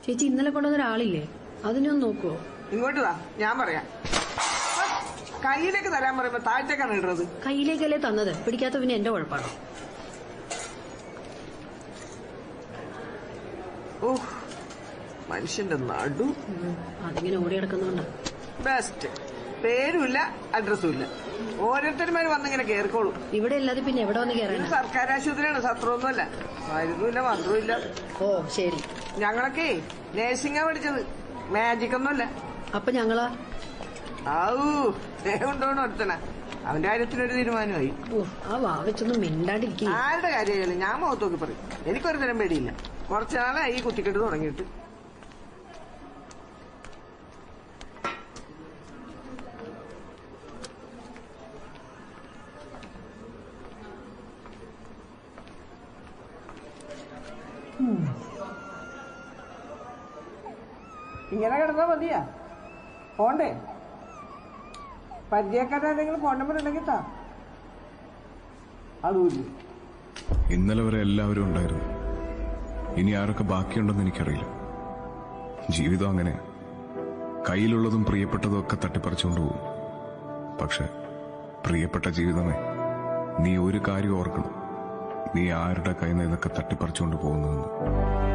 ചേച്ചി ഇന്നലെ കൊണ്ടുവന്ന ഒരാളില്ലേ അതിനെ ഒന്ന് നോക്കുവോ ഇങ്ങോട്ട് വാ ഞാൻ പറയാം ആ, കയ്യിലേക്ക് തരാൻ പറയുമ്പോ താഴത്തേക്കാണ് ഇടുന്നത് കയ്യിലേക്കല്ലേ തന്നത് പിടിക്കാത്ത പിന്നെ എന്റെ കുഴപ്പമാണോ ഓ മനുഷ്യന്റെ നടു അതിങ്ങനെ ഓടി കിടക്കുന്നോണ്ടാ ബെസ്റ്റ് പേരുമില്ല അഡ്രസ്സും ഇല്ല ഓരോരുത്തരുമാര് വന്നിങ്ങനെ കേറിക്കോളൂ ഇവിടെ അല്ലാതെ പിന്നെ എവിടെ വന്ന് ഇത് കയറാനാ സർക്കാർ ആശുപത്രിയാണ് സത്രമൊന്നുമല്ല മരുന്നുമില്ല മന്ത്രവുമില്ല ഓ ശരി ഞങ്ങളൊക്കെ നേഴ്സിംഗാ പഠിച്ചത് മാജിക് ഒന്നുമല്ല അപ്പൊ ഞങ്ങളാ ആവൂ ദേഹം ഉണ്ടോന്ന് ഒരുത്തന അവന്റെ കാര്യത്തിനൊരു തീരുമാനമായി ഓ ആ വാവച്ചൊന്നും മിണ്ടാണ്ടിരിക്കും ആരുടെ കാര്യമായാലും ഞാൻ മുഖത്ത് നോക്കി പറയും എനിക്കൊരു തരം പേടിയില്ല കുറച്ചു നാളായി ഈ കുത്തിക്കെട്ട് തുടങ്ങിയിട്ട് ഇങ്ങനെ കിടന്നാ മതിയാ പോണ്ടേ പരിചയക്കാരെന്തെങ്കിലും ഫോൺ നമ്പർ ഉണ്ടെങ്കിൽ താ അതുമില്ല ഇന്നലെ വരെ എല്ലാവരും ഉണ്ടായിരുന്നു ഇനി ആരൊക്കെ ബാക്കിയുണ്ടെന്ന് എനിക്കറിയില്ല ജീവിതം അങ്ങനെ കയ്യിലുള്ളതും പ്രിയപ്പെട്ടതും ഒക്കെ തട്ടിപ്പറിച്ചുകൊണ്ട് പോകും പക്ഷെ പ്രിയപ്പെട്ട ജീവിതമേ നീ ഒരു കാര്യം ഓർക്കണം നീ ആരുടെ കയ്യിൽ നിന്ന് ഇതൊക്കെ തട്ടിപ്പറിച്ചുകൊണ്ട് പോകുന്നതെന്ന്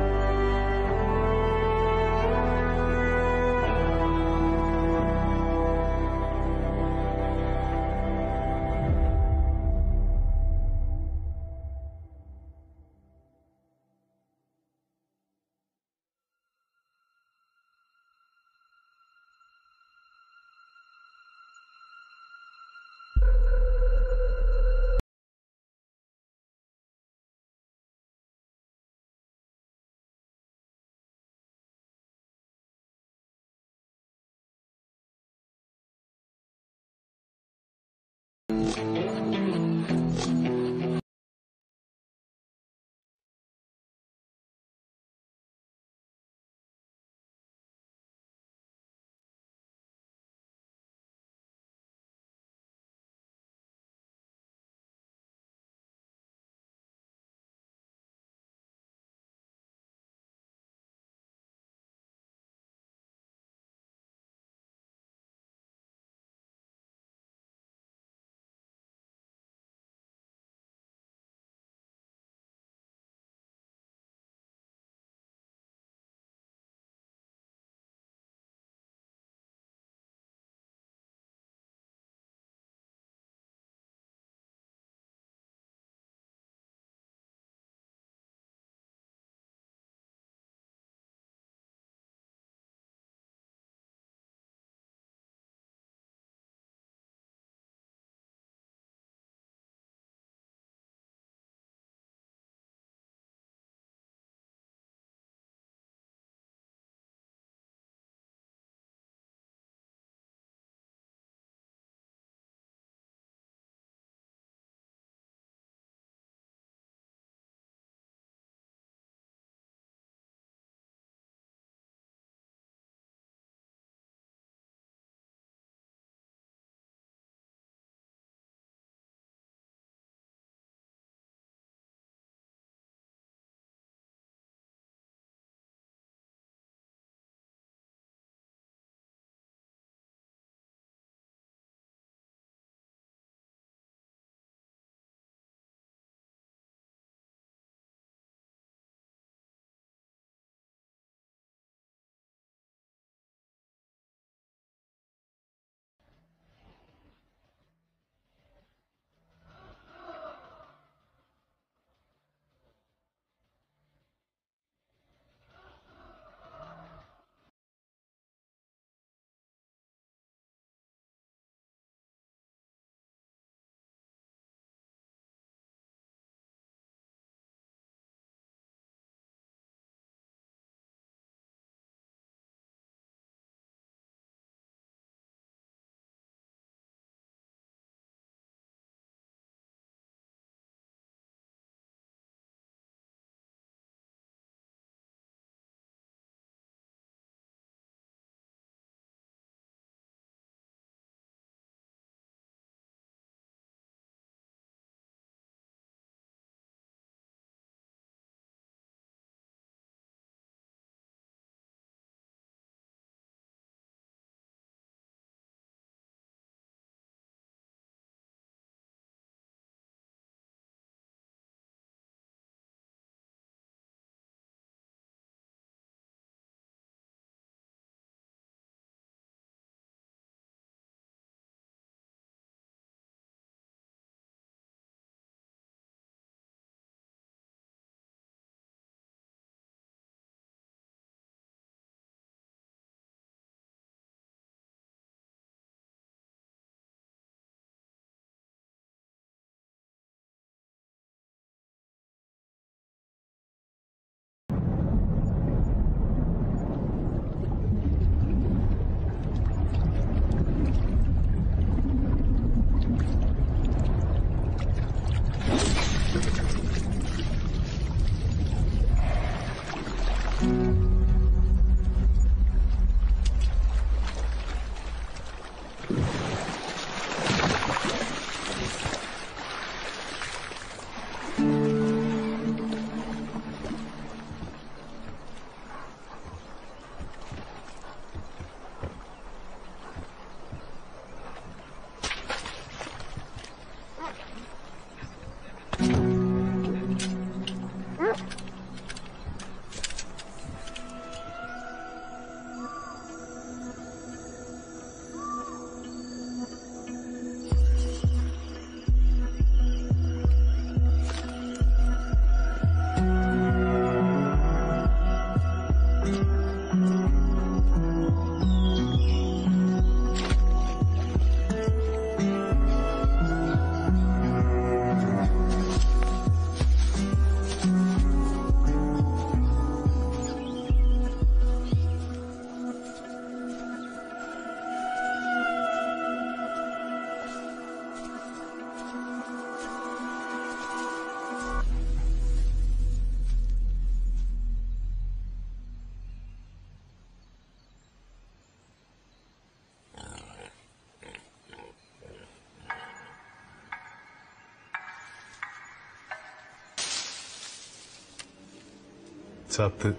ചത്ത്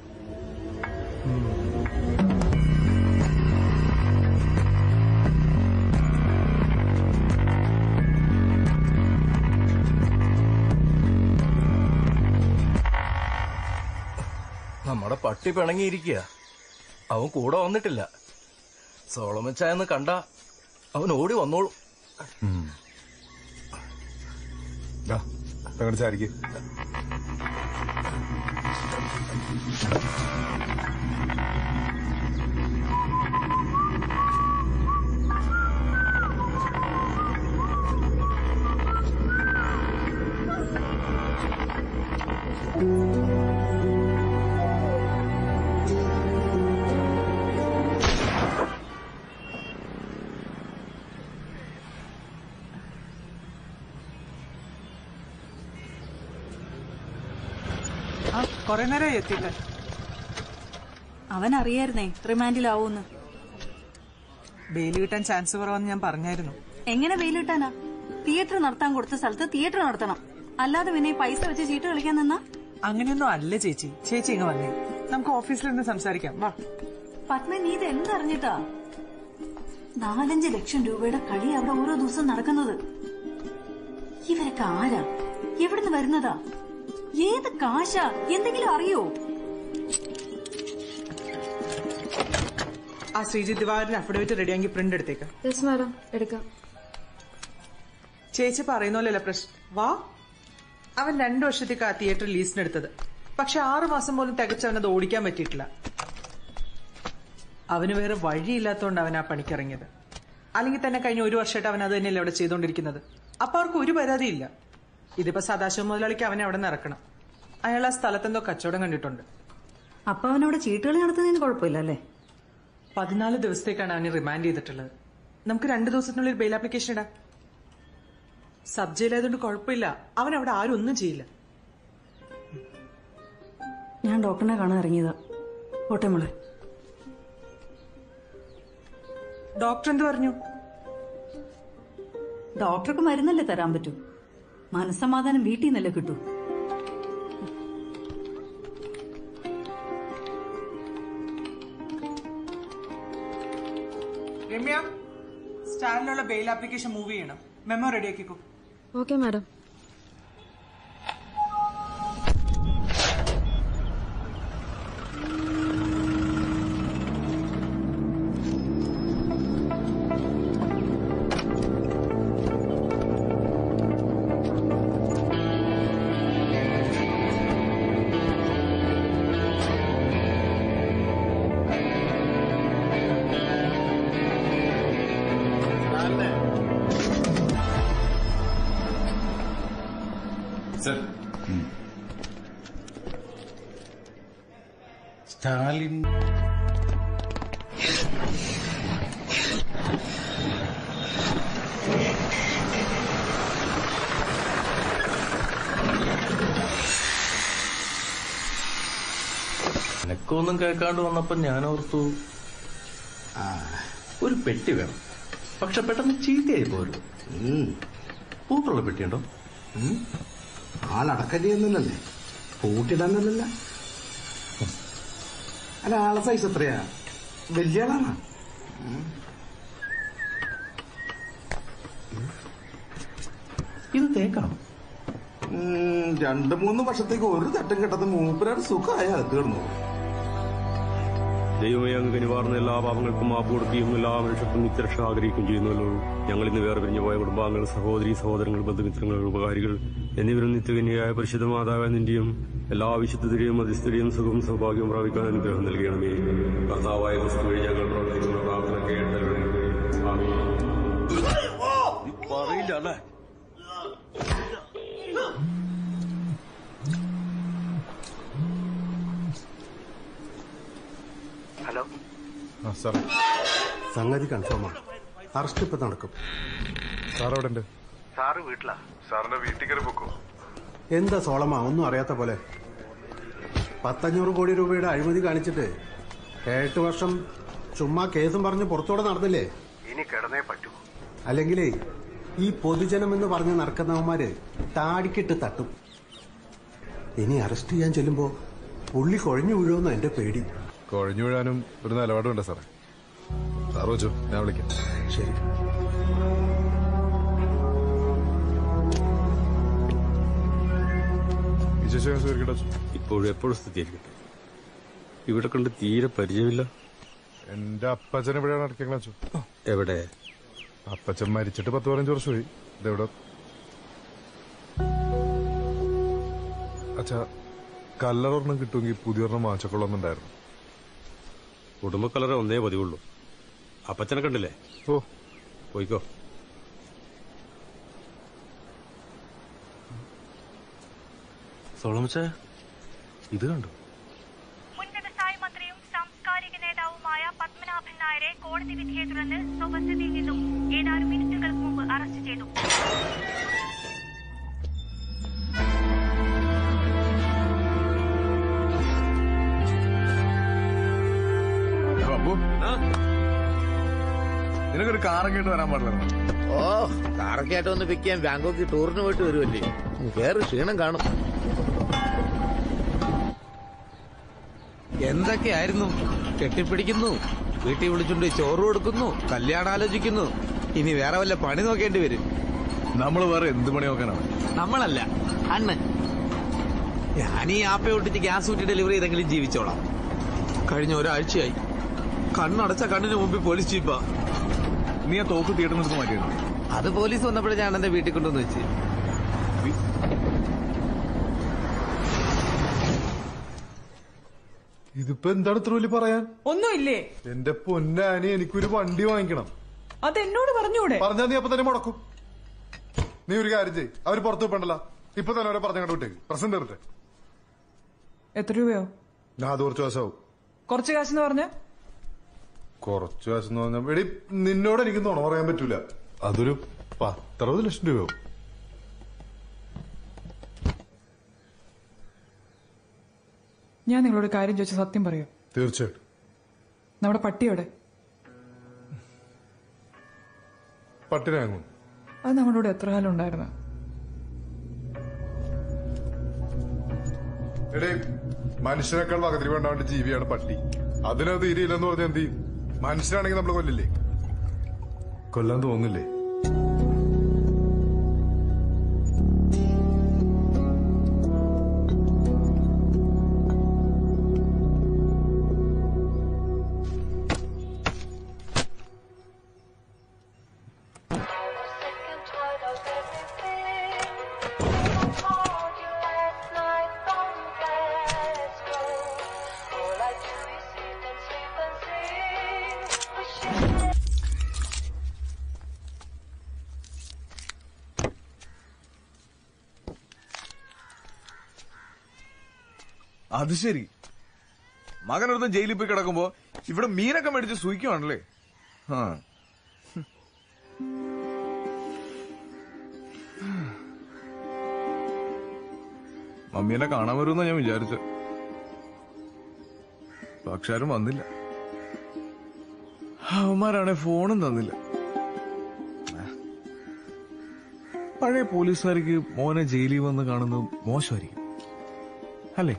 നമ്മുടെ പട്ടി പിണങ്ങിയിരിക്കുക അവൻ കൂടെ വന്നിട്ടില്ല സോളമച്ചായെന്ന് കണ്ട അവൻ ഓടി വന്നോളൂ അങ്ങോട്ട് ചാരിക്ക് ആ കൊറേ നേരമായി എത്തിയിട്ട് അവൻ അറിയായിരുന്നേ റിമാൻഡിലാവൂന്ന് ബെയിൽ കിട്ടാൻ ചാൻസ് കുറവെന്ന് ഞാൻ പറഞ്ഞായിരുന്നു എങ്ങനെ വെയിലിട്ടാനാ തിയേറ്റർ നടത്താൻ കൊടുത്ത സ്ഥലത്ത് തിയേറ്റർ നടത്തണം അല്ലാതെ പിന്നെ ഈ പൈസ വെച്ച് ചീട്ട് കളിക്കാൻ നിന്നാ അങ്ങനെയൊന്നും അല്ല ചേച്ചി ചേച്ചി ഇങ്ങ് വന്നേ നമുക്ക് ഓഫീസിലിരുന്ന് സംസാരിക്കാം വാ പത്മ നീ ഇത് എന്തറിഞ്ഞിട്ടാ നാലഞ്ച് ലക്ഷം രൂപയുടെ കളി അവിടെ ഓരോ ദിവസം നടക്കുന്നത് ഇവരൊക്കെ ആരാ എവിടുന്ന് വരുന്നതാ ഏത് കാശാ എന്തെങ്കിലും അറിയോ ആ ശ്രീജിത്ത് ദിവാറിന്റെ അഫിഡവിറ്റ് റെഡിയാക്കി പ്രിന്റ് എടുത്തേക്ക് യെസ് മാഡം എടുക്കാം ചേച്ചി പറയുന്ന പോലെയല്ല പ്രശ്നം വാ അവൻ രണ്ടു വർഷത്തേക്ക് ആ തിയേറ്റർ ലീസിനെടുത്തത് പക്ഷെ ആറു മാസം പോലും തികച്ച് അവനത് ഓടിക്കാൻ പറ്റിയിട്ടില്ല അവന് വേറെ വഴിയില്ലാത്തതുകൊണ്ട് അവൻ ആ പണിക്കിറങ്ങിയത് അല്ലെങ്കിൽ തന്നെ കഴിഞ്ഞ ഒരു വർഷമായിട്ട് അവൻ അത് തന്നെയല്ലേ അവിടെ ചെയ്തുകൊണ്ടിരിക്കുന്നത് അപ്പൊ അവർക്ക് ഒരു പരാതിയില്ല ഇതിപ്പോ സദാശിവ മുതലാളിക്ക് അവനെ അവിടെ നിന്ന് ഇറക്കണം അയാൾ ആ സ്ഥലത്തെന്തോ കച്ചവടം കണ്ടിട്ടുണ്ട് അപ്പൊ അവനവിടെ ചീട്ടുകളി നടത്തുന്നതിന് കുഴപ്പമില്ല അല്ലേ പതിനാല് ദിവസത്തേക്കാണ് അവനെ റിമാൻഡ് ചെയ്തിട്ടുള്ളത് നമുക്ക് രണ്ടു ദിവസത്തിനുള്ളിൽ ബെയിൽ ആപ്ലിക്കേഷൻ ഇടാം സബ് ജയിലായതുകൊണ്ട് കുഴപ്പമില്ല അവൻ അവിടെ ആരും ഒന്നും ചെയ്യില്ല ഞാൻ ഡോക്ടറിനെ കാണാൻ ഇറങ്ങിയതാ പോട്ടെ മോളെ ഡോക്ടർ എന്ത് പറഞ്ഞു ഡോക്ടർക്ക് മരുന്നല്ലേ തരാൻ പറ്റൂ മനസ്സമാധാനം വീട്ടിൽ നിന്നല്ലേ കിട്ടൂ രമ്യ സ്റ്റാലിനുള്ള ബെയിൽ ആപ്ലിക്കേഷൻ മൂവ് ചെയ്യണം മെമ്മോ റെഡിയാക്കിക്കോ ഓക്കെ മാഡം സ്റ്റാലിൻ എനക്കൊന്നും കേൾക്കാണ്ട് വന്നപ്പോ ഞാൻ ഓർത്തു ആ, ഒരു പെട്ടി വേണം പക്ഷെ പെട്ടെന്ന് ചീത്തയായി പോരുത് പൂട്ടുള്ള പെട്ടിയുണ്ടോ ആളടക്കം ചെയ്യുന്നില്ലല്ലേ പൂട്ടിടാനല്ലല്ല അല്ല ആളെ സൈസ് എത്രയാ വലിയ ആളാണോ ഇത് തേക്കണം ഉം, രണ്ട് മൂന്ന് വർഷത്തേക്ക് ഒരു തട്ടും കെട്ടത് മൂപ്പരാട് സുഖമായ അകത്ത് കിടന്നു ദൈവമേ അങ്ങ് കനിവാർന്ന എല്ലാ പാപങ്ങൾക്കും മാപ്പ് കൊടുക്കുകയും എല്ലാ മനുഷ്യർക്കും നിത്യരക്ഷ ആഗ്രഹിക്കുകയും ചെയ്യുന്നല്ലോ ഞങ്ങൾ ഇന്ന് വേറെ പിരിഞ്ഞു പോയ കുടുംബാംഗങ്ങൾ സഹോദരി സഹോദരങ്ങൾ ബന്ധുമിത്രങ്ങൾ ഉപകാരികൾ എന്നിവരും നിത്യകന്യയായ പരിശുദ്ധ മാതാവായ നിന്റെയും എല്ലാ വിശുദ്ധതയും മധ്യസ്ഥരെയും സുഖവും സൗഭാഗ്യവും പ്രാപിക്കാൻ അനുഗ്രഹം നൽകണമേ കർത്താവായ ക്രിസ്തു വഴി ഞങ്ങൾ പ്രവർത്തിക്കുന്ന പ്രാർത്ഥന കേട്ടല്ലേ പറയില്ല അല്ലേ ആ സാറേ സംഗതി കൺഫേമാണ് അറസ്റ്റ് ഇപ്പൊ നടക്കും സാർ അവിടെ ഉണ്ട് സാറിന്റെ വീട്ടിൽ കയറി പൊക്കോ എന്താ സോളമ ഒന്നും അറിയാത്ത പോലെ പത്തഞ്ഞൂറ് കോടി രൂപയുടെ അഴിമതി കാണിച്ചിട്ട് എട്ട് വർഷം ചുമ്മാ കേസും പറഞ്ഞ് പുറത്തോടെ നടന്നില്ലേ ഇനി കിടന്നേ പറ്റൂ അല്ലെങ്കിലേ ഈ പൊതുജനം എന്ന് പറഞ്ഞ് നടക്കുന്നവന്മാര് താടിക്കിട്ട് തട്ടും ഇനി അറസ്റ്റ് ചെയ്യാൻ ചെല്ലുമ്പോ പുള്ളി കൊഴഞ്ഞു വീഴുമെന്ന് എന്റെ പേടി കുഴഞ്ഞു വീഴാനും ഒരു നിലപാടുണ്ട് സാറേ സാർ വെച്ചു ഞാൻ വിളിക്കാം ശരി വിശേഷം സ്വീകരിക്കട്ടെ അച്ഛൻ. ഇപ്പോഴും എപ്പോഴും സ്ഥിതിയായിരിക്കട്ടെ ഇവിടെ കണ്ട് തീരെ പരിചയമില്ല എന്റെ അപ്പച്ചൻ എവിടെയാണ് അടയ്ക്കാൻ അച്ഛൻ എവിടെ അപ്പച്ചൻ മരിച്ചിട്ട് പത്ത് പതിനഞ്ച് വർഷമായി ഇതെവിടെ അച്ഛാ കല്ലറൊരെണ്ണം കിട്ടുമെങ്കിൽ പുതിയൊരെണ്ണം വാങ്ങിച്ചക്കൊള്ളുന്നുണ്ടായിരുന്നു കുടുംബക്കലറ ഒന്നേ പതിവുള്ളൂ അപ്പച്ചനെ കണ്ടില്ലേ ഓ പോയിക്കോ സോളമച്ച ഇത് കണ്ടു മുൻ വ്യവസായ മന്ത്രിയും സാംസ്കാരിക നേതാവുമായ പത്മനാഭൻ നായരെ കോടതി വിധിയെ തുടർന്ന് സ്വവസതിയിൽ നിന്നും ഏതാനും മിനിറ്റുകൾക്ക് മുമ്പ് അറസ്റ്റ് ചെയ്തു അപ്പു നിനക്കൊരു കാറൊക്കെ ആയിട്ട് വരാൻ പാടില്ല ഓ കാറൊക്കെ ആയിട്ട് ഒന്ന് പിക്ക് ചെയ്യാൻ ബാങ്കോക്ക് ടൂറിന് പോയിട്ട് വരുമല്ലേ കേറി ക്ഷീണം കാണും എന്തൊക്കെയായിരുന്നു കെട്ടിപ്പിടിക്കുന്നു വീട്ടിൽ വിളിച്ചുകൊണ്ട് ചോറ് കൊടുക്കുന്നു കല്യാണം ആലോചിക്കുന്നു ഇനി വേറെ വല്ല പണി നോക്കേണ്ടി വരും നമ്മൾ വേറെ എന്ത് പണി നോക്കാനാണ് നമ്മളല്ല അണ്ണൻ ഞാൻ ഈ ആപ്പ ഒട്ടിച്ച് ഗ്യാസ് ഊറ്റി ഡെലിവറി ചെയ്തെങ്കിലും ജീവിച്ചോളാം കഴിഞ്ഞ ഒരാഴ്ചയായി കണ്ണടച്ച കണ്ണിന് മുമ്പിൽ പോലീസ് ചീപ്പാ നീ ആ തോക്ക് തിയേറ്ററിൽ നിന്ന് മാറ്റിയിരുന്നു അത് പോലീസ് വന്നപ്പോഴേ ഞാൻ എന്റെ വീട്ടിൽ കൊണ്ടുവന്ന് വെച്ച് ഇതിപ്പോ എന്താണ് ഇത്ര വലിയ പറയാൻ ഒന്നുമില്ലേ എന്റെ പൊന്നാനി എനിക്കൊരു വണ്ടി വാങ്ങിക്കണം അത് എന്നോട് പറഞ്ഞൂടെ പറഞ്ഞാ നീ അപ്പൊ തന്നെ മുടക്കും നീ ഒരു കാര്യം ചെയ് അവര് പുറത്തു വെപ്പണ്ടല്ല ഇപ്പൊ തന്നെ അവരെ പറഞ്ഞു വിട്ടേക്ക് പ്രശ്നം തീർത്തെ എത്ര രൂപയോ ഞാൻ അത് കുറച്ച് ദിവസമാവും കുറച്ച് കാശെന്ന് പറഞ്ഞ കുറച്ച് കാശ് എന്ന് പറഞ്ഞാൽ എടി നിന്നോട് എനിക്ക് നുണ പറയാൻ പറ്റൂല അതൊരു പത്തറുപത് ലക്ഷം രൂപയാവും ഞാൻ നിങ്ങളോട് കാര്യം ചോദിച്ച സത്യം പറയൂ തീർച്ചയായിട്ടും നമ്മുടെ പട്ടിയോടെ പട്ടിനാങ്ങും അത് നമ്മുടെ കൂടെ എത്ര കാലം ഉണ്ടായിരുന്നു എടേ മനുഷ്യനേക്കാൾ വകതിരി വേണ്ടാണ്ട് ജീവിയാണ് പട്ടി അതിനത് തീരെയില്ലെന്ന് പറഞ്ഞാൽ എന്ത് ചെയ്യും മനുഷ്യനാണെങ്കിൽ നമ്മൾ കൊല്ലില്ലേ കൊല്ലാൻ തോന്നില്ലേ അത് ശരി മകനൊരുത്തൻ ജയിലിൽ പോയി കിടക്കുമ്പോ ഇവിടെ മീനൊക്കെ മേടിച്ച് സൂയിക്കുവാണല്ലേ ആ മമ്മീനെ കാണാൻ വരുമെന്നാ ഞാൻ വിചാരിച്ച പക്ഷെ ആരും വന്നില്ല അവന്മാരാണെ ഫോണും തന്നില്ല പഴയ പോലീസുകാർക്ക് മോനെ ജയിലിൽ വന്ന് കാണുന്നത് മോശമായിരിക്കും അല്ലേ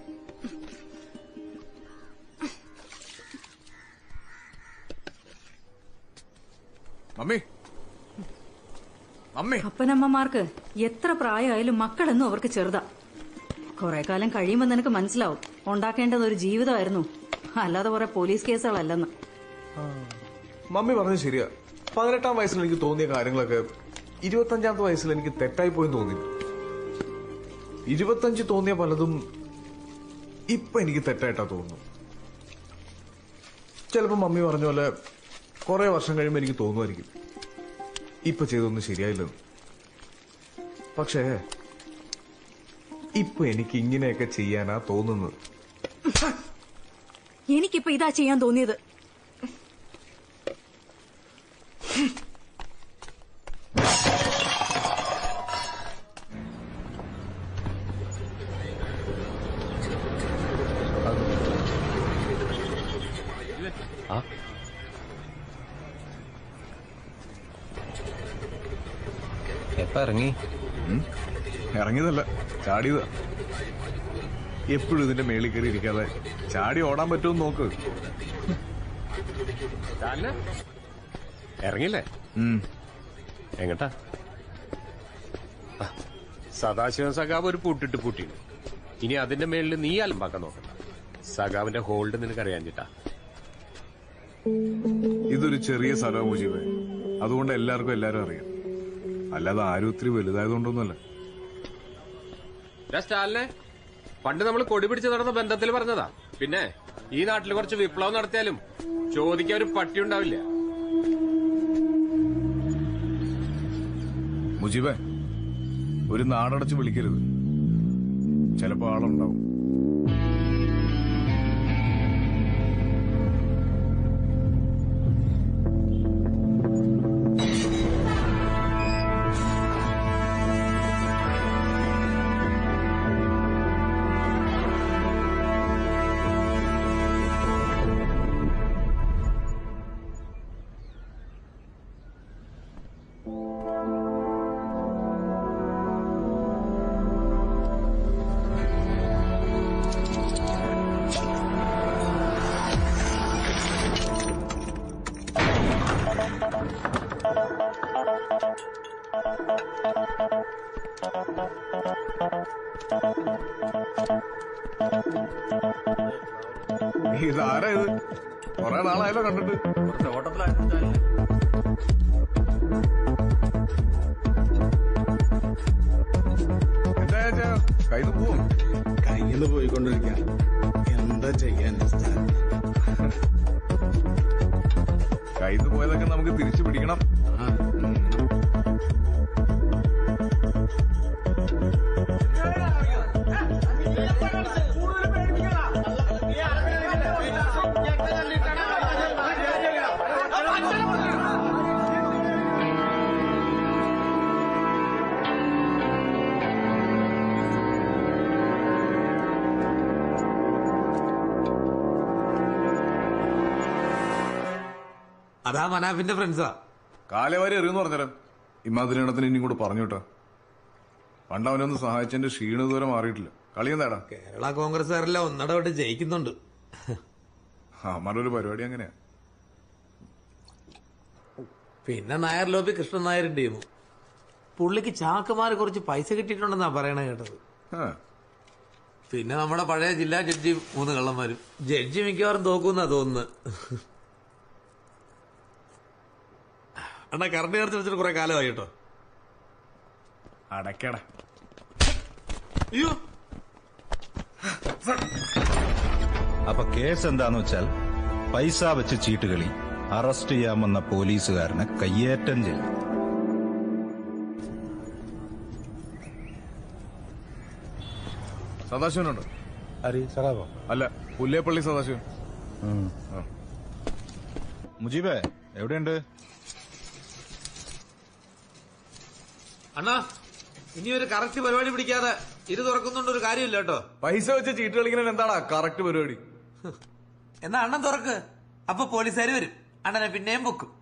മമ്മി മമ്മി അപ്പനമ്മമാർക്ക് എത്ര പ്രായമായാലും മക്കളെന്നും അവർക്ക് ചെറുതാ കുറെ കാലം കഴിയുമ്പോൾ നിനക്ക് മനസ്സിലാവും ഉണ്ടാക്കേണ്ടത് ഒരു ജീവിതമായിരുന്നു അല്ലാതെ കുറെ പോലീസ് കേസുകളല്ലെന്ന് മമ്മി പറഞ്ഞത് ശരിയാ പതിനെട്ടാം വയസ്സിൽ എനിക്ക് തോന്നിയ കാര്യങ്ങളൊക്കെ ഇരുപത്തഞ്ചാമത്തെ വയസ്സിൽ എനിക്ക് തെറ്റായി പോയി തോന്നി ഇരുപത്തഞ്ച് തോന്നിയ പലതും ഇപ്പൊ എനിക്ക് തെറ്റായിട്ടാ തോന്നുന്നു ചിലപ്പോ മമ്മി പറഞ്ഞ പോലെ കുറെ വർഷം കഴിയുമ്പോൾ എനിക്ക് തോന്നുമായിരിക്കും ഇപ്പൊ ചെയ്തൊന്നും ശരിയായില്ലെന്ന് പക്ഷേ ഇപ്പൊ എനിക്ക് ഇങ്ങനെയൊക്കെ ചെയ്യാനാ തോന്നുന്നത് എനിക്കിപ്പോ ഇതാ ചെയ്യാൻ തോന്നിയത് എപ്പ ഇറങ്ങി ഇറങ്ങിയതല്ല ചാടിയതാ എപ്പോഴും ഇതിന്റെ മേളിൽ കയറി ഇരിക്കാതെ ചാടി ഓടാൻ പറ്റുമെന്ന് നോക്ക് ഇറങ്ങില്ലേ എങ്ങട്ടാ ആ, സദാശിവൻ സഖാവ് ഒരു പൂട്ടിട്ട് പൂട്ടിയിട്ടുണ്ട് ഇനി അതിന്റെ മേളിൽ നീ അലമ്പാക്കാൻ നോക്കണ്ട സഖാവിന്റെ ഹോൾഡ് നിനക്കറിയാഞ്ഞിട്ടാ ഇതൊരു ചെറിയ സ്ഥലമാണ് മുജീബ് അതുകൊണ്ട് എല്ലാവർക്കും എല്ലാരും അറിയാം അല്ലാതെ ആരും ഒത്തിരി വലുതായതുകൊണ്ടൊന്നുമല്ല ഡാ സ്റ്റാലിനെ പണ്ട് നമ്മൾ കൊടി പിടിച്ച് നടന്ന ബന്ധത്തിൽ പറഞ്ഞതാ പിന്നെ ഈ നാട്ടിൽ കുറച്ച് വിപ്ലവം നടത്തിയാലും ചോദിക്കാൻ ഒരു പട്ടി ഉണ്ടാവില്ല മുജീബേ ഒരു നാടടച്ച് വിളിക്കരുത് ചിലപ്പോ ആളുണ്ടാവും ഇതാരാ ഇത് കൊറേ നാളായല്ലോ കണ്ടിട്ട് എന്താ ചേച്ചാ കയ്യിൽ പോവും കയ്യിൽ നിന്ന് പോയിക്കൊണ്ടിരിക്കാം എന്താ ചെയ്യാൻ കയ്യിൽ പോയതൊക്കെ നമുക്ക് തിരിച്ചു പിടിക്കണം അതാ മനാഫിന്റെ ഫ്രണ്ട്സാ കാലവാരി എറിയെന്ന് പറഞ്ഞുതരാം ഇമാതിരി എണ്ണത്തിന് ഇനിയും കൂടെ പറഞ്ഞു കേട്ടോ പണ്ട് അവനൊന്ന് സഹായിച്ചെന്റെ ക്ഷീണം ഇതുവരെ മാറിയിട്ടില്ല കളി എന്താടാ കേരള കോൺഗ്രസ്സുകാരെല്ലാം ഒന്നടവിട്ട് ജയിക്കുന്നുണ്ട് അമ്മാരുടെ ഒരു പരിപാടി അങ്ങനെയാ പിന്നെ നായർ ലോബി കൃഷ്ണൻ നായരും ടീമും പുള്ളിക്ക് ചാക്കമാര് കുറച്ച് പൈസ കിട്ടിയിട്ടുണ്ടെന്നാ പറയണ കേട്ടത് ആ, പിന്നെ നമ്മുടെ പഴയ ജില്ലാ ജഡ്ജി മൂന്ന് കള്ളന്മാരും ജഡ്ജി മിക്കവാറും തോക്കുന്നാ തോന്നുന്നത് അണ്ണാ കറണ്ട് ചേർത്ത് വെച്ചിട്ട് കുറെ കാലമായി കേട്ടോ അടക്കടാ അയ്യോ അപ്പൊ കേസ് എന്താന്ന് വെച്ചാൽ പൈസ വെച്ച് ചീട്ടുകളി അറസ്റ്റ് ചെയ്യാമെന്ന പോലീസുകാരനെ കയ്യേറ്റം ചെയ്യും സദാശിവനുണ്ടോ അല്ല പുല്ലേപ്പള്ളി സദാശിവൻ ആ. മുജീബേ എവിടെയുണ്ട് അണ്ണാ ഇനി ഒരു കറക്റ്റ് പരിപാടി പിടിക്കാതെ ഇത് തുറക്കുന്നുണ്ട് ഒരു കാര്യമില്ല കേട്ടോ പൈസ വെച്ച് ചീട്ട് കളിക്കുന്ന എന്താടാ കറക്റ്റ് പരിപാടി എന്നാ അണ്ണൻ തുറക്ക് അപ്പൊ പോലീസുകാർ വരും അണ്ണനെ പിന്നെയും പൊക്കും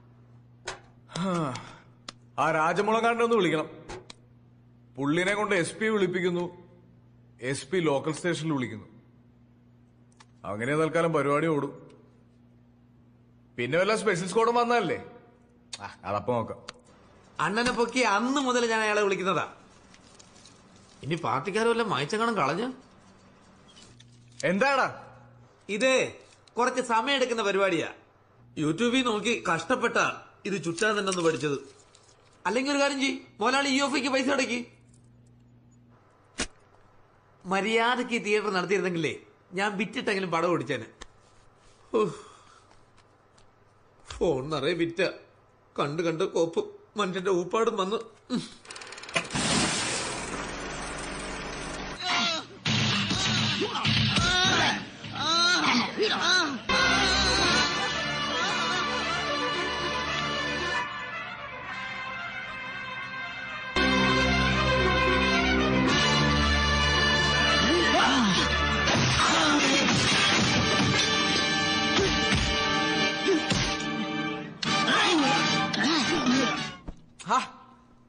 ആ രാജമുളകാരനെ ഒന്ന് വിളിക്കണം പുള്ളിനെ കൊണ്ട് എസ് പി വിളിപ്പിക്കുന്നു എസ് പി ലോക്കൽ സ്റ്റേഷനിൽ വിളിക്കുന്നു അങ്ങനെ തൽക്കാലം പരിപാടി ഓടും പിന്നെ വല്ല സ്പെഷ്യൽ സ്ക്വാഡും വന്നതല്ലേ ആ, അതപ്പോ നോക്കാം അണ്ണനെ പൊക്കി അന്ന് മുതൽ ഞാൻ അയാളെ വിളിക്കുന്നതാ ഇനി പാർട്ടിക്കാരും വല്ല മായച്ചങ്ങണം കളഞ്ഞു എന്താടാ ഇതേ കുറച്ച് സമയം എടുക്കുന്ന പരിപാടിയാ യൂട്യൂബിൽ നോക്കി കഷ്ടപ്പെട്ട ഇത് ചുറ്റാൻ തന്നെ ഒന്ന് പഠിച്ചത് അല്ലെങ്കിൽ ഒരു കാര്യം ചെയ് മോലാളി ഇ ഒഫിക്ക് പൈസ അടക്കി മര്യാദക്ക് ഈ തിയേറ്റർ നടത്തിയിരുന്നെങ്കിലേ ഞാൻ വിറ്റിട്ടെങ്കിലും പടം ഓടിച്ചേനെ ഉഫ്. ഫോൺ നിറയെ വിറ്റ കണ്ട് കണ്ട് കോപ്പ് മനുഷ്യന്റെ ഊപ്പാടും വന്ന് ഉം.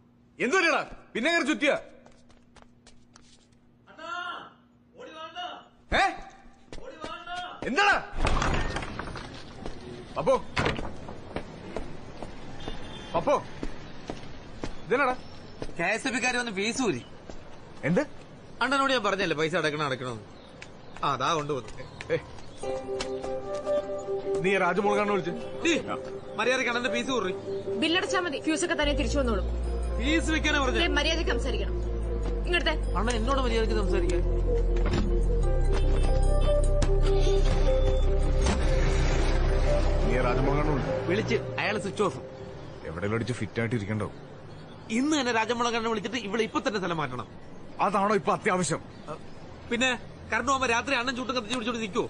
എന്തുവരെടാ പിന്നെ അങ്ങനെ ചുറ്റിയ ഏ എന്താടാ അപ്പോ അപ്പോ ഇതെന്നാടാ കെ എസ് എഫ് കാര് വന്ന് ഫീസ് ഊരി എന്ത് അണ്ണനോട് ഞാൻ പറഞ്ഞല്ലേ പൈസ അടക്കണം അടക്കണം ആ അതാ കൊണ്ടുവന്നു നീ രാജമുളകാണ് വിളിച്ചു മര്യാദക്ക് അണ്ണന്റെ ഫീസ് കൂറി ബില്ലടച്ചാ മതി ഫ്യൂസ് ഒക്കെ തന്നെ തിരിച്ചു വന്നോളും ഫീസ് വെക്കാനാ പറഞ്ഞു ദേ, മര്യാദയ്ക്ക് സംസാരിക്കണം ഇങ്ങടുത്തെ അണ്ണൻ എന്നോട് മര്യാദക്ക് സംസാരിക്കാൻ നീ രാജമുളകാണ് വിളിച്ചു വിളിച്ച് അയാൾ സ്വിച്ച് ഓഫ് എവിടെയെങ്കിലും അടിച്ച് ഫിറ്റ് ആയിട്ട് ഇരിക്കണ്ടോ ഇന്ന് തന്നെ രാജമുളകണ്ണനെ വിളിച്ചിട്ട് ഇവിടെ ഇപ്പൊ തന്നെ സ്ഥലം മാറ്റണം അതാണോ ഇപ്പൊ അത്യാവശ്യം പിന്നെ കറണ്ട് പോകുമ്പോ രാത്രി അണ്ണൻ ചൂട്ടും കത്തിച്ച് പിടിച്ചോണ്ട് നിൽക്കുവോ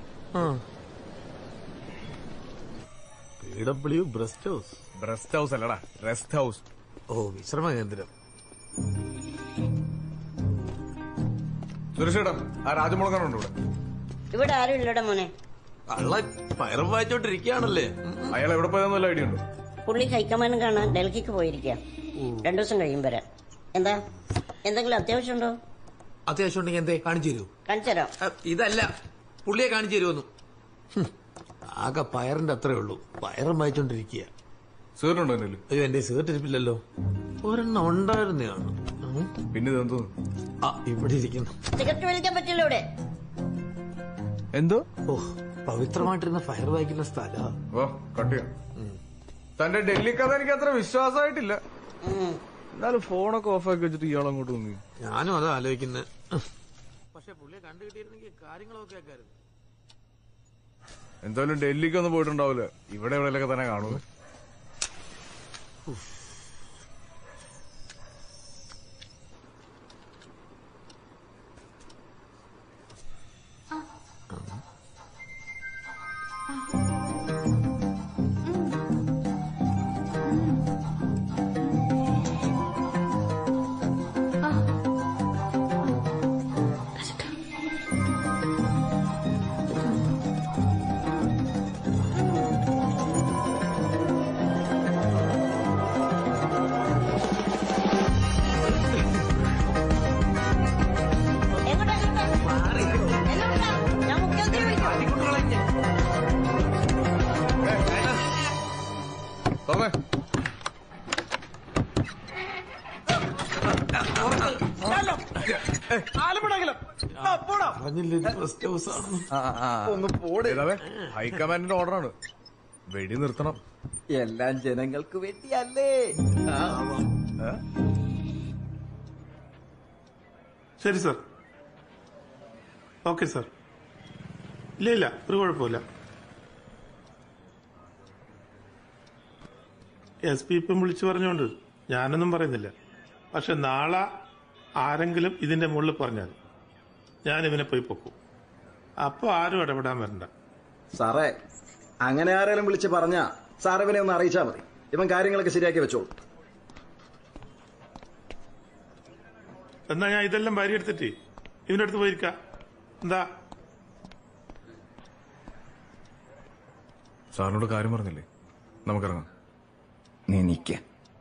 P W rest house rest house അല്ലടാ റെസ്റ്റ് ഹൗസ് ഓ വിശ്രമ കേന്ദ്രം സുരക്ഷേട്ടാ ആ രാജമുളകാണുണ്ട് ഇവിടെ ഇവിടെ ആരും ഇല്ലടെ മോനെ കള്ള പയറും വായിച്ചോണ്ടിരിക്കുകയാണല്ലേ അയാൾ എവിടെ പോയതെന്നല്ല ഐഡിയ ഉണ്ട് പുള്ളി ഹൈക്കമാൻഡ് കാണാൻ ഡൽഹിക്ക് പോയിരിക്കുക രണ്ടു ദിവസം കഴിയും വരാൻ എന്താ എന്തെങ്കിലും അത്യാവശ്യമുണ്ടോ അത്യാവശ്യം ഉണ്ടെങ്കിൽ എന്തേ കാണിച്ചു തരൂ കാണിച്ചു തരാം ഇതല്ല പുള്ളിയെ കാണിച്ചു തരുമെന്നു ഹും. ആകെ പയറിന്റെ അത്രേ ഉള്ളൂ പയറും വായിച്ചോണ്ടിരിക്കുക സീറിനുണ്ടോ എന്നില്ല അയ്യോ എന്റെ സീർട്ട് ഇരിപ്പില്ലല്ലോ ഒരെണ്ണം ഉണ്ടായിരുന്നതാണ് ഉം. പിന്നെ ഇതെന്തോ ആ ഇവിടെ ഇരിക്കുന്നു സിഗരറ്റ് വലിക്കാൻ പറ്റില്ല ഇവിടെ എന്തോ ഓ പവിത്രമായിട്ടിരുന്ന ഫയർ വായിക്കുന്ന സ്ഥല ഓ കട്ട് ചെയ്യാം തന്റെ ഡൽഹി കഥ എനിക്ക് അത്ര വിശ്വാസമായിട്ടില്ല എന്നാലും ഫോണൊക്കെ ഓഫ് ആക്കി വെച്ചിട്ട് ഇയാൾ അങ്ങോട്ട് വന്നു ഞാനും അതാ ആലോചിക്കുന്നത് പക്ഷെ പുള്ളിയെ കണ്ടു കിട്ടിയിരുന്നെങ്കിൽ കാര്യങ്ങളൊക്കെ ആക്കായിരുന്നു എന്തായാലും ഡൽഹിക്ക് ഒന്നും പോയിട്ടുണ്ടാവില്ല ഇവിടെ എവിടെയൊക്കെ തന്നെ കാണുന്നത് ഞാൻ മുഖ്യമന്ത്രി വിളിക്കും തുറന്നേ പറഞ്ഞില്ലേ ഇത് റെസ്റ്റ് ഹൗസ് ആണെന്ന് ഒന്ന് പോടെ ഹൈക്കമാൻഡിന്റെ ഓർഡറാണ് വെടി നിർത്തണം എല്ലാം ജനങ്ങൾക്ക് വേണ്ടിയല്ലേ ശരി സാർ ഓക്കെ സാർ ഇല്ല ഇല്ല ഒരു കുഴപ്പമില്ല എസ് പി ഇപ്പം വിളിച്ചു പറഞ്ഞുകൊണ്ട് ഞാനൊന്നും പറയുന്നില്ല പക്ഷെ നാളെ ആരെങ്കിലും ഇതിന്റെ മുകളിൽ പറഞ്ഞാൽ ഞാൻ ഇവനെ പോയി പൊക്കും അപ്പോൾ ആരും ഇടപെടാൻ വരണ്ട സാറേ അങ്ങനെ ആരെങ്കിലും വിളിച്ച് പറഞ്ഞാ സാർ ഇവനെ ഒന്ന് അറിയിച്ചാൽ മതി ഇവൻ കാര്യങ്ങളൊക്കെ ശരിയാക്കി വെച്ചോളൂ എന്നാ ഞാൻ ഇതെല്ലാം ഭാര്യ എടുത്തിട്ട് ഇവന്റെ അടുത്ത് പോയിരിക്കാം എന്താ സാറിനോട് കാര്യം പറഞ്ഞില്ലേ നമുക്കിറങ്ങാം നീ നിക്ക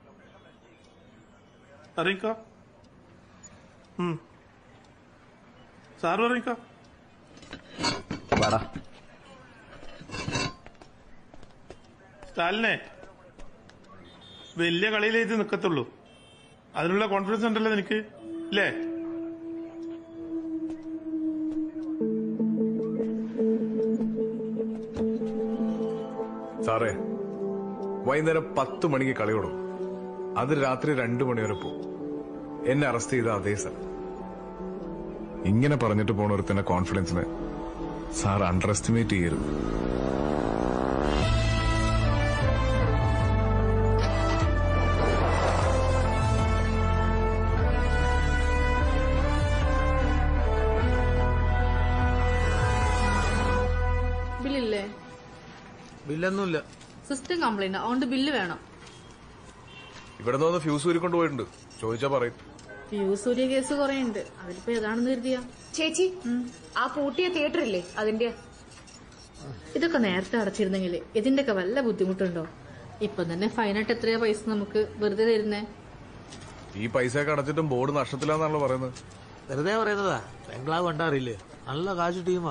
അറിയിക്കോ ഉം. സാറ് അറിയിക്കോ വാടാ സ്റ്റാലിനെ വലിയ കളിയിലേ ഇത് നിൽക്കത്തുള്ളൂ അതിനുള്ള കോൺഫിഡൻസ് ഉണ്ടല്ലോ നിനക്ക് ഇല്ലേ സാറേ വൈകുന്നേരം പത്ത് മണിക്ക് കളി തുടങ്ങും അത് രാത്രി രണ്ടു മണി വരെ പോകും എന്നെ അറസ്റ്റ് ചെയ്ത അതേ സ്ഥലം ഇങ്ങനെ പറഞ്ഞിട്ട് പോണ ഒരുത്തന്റെ കോൺഫിഡൻസിനെ സാർ അണ്ടർ എസ്റ്റിമേറ്റ് ചെയ്യരുത് ബില്ലില്ലേ ബില്ലൊന്നുമില്ല സിസ്റ്റം കംപ്ലൈന്റ് അതുകൊണ്ട് ബില്ല് വേണം ഇവിടെ നിന്ന് ഫ്യൂസ് ഊരിക്കൊണ്ട് പോയിട്ടുണ്ട് ചോദിച്ചാ പറയും ഫ്യൂസ് സൂര്യ കേസ് കുറെ ഉണ്ട് അതിലിപ്പോ ഏതാണെന്ന് കരുതിയാ ചേച്ചി ആ പൂട്ടിയ തിയേറ്റർ ഇല്ലേ അതിന്റെ ഇതൊക്കെ നേരത്തെ അടച്ചിരുന്നെങ്കിൽ ഇതിന്റെയൊക്കെ വല്ല ബുദ്ധിമുട്ടുണ്ടോ ഇപ്പൊ തന്നെ ഫൈനായിട്ട് എത്രയാ പൈസ നമുക്ക് വെറുതെ തരുന്നേ ഈ പൈസയൊക്കെ അടച്ചിട്ടും ബോർഡ് നഷ്ടത്തിലാന്നാണല്ലോ പറയുന്നത് വെറുതെ പറയുന്നതാ ബംഗ്ലാവ് കണ്ടറിയില്ലേ നല്ല കാശ് ടീമാ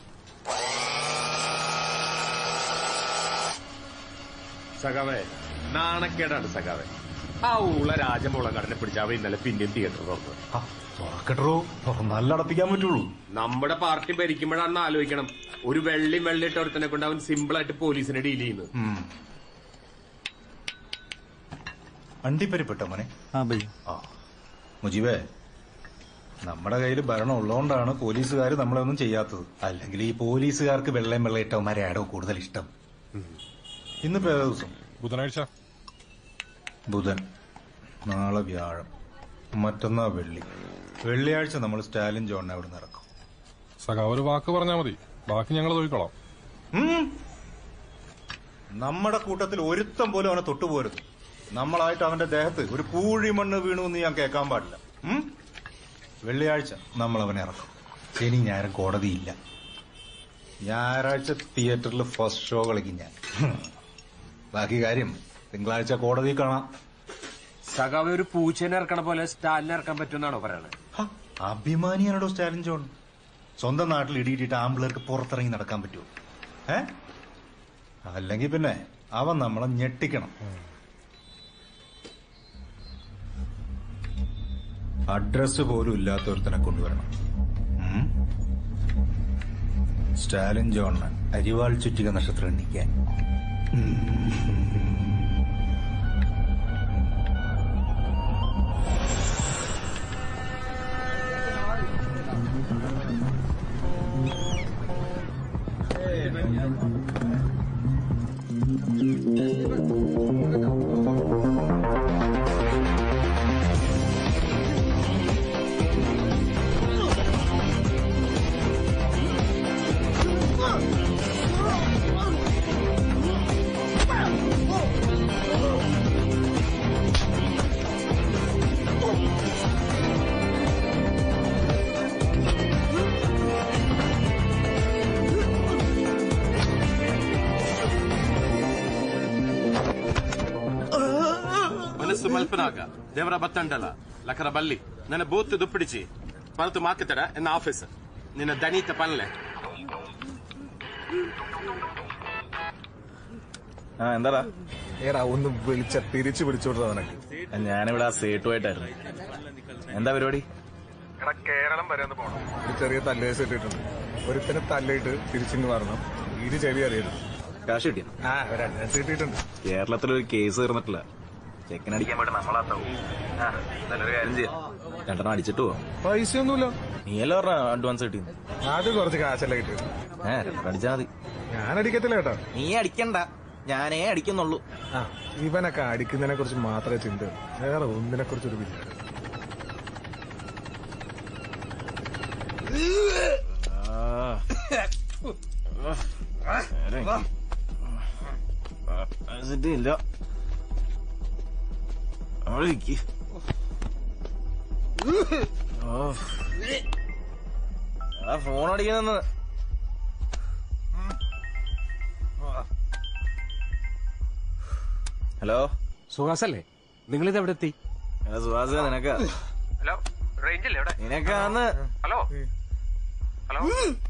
സഖാവേ നാണക്കേടാണ് സഖാവേ ആ ഉള്ള രാജമോള കടനെ പിടിച്ചാവ ഇന്നലെ പിന്നെയും തിയേറ്റർ തുറന്നു തുറക്കട്ടോ തുറന്നാലേ അടപ്പിക്കാൻ പറ്റുള്ളൂ നമ്മുടെ പാർട്ടി ഭരിക്കുമ്പോഴാണെന്ന് ആലോചിക്കണം ഒരു വെള്ളി വെള്ളിട്ട ഒരുത്തനെ കൊണ്ട് അവൻ സിമ്പിൾ ആയിട്ട് പോലീസിനെ ഡീൽ ചെയ്യുന്നത് അണ്ടിപ്പരിപ്പെട്ട മോനെ ആ ബൈ ആ മുജീബേ നമ്മുടെ കയ്യിൽ ഭരണം ഉള്ളതുകൊണ്ടാണ് പോലീസുകാർ നമ്മളെ ഒന്നും ചെയ്യാത്തത് അല്ലെങ്കിൽ ഈ പോലീസുകാർക്ക് വെള്ളയും വെള്ളയിട്ടവന്മാരെ ആടോ കൂടുതൽ ഇഷ്ടം ഇന്നിപ്പോ ഏതാ ദിവസം ബുധനാഴ്ച ബുധൻ നാളെ വ്യാഴം മറ്റന്നാ വെള്ളി വെള്ളിയാഴ്ച നമ്മൾ സ്റ്റാലിൻ ജോണിനെ അവിടെ നിന്ന് ഇറക്കും സഖാ ഒരു വാക്ക് പറഞ്ഞാൽ മതി ബാക്കി ഞങ്ങൾ നോക്കിക്കോളാം ഉം. നമ്മുടെ കൂട്ടത്തിൽ ഒരുത്തം പോലും അവനെ തൊട്ടുപോരുത് നമ്മളായിട്ട് അവന്റെ ദേഹത്ത് ഒരു പൂഴി മണ്ണ് വീണു എന്ന് ഞാൻ കേൾക്കാൻ പാടില്ല ഉം? വെള്ളിയാഴ്ച നമ്മൾ അവനെ ഇറക്കും ശനി ഞായറും കോടതിയില്ല ഞായറാഴ്ച തിയേറ്ററിൽ ഫസ്റ്റ് ഷോ കളിക്കും ഞാൻ ഹും. ബാക്കി കാര്യം തിങ്കളാഴ്ച കോടതി കാണാം സഖാവ് ഒരു പൂച്ചേനെ ഇറക്കണ പോലെ സ്റ്റാലിനെ ഇറക്കാൻ പറ്റുമെന്നാണോ പറയണത് അഭിമാനിയാണോ സ്റ്റാലിൻ ജോൺ സ്വന്തം നാട്ടിൽ ഇടിയിട്ടിട്ട് ആമ്പിളർക്ക് പുറത്തിറങ്ങി നടക്കാൻ പറ്റുമോ ഏ അല്ലെങ്കിൽ പിന്നെ അവൻ നമ്മളെ ഞെട്ടിക്കണം അഡ്രസ് പോലും ഇല്ലാത്തൊരുത്തനെ കൊണ്ടുവരണം ഉം? സ്റ്റാലിൻ ജോണിന് അരിവാൾ ചുറ്റിക നക്ഷത്രം എണ്ണിക്കാൻ ಮನಸ್ಸು ಮಲ್ಪನಾಗ ದೇವರ ಬತ್ತಂಡಲ ಲಕರ ಬಲ್ಲಿ ನನ್ನ ಬೂತ್ ದುಪ್ಪಿಡಿಚಿ ಮಲ್ತು ಮಾಕಿತಡ ಎನ್ನ ಆಫೀಸ್ ನಿನ್ನ ದಣಿತ ಪನ್ಲೆ ആ എന്താടാ ഏടാ ഒന്ന് വിളിച്ച തിരിച്ചു പിടിച്ചോട്ടത് നിനക്ക് ഞാനിവിടെ ആ സേട്ടുമായിട്ടായിരുന്നു എന്താ പരിപാടി എടാ കേരളം വരെ ഒന്ന് പോണം ഒരു ചെറിയ തല്ലേസ് ഇട്ടിട്ടുണ്ട് ഒരുത്തനെ തല്ലിട്ട് തിരിച്ചിങ്ങ് വരണം ഇരു ചെവി അറിയരുത് കാശ് കിട്ടിയ ആ ഒരു അഡ്വാൻസ് കിട്ടിയിട്ടുണ്ട് കേരളത്തിൽ ഒരു കേസ് തീർന്നിട്ടില്ല ചെക്കൻ അടിക്കാൻ വേണ്ടി നമ്മളാത്താവും നല്ലൊരു കാര്യം ചെയ്യാം രണ്ടെണ്ണം അടിച്ചിട്ട് പോവാം പൈസ ഒന്നുമില്ല നീ അല്ല പറഞ്ഞ അഡ്വാൻസ് കിട്ടി ആദ്യം കുറച്ച് കാശല്ല കിട്ടിയത് ഏ രണ്ടെണ്ണം അടിച്ചാ മതി ഞാൻ അടിക്കത്തില്ല കേട്ടോ നീ അടിക്കണ്ട ഞാനേ അടിക്കുന്നുള്ളൂ ആ ഇവനൊക്കെ അടിക്കുന്നതിനെ കുറിച്ച് മാത്രമേ ചിന്ത വേറെ ഒന്നിനെ കുറിച്ച് ഒരു വിചാരം ഇല്ല അവിടെ ഇരിക്ക്. ഓ. ആ ഫോൺ അടിക്കുന്ന ഹലോ സുഹാസല്ലേ നിങ്ങളിത് എവിടെ എത്തി സുഹാസ നിനക്ക ഹലോ റേഞ്ചില്ലേ എവിടെ നിനക്കാന്ന് ഹലോ ഹലോ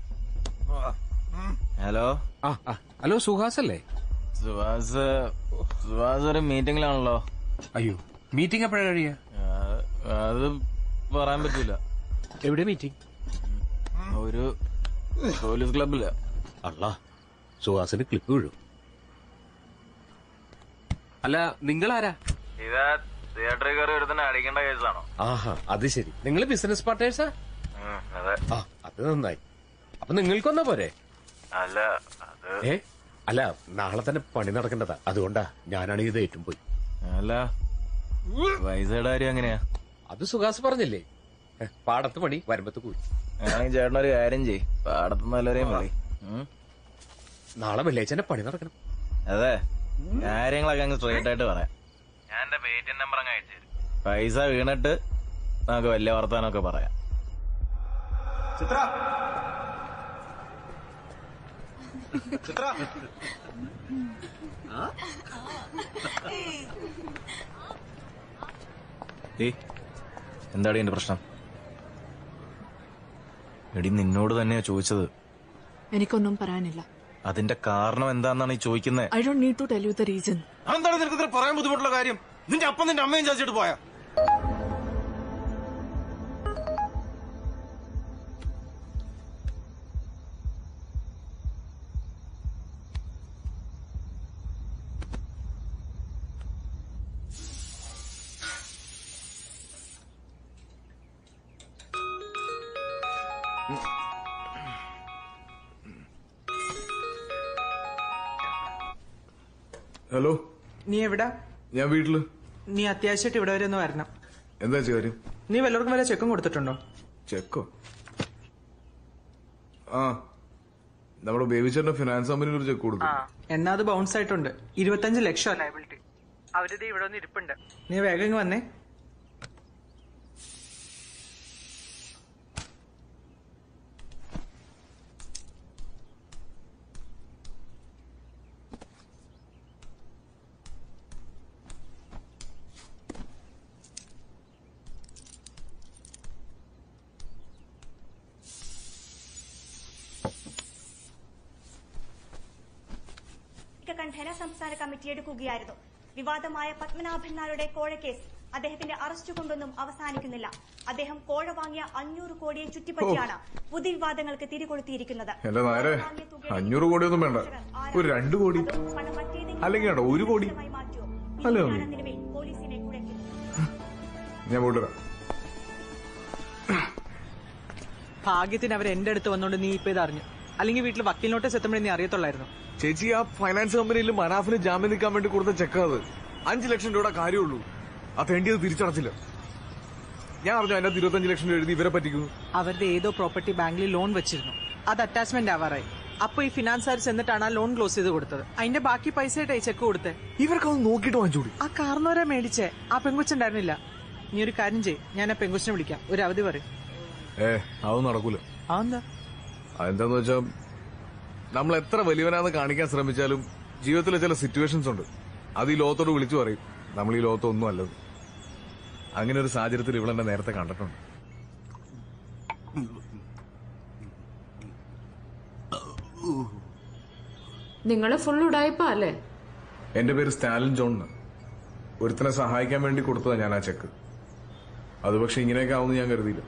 ഹലോ ആ ആ ഹലോ സുഹാസല്ലേ സുഹാസ് സുഹാസ് ഒരു മീറ്റിംഗിലാണല്ലോ അയ്യോ മീറ്റിംഗ് എപ്പോഴാണ് കഴിയുക അത് പറയാൻ പറ്റൂല എവിടെ മീറ്റിംഗ് ഒരു പോലീസ് ക്ലബില്ല അല്ല സുഹാസിന് ക്ലിപ്പ് വീഴും അല്ല നിങ്ങളാരാ ഇതാ തിയേറ്ററിൽ കയറി ഒരുത്തന്നെ അടിക്കേണ്ട കേസാണോ ആഹാ അത് ശരി നിങ്ങൾ ബിസിനസ് പാർട്ട്നേഴ്സാ അതെ ആ അത് നന്നായി അപ്പൊ നിങ്ങൾക്കൊന്നാ പോരെ അല്ല അത് ഏ അല്ല നാളെ തന്നെ പണി നടക്കേണ്ടതാ അതുകൊണ്ടാ ഞാനാണെങ്കിൽ ഇത് ഏറ്റും പോയി അല്ല പൈസയുടെ കാര്യം എങ്ങനെയാ അത് സുഹാസ് പറഞ്ഞില്ലേ ഏ, പാടത്ത് പണി വരുമ്പത്ത് കൂലി ആണെങ്കിൽ ചേട്ടനൊരു കാര്യം ചെയ് പാടത്ത് നല്ലവരെയും മതി നാളെ വെള്ളിയാഴ്ച പണി നടക്കണം അതെ കാര്യങ്ങളൊക്കെ അങ്ങ് സ്ട്രേറ്റ് ആയിട്ട് പറയാം ഞാൻ എന്റെ പേറ്റിഎം നമ്പർ അങ്ങ് അയച്ചു പൈസ വീണിട്ട് നമുക്ക് വലിയ വർത്താനമൊക്കെ പറയാം ചിത്ര ചിത്ര ഏയ് എന്താടി എന്റെ പ്രശ്നം എടി നിന്നോട് തന്നെയാ ചോദിച്ചത് എനിക്കൊന്നും പറയാനില്ല അതിന്റെ കാരണം എന്താന്നാണ് ഈ ചോദിക്കുന്നത് I don't need to tell you the reason എന്താണ് നിനക്ക് ഇത്ര പറയാൻ ബുദ്ധിമുട്ടുള്ള കാര്യം നിന്റെ അപ്പം നിന്റെ അമ്മയും ചാച്ചിട്ട് പോയാ ഹലോ നീ എവിടാ ഞാൻ വീട്ടില് നീ അത്യാവശ്യമായിട്ട് ഇവിടെ വരെ ഒന്ന് വരണം എന്താ കാര്യം നീ വല്ലവർക്കും വല്ല ചെക്കും കൊടുത്തിട്ടുണ്ടോ ചെക്കോ ആ നമ്മുടെ ബേബിച്ചേട്ടന്റെ ഫിനാൻസ് കമ്പനിയിൽ ഒരു ചെക്ക് കൊടുത്തു എന്നാ അത് ബൗൺസ് ആയിട്ടുണ്ട് ഇരുപത്തഞ്ച് ലക്ഷം ലയബിലിറ്റി അവരിത് ഇവിടെ ഒന്ന് ഇരിപ്പുണ്ട് നീ വേഗം ഇങ്ങ് വന്നേ കണ്ഠേന സംസ്ഥാന കമ്മിറ്റി എടുക്കുകയായിരുന്നു വിവാദമായ പത്മനാഭൻ നായരുടെ കോഴക്കേസ് അദ്ദേഹത്തിന്റെ അറസ്റ്റ് കൊണ്ടൊന്നും അവസാനിക്കുന്നില്ല അദ്ദേഹം കോഴ വാങ്ങിയ അഞ്ഞൂറ് കോടിയെ ചുറ്റിപ്പറ്റിയാണ് പുതിയ വിവാദങ്ങൾക്ക് തിരികൊളുത്തിയിരിക്കുന്നത് എന്റെ നേരെ അഞ്ഞൂറ് കോടിയൊന്നും വേണ്ട ഒരു രണ്ട് കോടി അല്ലെങ്കിൽ വേണ്ട ഒരു കോടി അല്ലേ മമ്മി നിലവിൽ പോലീസിനെ കുഴക്കി ഞാൻ പോയിട്ട് വരാം ഭാഗ്യത്തിന് അവർ എന്റെ അടുത്ത് വന്നോണ്ട് നീ ഇപ്പൊ ഇത് അറിഞ്ഞു അല്ലെങ്കിൽ വീട്ടിൽ വക്കീൽ നോട്ടീസ് എത്തുമ്പോഴേ നീ അറിയത്തുള്ളായിരുന്നു ചേച്ചി ആ ഫൈനാൻസ് കമ്പനിയിൽ മനാഫിന് ജാമ്യം നിൽക്കാൻ വേണ്ടി കൊടുത്ത ചെക്കാ അത് അഞ്ചു ലക്ഷം രൂപയുടെ കാര്യമുള്ളൂ ആ തേണ്ടിയത് തിരിച്ചടച്ചില്ല ഞാൻ അറിഞ്ഞു അതിനകത്ത് ഇരുപത്തഞ്ച് ലക്ഷം രൂപ എഴുതി ഇവരെ പറ്റിക്കുന്നു അവരുടെ ഏതോ പ്രോപ്പർട്ടി ബാങ്കിൽ ലോൺ വെച്ചിരുന്നു അത് അറ്റാച്ച്മെന്റ് ആവാറായി അപ്പൊ ഈ ഫിനാൻസുകാർ ചെന്നിട്ടാണ് ആ ലോൺ ക്ലോസ് ചെയ്ത് കൊടുത്തത് അതിന്റെ ബാക്കി പൈസ ആയിട്ടായി ചെക്ക് കൊടുത്തേ ഇവർക്ക് അത് നോക്കിയിട്ട് വാങ്ങിച്ചൂടി ആ കാർന്നോരെ മേടിച്ചേ ആ പെങ്കൊച്ചുണ്ടായിരുന്നില്ല നീ ഒരു കാര്യം ചെയ് ഞാൻ ആ പെങ്കൊച്ചിനെ വിളിക്കാം ഒരു അവധി പറയും ഏ അതൊന്നും നടക്കൂല അതെന്താ അതെന്താന്ന് വെച്ചാ നമ്മൾ എത്ര വലിയവനാന്ന് കാണിക്കാൻ ശ്രമിച്ചാലും ജീവിതത്തിലെ ചില സിറ്റുവേഷൻസ് ഉണ്ട് അത് ഈ ലോകത്തോട് വിളിച്ചു പറയും നമ്മൾ ഈ ലോകത്ത് ഒന്നും അല്ലത് അങ്ങനെ ഒരു സാഹചര്യത്തിൽ ഇവളെന്നെ നേരത്തെ കണ്ടിട്ടുണ്ട് നിങ്ങള് ഫുൾ ഉടായിപ്പ അല്ലേ എന്റെ പേര് സ്റ്റാലിൻ ജോൺ എന്ന്. ഒരുത്തനെ സഹായിക്കാൻ വേണ്ടി കൊടുത്തതാ ഞാൻ ആ ചെക്ക് അത് പക്ഷെ ഇങ്ങനെയൊക്കെ ആവുമെന്ന് ഞാൻ കരുതിയില്ല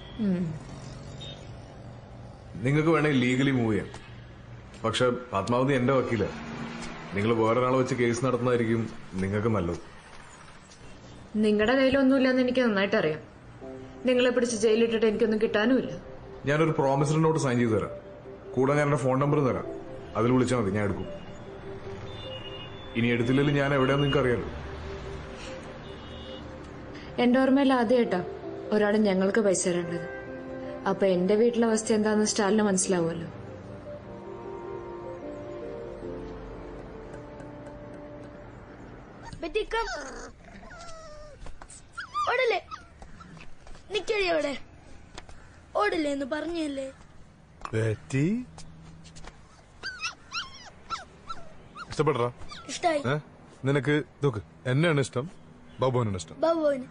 നിങ്ങൾക്ക് വേണമെങ്കിൽ ലീഗലി മൂവ് ചെയ്യാം പക്ഷെ പത്മാവതി എന്റെ വക്കീല നിങ്ങൾ വേറൊരാളെ വെച്ച് കേസ് നടത്തുന്നതായിരിക്കും നിങ്ങൾക്ക് നല്ലത് നിങ്ങളുടെ കയ്യിലൊന്നുമില്ലെന്ന് എനിക്ക് നന്നായിട്ട് അറിയാം നിങ്ങളെ പിടിച്ച് ജയിലിട്ടിട്ട് എനിക്കൊന്നും കിട്ടാനുമില്ല ഞാനൊരു പ്രോമിസറി നോട്ട് സൈൻ ചെയ്തു തരാം കൂടെ ഞാൻ എന്റെ ഫോൺ നമ്പർ തരാം അതിൽ വിളിച്ചാൽ മതി ഞാൻ എടുക്കും ഇനി എടുത്തില്ലെങ്കിൽ ഞാൻ എവിടെയാന്ന് നിങ്ങൾക്ക് അറിയാലോ എന്റെ ഓർമ്മയിൽ ആദ്യമായിട്ടാ ഒരാൾ ഞങ്ങൾക്ക് പൈസ തരേണ്ടത് അപ്പൊ എന്റെ വീട്ടിലെ അവസ്ഥ എന്താണെന്ന് സ്റ്റാലിന് മനസ്സിലാവുമല്ലോ ബെറ്റിക്കം ഓടല്ലേ നിക്കടി അവിടെ ഓടില്ലേ എന്ന് പറഞ്ഞല്ലേ ബെറ്റി ഇഷ്ടപ്പെടാ ഇഷ്ടായി ഏ നിനക്ക് നോക്ക് എന്നെയാണ് ഇഷ്ടം ബാബുവിനാണ് ഇഷ്ടം ബാബുവിന്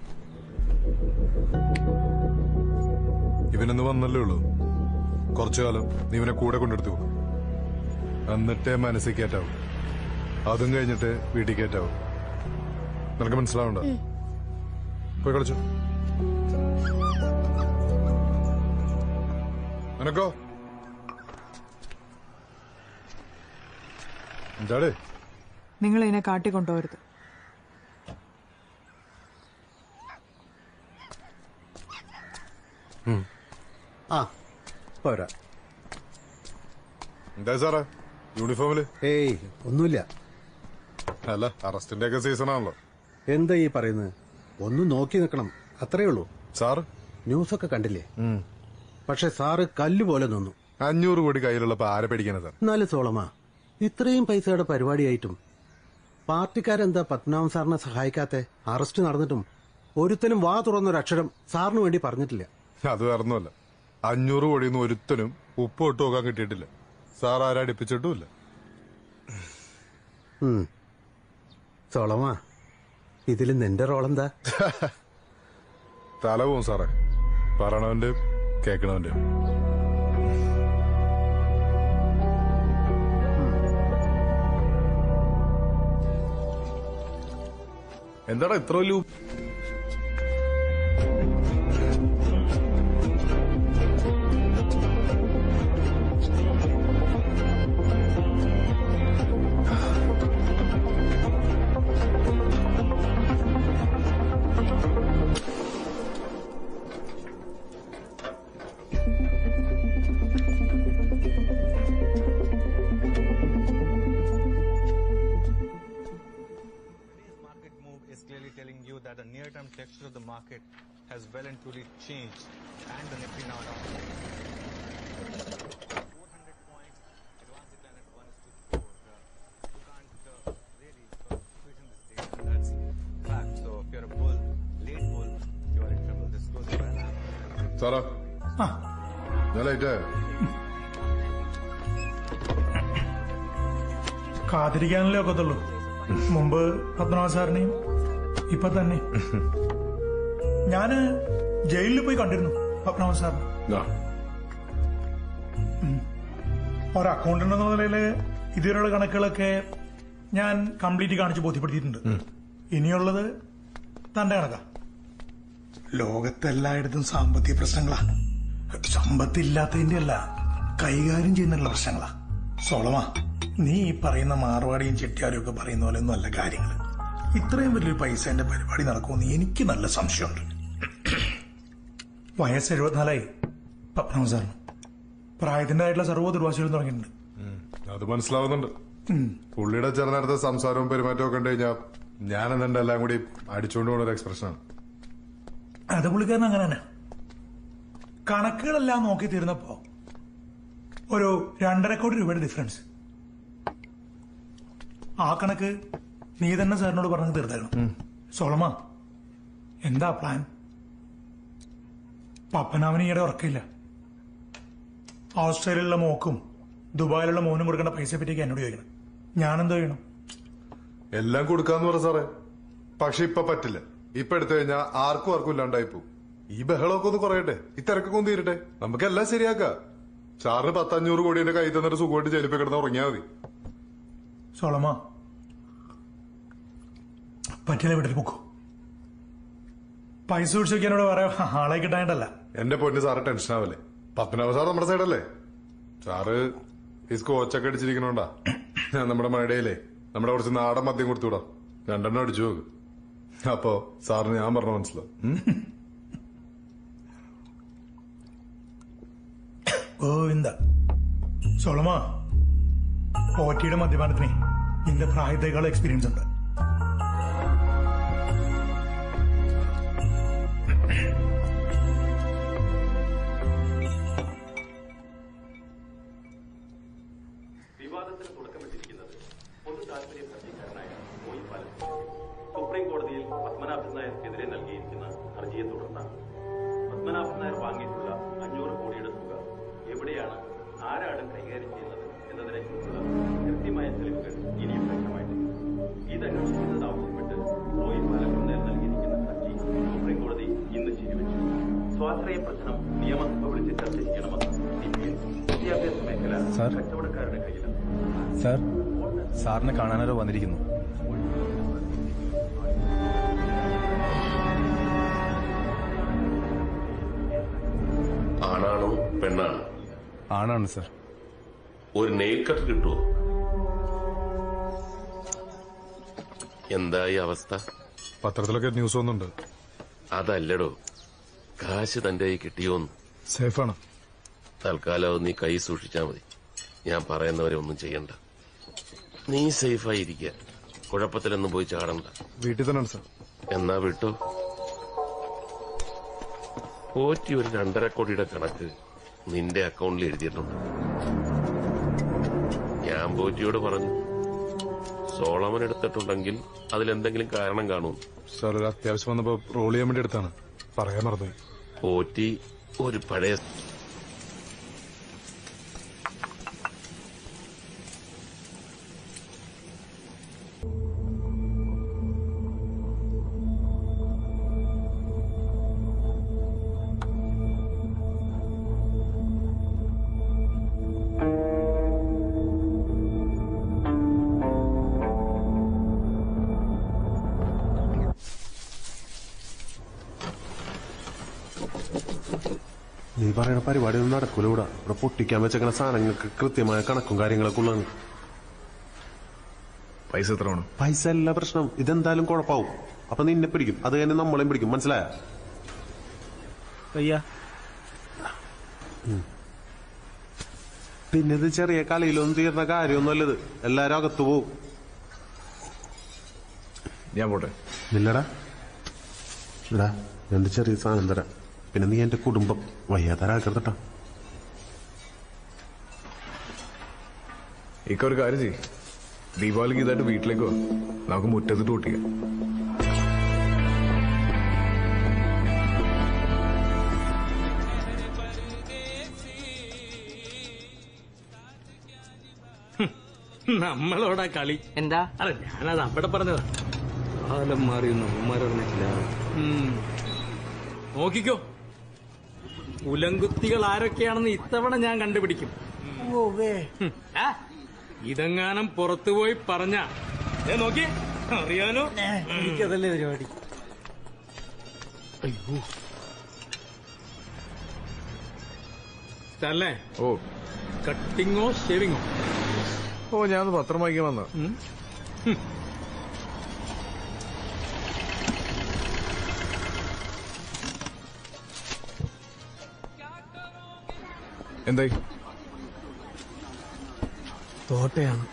ഇവനൊന്ന് വന്നല്ലേ ഉള്ളൂ കുറച്ചു കാലം നീ ഇവനെ കൂടെ കൊണ്ടെടുത്തു പോകും എന്നിട്ടേ മനസ്സിൽ കയറ്റാവും അതും കഴിഞ്ഞിട്ട് വീട്ടിൽ കയറ്റാവും നിനക്ക് മനസ്സിലാവണ്ട പോയി കളിച്ചു നിനക്കോ എന്താടേ നിങ്ങൾ ഇതിനെ കാട്ടിക്കൊണ്ടുപോകരുത് ആ പോരാ എന്താ സാറേ യൂണിഫോമില് ഏയ് ഒന്നുമില്ല അല്ല അറസ്റ്റിന്റെ ഒക്കെ സീസൺ ആണല്ലോ എന്താ ഈ പറയുന്നത് ഒന്ന് നോക്കി നിൽക്കണം അത്രേ ഉള്ളൂ സാറ് ന്യൂസൊക്കെ കണ്ടില്ലേ പക്ഷെ സാറ് കല്ല് പോലെ നിന്നു അഞ്ഞൂറ് കോടി കയ്യിലുള്ളപ്പോ ആരെ പേടിക്കാനാ സാർ എന്നാലും സോളമാ ഇത്രയും പൈസയുടെ പരിപാടിയായിട്ടും പാർട്ടിക്കാരെന്താ പത്മനാഭൻ സാറിനെ സഹായിക്കാത്തെ അറസ്റ്റ് നടന്നിട്ടും ഒരുത്തനും വാ തുറന്നൊരക്ഷരം സാറിന് വേണ്ടി പറഞ്ഞിട്ടില്ല അത് വേറൊന്നുമല്ല അഞ്ഞൂറ് കോടിയൊന്നും ഒരുത്തനും ഉപ്പ് ഇട്ട് നോക്കാൻ കിട്ടിയിട്ടില്ല സാർ ആരടിപ്പിച്ചിട്ടുമില്ല ഉം. സോളമാ ഇതിൽ നിന്റെ റോളെന്താ തല പോവും സാറേ പറയണവന്റെ കേക്കണവന്റെ എന്താടാ ഇത്ര വലിയ ഉപ്പ്? market move is clearly telling you that the near-term texture of the market has well and truly changed, and the Nifty now down. 400 points, advance decline at 1 is to 4. Uh, you can't uh, really uh, question this data, and that's fact. So if you're a bull, late bull, you are in trouble. This goes well after. സാറാ ഞാൻ light കാത്തിരിക്കാനല്ലേ ഒക്കത്തുള്ളൂ മുമ്പ് പത്മനാഭ സാറിനെയും ഇപ്പൊ തന്നെ ഞാന് ജയിലിൽ പോയി കണ്ടിരുന്നു പത്മനാഭ സാറിന് ഉം. ഒരു അക്കൗണ്ടന്റ് എന്ന നിലയില് ഇതുവരെയുള്ള കണക്കുകളൊക്കെ ഞാൻ കംപ്ലീറ്റ് കാണിച്ച് ബോധ്യപ്പെടുത്തിയിട്ടുണ്ട് ഇനിയുള്ളത് തന്റെ കണക്കാ ലോകത്തെല്ലായിടത്തും സാമ്പത്തിക പ്രശ്നങ്ങളാ സമ്പത്തില്ലാത്തതിന്റെ അല്ല കൈകാര്യം ചെയ്യുന്നുള്ള പ്രശ്നങ്ങളാ സോളമാ നീ ഈ പറയുന്ന മാർവാടിയും ചെട്ടിയാരും ഒക്കെ പറയുന്ന പോലെ ഒന്നും അല്ല കാര്യങ്ങൾ ഇത്രയും വലിയൊരു പൈസന്റെ പരിപാടി നടക്കുമെന്ന് എനിക്ക് നല്ല സംശയമുണ്ട് വയസ്സ് എഴുപത്തിനാലായി പത്മനാഭ സാറിന് പ്രായത്തിൻ്റെതായിട്ടുള്ള സർവ്വ ദുർവാസികളും തുടങ്ങിയിട്ടുണ്ട് അത് മനസ്സിലാവുന്നുണ്ട് ഉം. പുള്ളിയുടെ ചില നേരത്തെ സംസാരവും പെരുമാറ്റവും ഒക്കെ കണ്ടു കഴിഞ്ഞാൽ ഞാൻ എന്നെ എല്ലാം കൂടി അടിച്ചുകൊണ്ട് പോകുന്ന ഒരു എക്സ്പ്രഷനാണ് അത് പുള്ളിക്കാരൻ അങ്ങനെ തന്നെ കണക്കുകളെല്ലാം നോക്കി തീർന്നപ്പോ ഒരു രണ്ടര കോടി രൂപയുടെ ഡിഫറൻസ് ആ കണക്ക് നീ തന്നെ സാറിനോട് പറഞ്ഞു തീർത്തായിരുന്നു സോളമ എന്താ പ്ലാൻ പപ്പനാവിന് ഈയിടെ ഉറക്കില്ല ഓസ്ട്രേലിയയിലുള്ള മോക്കും ദുബായിലുള്ള മോനും കൊടുക്കേണ്ട പൈസയെ പറ്റിയൊക്കെ എന്നോട് ചോദിക്കണം ഞാനെന്തോ ചെയ്യണം എല്ലാം കൊടുക്കാന്ന് പറ സാറേ പക്ഷെ ഇപ്പൊ പറ്റില്ല ഇപ്പൊ എടുത്തു കഴിഞ്ഞാൽ ആർക്കും ആർക്കും ഇല്ലാണ്ടായി പോകും ഈ ബഹളമൊക്കെ ഒന്ന് കുറയട്ടെ ഈ തിരക്കൊക്കെ ഒന്ന് തീരട്ടെ നമുക്ക് എല്ലാം ശരിയാക്കാം സാറിന് പത്തഞ്ഞൂറ് കോടിയുടെ കൈ തന്നിട്ട് സുഖമായിട്ട് ജയിലിൽ പോയി കിടന്ന് ഉറങ്ങിയാൽ മതി സോളമ പറ്റില്ല വീട്ടിൽ പോക്കോ പൈസ പിടിച്ചു വെക്കാനോട് വേറെ ആളെ കിട്ടാനായിട്ടല്ല എന്റെ പൊന്ന് സാറ് ടെൻഷൻ ആവല്ലേ പത്മനാഭ സാർ നമ്മുടെ സൈഡല്ലേ സാറ് ഈ സ്കോച്ചൊക്കെ അടിച്ചിരിക്കണോണ്ടാ ഞാൻ നമ്മുടെ മഴയിലേ നമ്മുടെ കുറച്ച് നാടൻ മദ്യം കൊടുത്തുവിടാ രണ്ടെണ്ണം അടിച്ചു നോക്ക് അപ്പോ സാറിന് ഞാൻ പറഞ്ഞ മനസ്സിലാവും ഉം? ഗോവിന്ദ സോളമ ഓറ്റിയുടെ മദ്യപാനത്തിന് നിന്റെ പ്രായത്തേക്കാൾ എക്സ്പീരിയൻസ് ഉണ്ട് വിവാദത്തിന് തുടക്കമിട്ടിരിക്കുന്നത് പൊതു താൽപര്യ ഹർജിക്കാരനായ മോയി പാലൻ സുപ്രീം കോടതിയിൽ പത്മനാഭൻ നായർക്കെതിരെ നൽകിയിരിക്കുന്ന ഹർജിയെ തുടർന്നാണ് പത്മനാഭൻ നായർ വാങ്ങിയിട്ടുള്ള അഞ്ഞൂറ് കോടിയുടെ തുക എവിടെയാണ് ആരാണ് കൈകാര്യം ചെയ്യുന്നത് എന്നതിനെക്കുറിച്ചുള്ള കൃത്യമായ തെളിവുകൾ ഇനിയും വ്യക്തമായിട്ടില്ല ഇതന്വേഷിക്കുന്നത് ആവശ്യപ്പെട്ട് മോയി പാലൻ നായർ നൽകിയിരിക്കുന്ന ഹർജി സുപ്രീം കോടതി ഇന്ന് ശരിവച്ചു സ്വാശ്രയ പ്രശ്നം നിയമസഭ വിളിച്ച് ചർച്ച ചെയ്യണമെന്ന് സി പി എം വിദ്യാഭ്യാസ മേഖല സാർ. കച്ചവടക്കാരുടെ കയ്യിലാണ് സാർ സാറിനെ കാണാനാരോ വന്നിരിക്കുന്നു ആണാണോ പെണ്ണാണോ ആണാണ് സാർ ഒരു നെയിൽ കട്ട് കിട്ടുമോ എന്തായി അവസ്ഥ പത്രത്തിലൊക്കെ ന്യൂസ് വന്നുണ്ട് അതല്ലടോ കാശ് തന്റെ കൈ കിട്ടിയോന്ന് സേഫാണ് തൽക്കാലം അത് നീ കൈ സൂക്ഷിച്ചാ മതി ഞാൻ പറയുന്നവരെ ഒന്നും ചെയ്യണ്ട നീ സേഫായിരിക്കുക കുഴപ്പത്തിലൊന്നും പോയി ചാടണ്ട വീട്ടിൽ തന്നെയാണ് സാർ എന്നാ വിട്ടോ പോറ്റി ഒരു രണ്ടര കോടിയുടെ കണക്ക് നിന്റെ അക്കൗണ്ടിൽ എഴുതിയിട്ടുണ്ട് ഞാൻ പോറ്റിയോട് പറഞ്ഞു സോളമൻ എടുത്തിട്ടുണ്ടെങ്കിൽ അതിലെന്തെങ്കിലും കാരണം കാണും സാർ ഒരു അത്യാവശ്യം വന്നപ്പോ റോൾ ചെയ്യാൻ വേണ്ടി എടുത്താണ് പറയാൻ മറന്നുപോയി പോറ്റി ഒരു പഴയ നീ പറയുന്ന പരിപാടി ഒന്നും നടക്കൂല ഇവിടെ ഇവിടെ പൊട്ടിക്കാൻ വെച്ചേക്കണ സാധനങ്ങൾക്ക് കൃത്യമായ കണക്കും കാര്യങ്ങളൊക്കെ ഉള്ളതാണ് പൈസ എത്ര വേണം പൈസ അല്ല പ്രശ്നം ഇതെന്തായാലും കുഴപ്പാവും അപ്പൊ നിന്നെ പിടിക്കും അത് കഴിഞ്ഞ് നമ്മളെയും പിടിക്കും മനസ്സിലായ അയ്യാ പിന്നെ ഇത് ചെറിയ കളിയിലൊന്നും തീർന്ന കാര്യമൊന്നുമല്ലത് എല്ലാരും അകത്തു പോവും ഞാൻ പോട്ടെ നില്ലടാ ഇടാ രണ്ട് ചെറിയ സാധനം തരാം പിന്നെ നീ എന്റെ കുടുംബം വയ്യാത്തരാക്കരുതട്ടാ ഇക്ക ഒരു കാര്യം ചെയ്യ് ദീപാവലിക്ക് ഇതായിട്ട് വീട്ടിലേക്ക് വാ നമുക്ക് മുറ്റത്തിട്ട് പൊട്ടിക്കാം നമ്മളോടാ കളി എന്താ അല്ല ഞാനത് അവിടെ പറഞ്ഞതാ കാലം മാറിയൊന്നും ഉമ്മാരറിഞ്ഞിട്ടില്ല നോക്കിക്കോ ഉലങ്കുത്തികൾ ആരൊക്കെയാണെന്ന് ഇത്തവണ ഞാൻ കണ്ടുപിടിക്കും ഹും. ആ, ഇതെങ്ങാനും പുറത്തുപോയി പറഞ്ഞ നോക്കി അറിയാലോ എനിക്കതല്ലേ പരിപാടി അയ്യോ സ്ഥലേ ഓ കട്ടിങ്ങോ ഷേവിങ്ങോ ഓ ഞാൻ പത്രം വായിക്കാൻ വന്ന എന്തായി തോട്ടയാണ്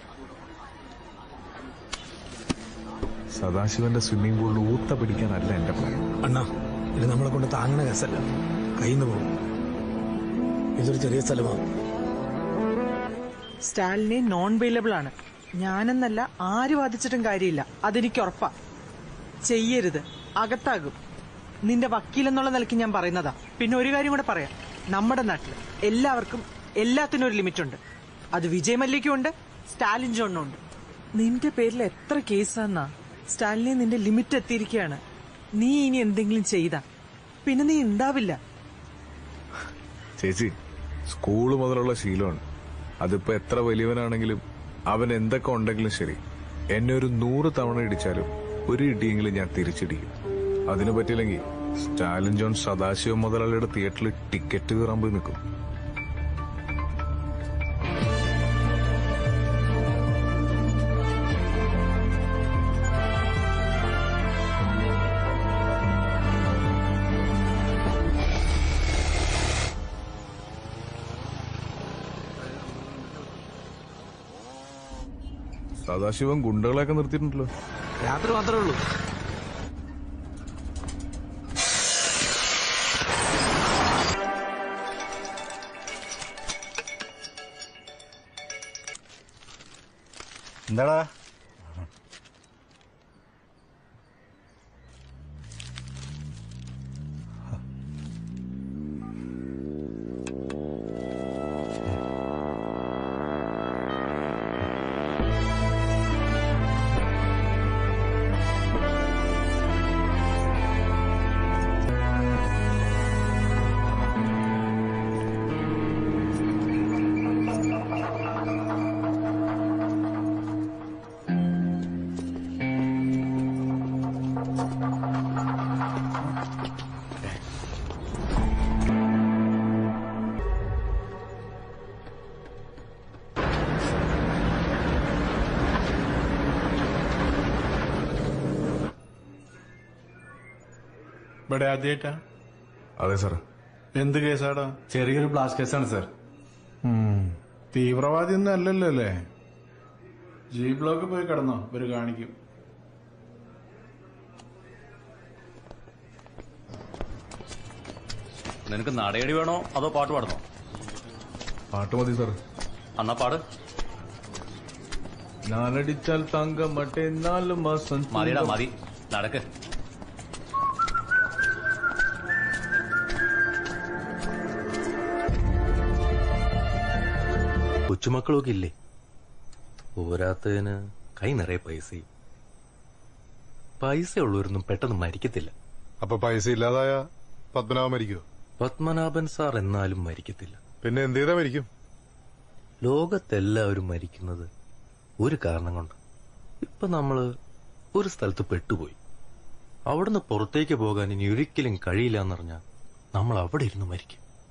സദാശിവന്റെ സ്വിമ്മിംഗ് പൂളിൽ ഊത്ത പിടിക്കാനല്ല എന്റെ പ്ലാൻ അണ്ണാ ഇത് നമ്മളെ കൊണ്ട് താങ്ങണ കേസല്ല കയ്യിൽ പോകും ഇതൊരു ചെറിയ സ്ഥലമാണ് സ്റ്റാലിനെ നോൺ വെയിലബിൾ ആണ് ഞാനെന്നല്ല ആര് വാദിച്ചിട്ടും കാര്യമില്ല അതെനിക്ക് ഉറപ്പാ ചെയ്യരുത് അകത്താകും നിന്റെ വക്കീലെന്നുള്ള നിലയ്ക്ക് ഞാൻ പറയുന്നതാ പിന്നെ ഒരു കാര്യം കൂടെ പറയാം നമ്മുടെ നാട്ടിൽ എല്ലാവർക്കും എല്ലാത്തിനും ഒരു ലിമിറ്റ് ഉണ്ട് അത് വിജയ് മല്യയ്ക്കും ഉണ്ട് സ്റ്റാലിൻ ജോണിനും ഉണ്ട് നിന്റെ പേരിൽ എത്ര കേസാന്നാ സ്റ്റാലിനെ നിന്റെ ലിമിറ്റ് എത്തിയിരിക്കുകയാണ് നീ ഇനി എന്തെങ്കിലും ചെയ്താ പിന്നെ നീ ഉണ്ടാവില്ല ചേച്ചി സ്കൂള് മുതലുള്ള ശീലമാണ് അതിപ്പോ എത്ര വലിയവനാണെങ്കിലും അവൻ എന്തൊക്കെ ഉണ്ടെങ്കിലും ശരി എന്നെ ഒരു നൂറ് തവണ ഇടിച്ചാലും ഒരു ഇടിയെങ്കിലും ഞാൻ തിരിച്ചിടിക്കും അതിനു പറ്റിയില്ലെങ്കിൽ സ്റ്റാലിൻ ജോൺ സദാശിവ മുതലാളിയുടെ തിയേറ്ററിൽ ടിക്കറ്റ് കയറാൻ പോയി നിൽക്കും സദാശിവൻ ഗുണ്ടകളെയൊക്കെ നിർത്തിയിട്ടുണ്ടല്ലോ രാത്രി മാത്രമേ ഉള്ളൂ എന്താടാ ഇവിടെ ആദ്യമായിട്ടാ അതെ സാർ എന്ത് കേസാടാ ചെറിയൊരു ബ്ലാസ്റ്റ് കേസാണ് സാർ തീവ്രവാദി ഒന്നും അല്ലല്ലോ അല്ലേ ജി ബ്ലോക്ക് പോയി കിടന്നോ ഇവര് കാണിക്കും നിനക്ക് നടയടി വേണോ അതോ പാട്ട് പാടണോ പാട്ട് മതി സാർ അന്നാ പാട് ഞാനടിച്ചാൽ തങ്ക മറ്റേ നാല് മാസം മതിടാ മതി നടക്ക് കൊച്ചുമക്കളൊക്കെ ഇല്ലേ പോരാത്തതിന് കൈ നിറയെ പൈസയും പൈസ ഉള്ളവരൊന്നും പെട്ടെന്ന് മരിക്കത്തില്ല അപ്പൊ പൈസ ഇല്ലാതായ പത്മനാഭൻ മരിക്കുമോ പത്മനാഭൻ സാർ എന്നാലും മരിക്കത്തില്ല പിന്നെ എന്ത് ചെയ്താ മരിക്കും ലോകത്തെല്ലാവരും മരിക്കുന്നത് ഒരു കാരണം കൊണ്ട് ഇപ്പൊ നമ്മള് ഒരു സ്ഥലത്ത് പെട്ടുപോയി അവിടുന്ന് പുറത്തേക്ക് പോകാൻ ഇനി ഒരിക്കലും കഴിയില്ല എന്നറിഞ്ഞാൽ നമ്മൾ അവിടെ ഇരുന്ന് മരിക്കും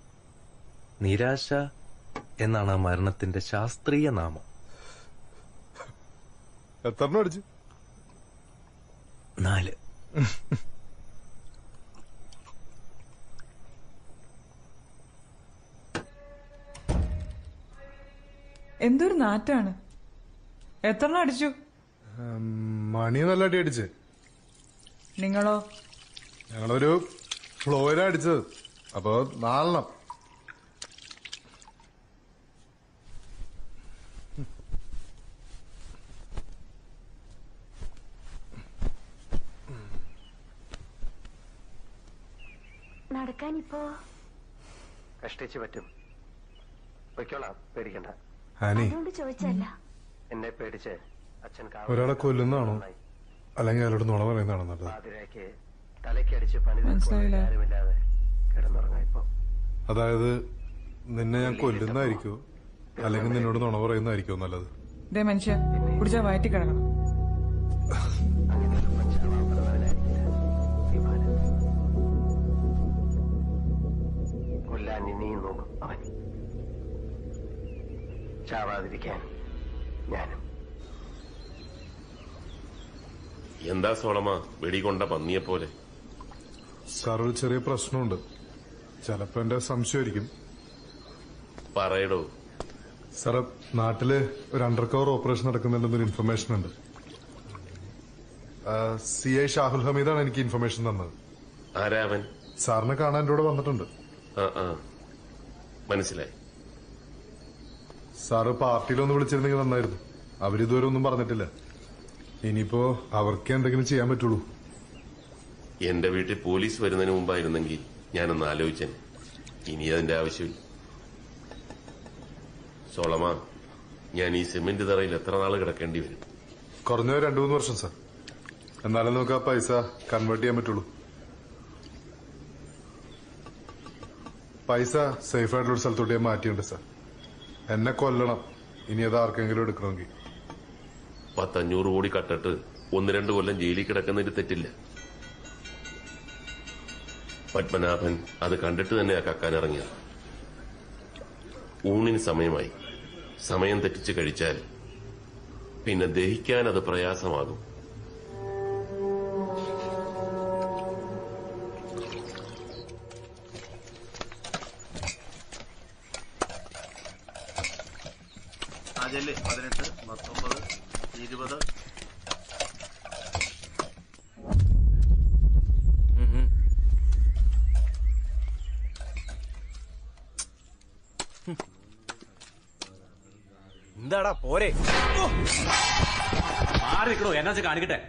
നിരാശ എന്നാണ് ആ മരണത്തിന്റെ ശാസ്ത്രീയ നാമം എത്ര അടിച്ചു നാല് എന്തൊരു നാറ്റാണ് എത്ര അടിച്ചു മണി നല്ല അടി അടിച്ച് നിങ്ങളോ ഞങ്ങളൊരു ഫ്ലോയിലാ അടിച്ചത് അപ്പൊ നാലെണ്ണം നടക്കാനിപ്പോ കഷ്ടിച്ച് പറ്റും പൊയ്ക്കോളാം പേടിക്കണ്ട ആനി അതുകൊണ്ട് ചോദിച്ചല്ല എന്നെ പേടിച്ച് അച്ഛൻ ഒരാളെ കൊല്ലുന്നതാണോ അല്ലെങ്കിൽ അയാളോട് നുണ പറയുന്നതാണോ നല്ലത് പാതിരാക്ക് തലക്കടിച്ച് പണി മനസ്സിലായില്ല. ആരുമില്ലാതെ കിടന്നുറങ്ങാം ഇപ്പൊ അതായത് നിന്നെ ഞാൻ കൊല്ലുന്നതായിരിക്കോ അല്ലെങ്കിൽ നിന്നോട് നുണ പറയുന്നതായിരിക്കോ നല്ലത് ദേ മനുഷ്യ കുടിച്ചാ വയറ്റി കിടക്കണം കൊല്ലാൻ ഇനിയും നോക്കും അവൻ ചാവാതിരിക്കാൻ ഞാനും എന്താ സോളമ വെടികൊണ്ട പന്നിയെ പോലെ സാർ ഒരു ചെറിയ പ്രശ്നമുണ്ട് ചിലപ്പോ എന്റെ സംശയമായിരിക്കും പറയടോ സാറ് നാട്ടില് ഒരു അണ്ടർ കവർ ഓപ്പറേഷൻ നടക്കുന്നുണ്ടെന്നൊരു ഇൻഫർമേഷൻ ഉണ്ട് സി ഐ ഷാഹുൽ ഹമീദാണ് എനിക്ക് ഇൻഫർമേഷൻ തന്നത് ആരാവൻ സാറിനെ കാണാൻ എന്റെ കൂടെ വന്നിട്ടുണ്ട് ആ ആ മനസ്സിലായി സാറ് പാർട്ടിയിലൊന്ന് വിളിച്ചിരുന്നെങ്കിൽ നന്നായിരുന്നു അവരിതുവരെ ഒന്നും പറഞ്ഞിട്ടില്ല ഇനിയിപ്പോ അവർക്ക് എന്തെങ്കിലും ചെയ്യാൻ പറ്റുള്ളൂ എന്റെ വീട്ടിൽ പോലീസ് വരുന്നതിന് മുമ്പായിരുന്നെങ്കിൽ ഞാനൊന്ന് ആലോചിച്ചേനെ ഇനി അതിന്റെ ആവശ്യമില്ല സോളമ ഞാൻ ഈ സിമന്റ് തറയിൽ എത്ര നാൾ കിടക്കേണ്ടി വരും കുറഞ്ഞ രണ്ടു മൂന്ന് വർഷം സാർ എന്നാലും നമുക്ക് ആ പൈസ കൺവേർട്ട് ചെയ്യാൻ പറ്റുള്ളൂ പൈസ സേഫ് ആയിട്ടുള്ള ഒരു സ്ഥലത്തോട്ട് ഞാൻ മാറ്റിയുണ്ട് സാർ എന്നെ കൊല്ലണം ഇനി അത് ആർക്കെങ്കിലും എടുക്കണമെങ്കിൽ പത്തഞ്ഞൂറ് കോടി കട്ടിട്ട് ഒന്ന് രണ്ട് കൊല്ലം ജയിലിൽ കിടക്കുന്നതിൽ തെറ്റില്ല പത്മനാഭൻ അത് കണ്ടിട്ട് തന്നെയാ കക്കാൻ ഇറങ്ങിയത് ഊണിന് സമയമായി സമയം തെറ്റിച്ച് കഴിച്ചാൽ പിന്നെ ദഹിക്കാൻ അത് പ്രയാസമാകും അതില് പതിനെട്ട് പത്തൊമ്പത് ഇരുപത് എന്താടാ പോരെ മാറി നിൽക്കണോ എന്നാ വെച്ചാ കാണിക്കട്ടെ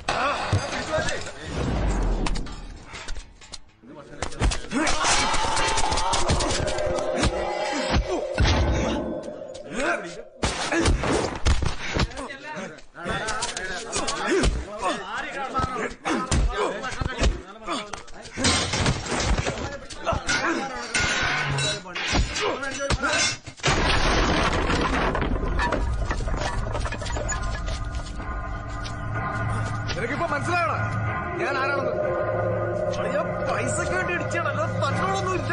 നിനക്കിപ്പോ മനസ്സിലാവണ ഞാൻ ആരാണെന്ന് അളിയാ പൈസക്ക് വേണ്ടി ഇടിച്ചാണല്ലോ തന്നോടൊന്നും ഇല്ല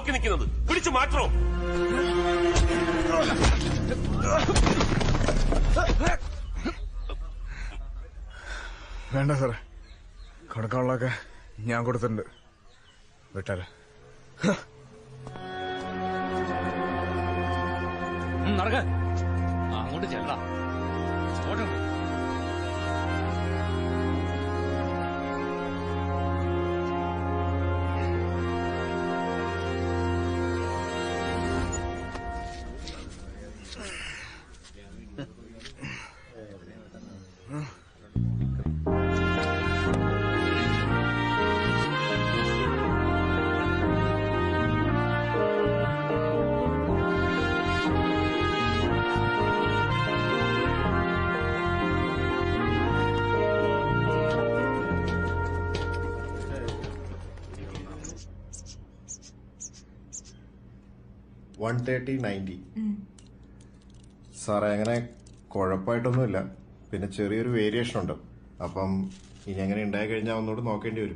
നോക്കി നിൽക്കുന്നത് പിടിച്ചു മാറ്റണോ വേണ്ട സാറേ കൊടുക്കാനുള്ളതൊക്കെ ഞാൻ കൊടുത്തിട്ടുണ്ട് വിട്ടാലേ നടക്ക അങ്ങോട്ട് ചെല്ലടാ അങ്ങോട്ട് വൺ തേർട്ടി നയൻറ്റി സാറേ അങ്ങനെ കുഴപ്പമായിട്ടൊന്നുമില്ല പിന്നെ ചെറിയൊരു വേരിയേഷൻ ഉണ്ട് അപ്പം ഇനി അങ്ങനെ ഉണ്ടായി കഴിഞ്ഞാൽ ഒന്നുകൂടി നോക്കേണ്ടി വരും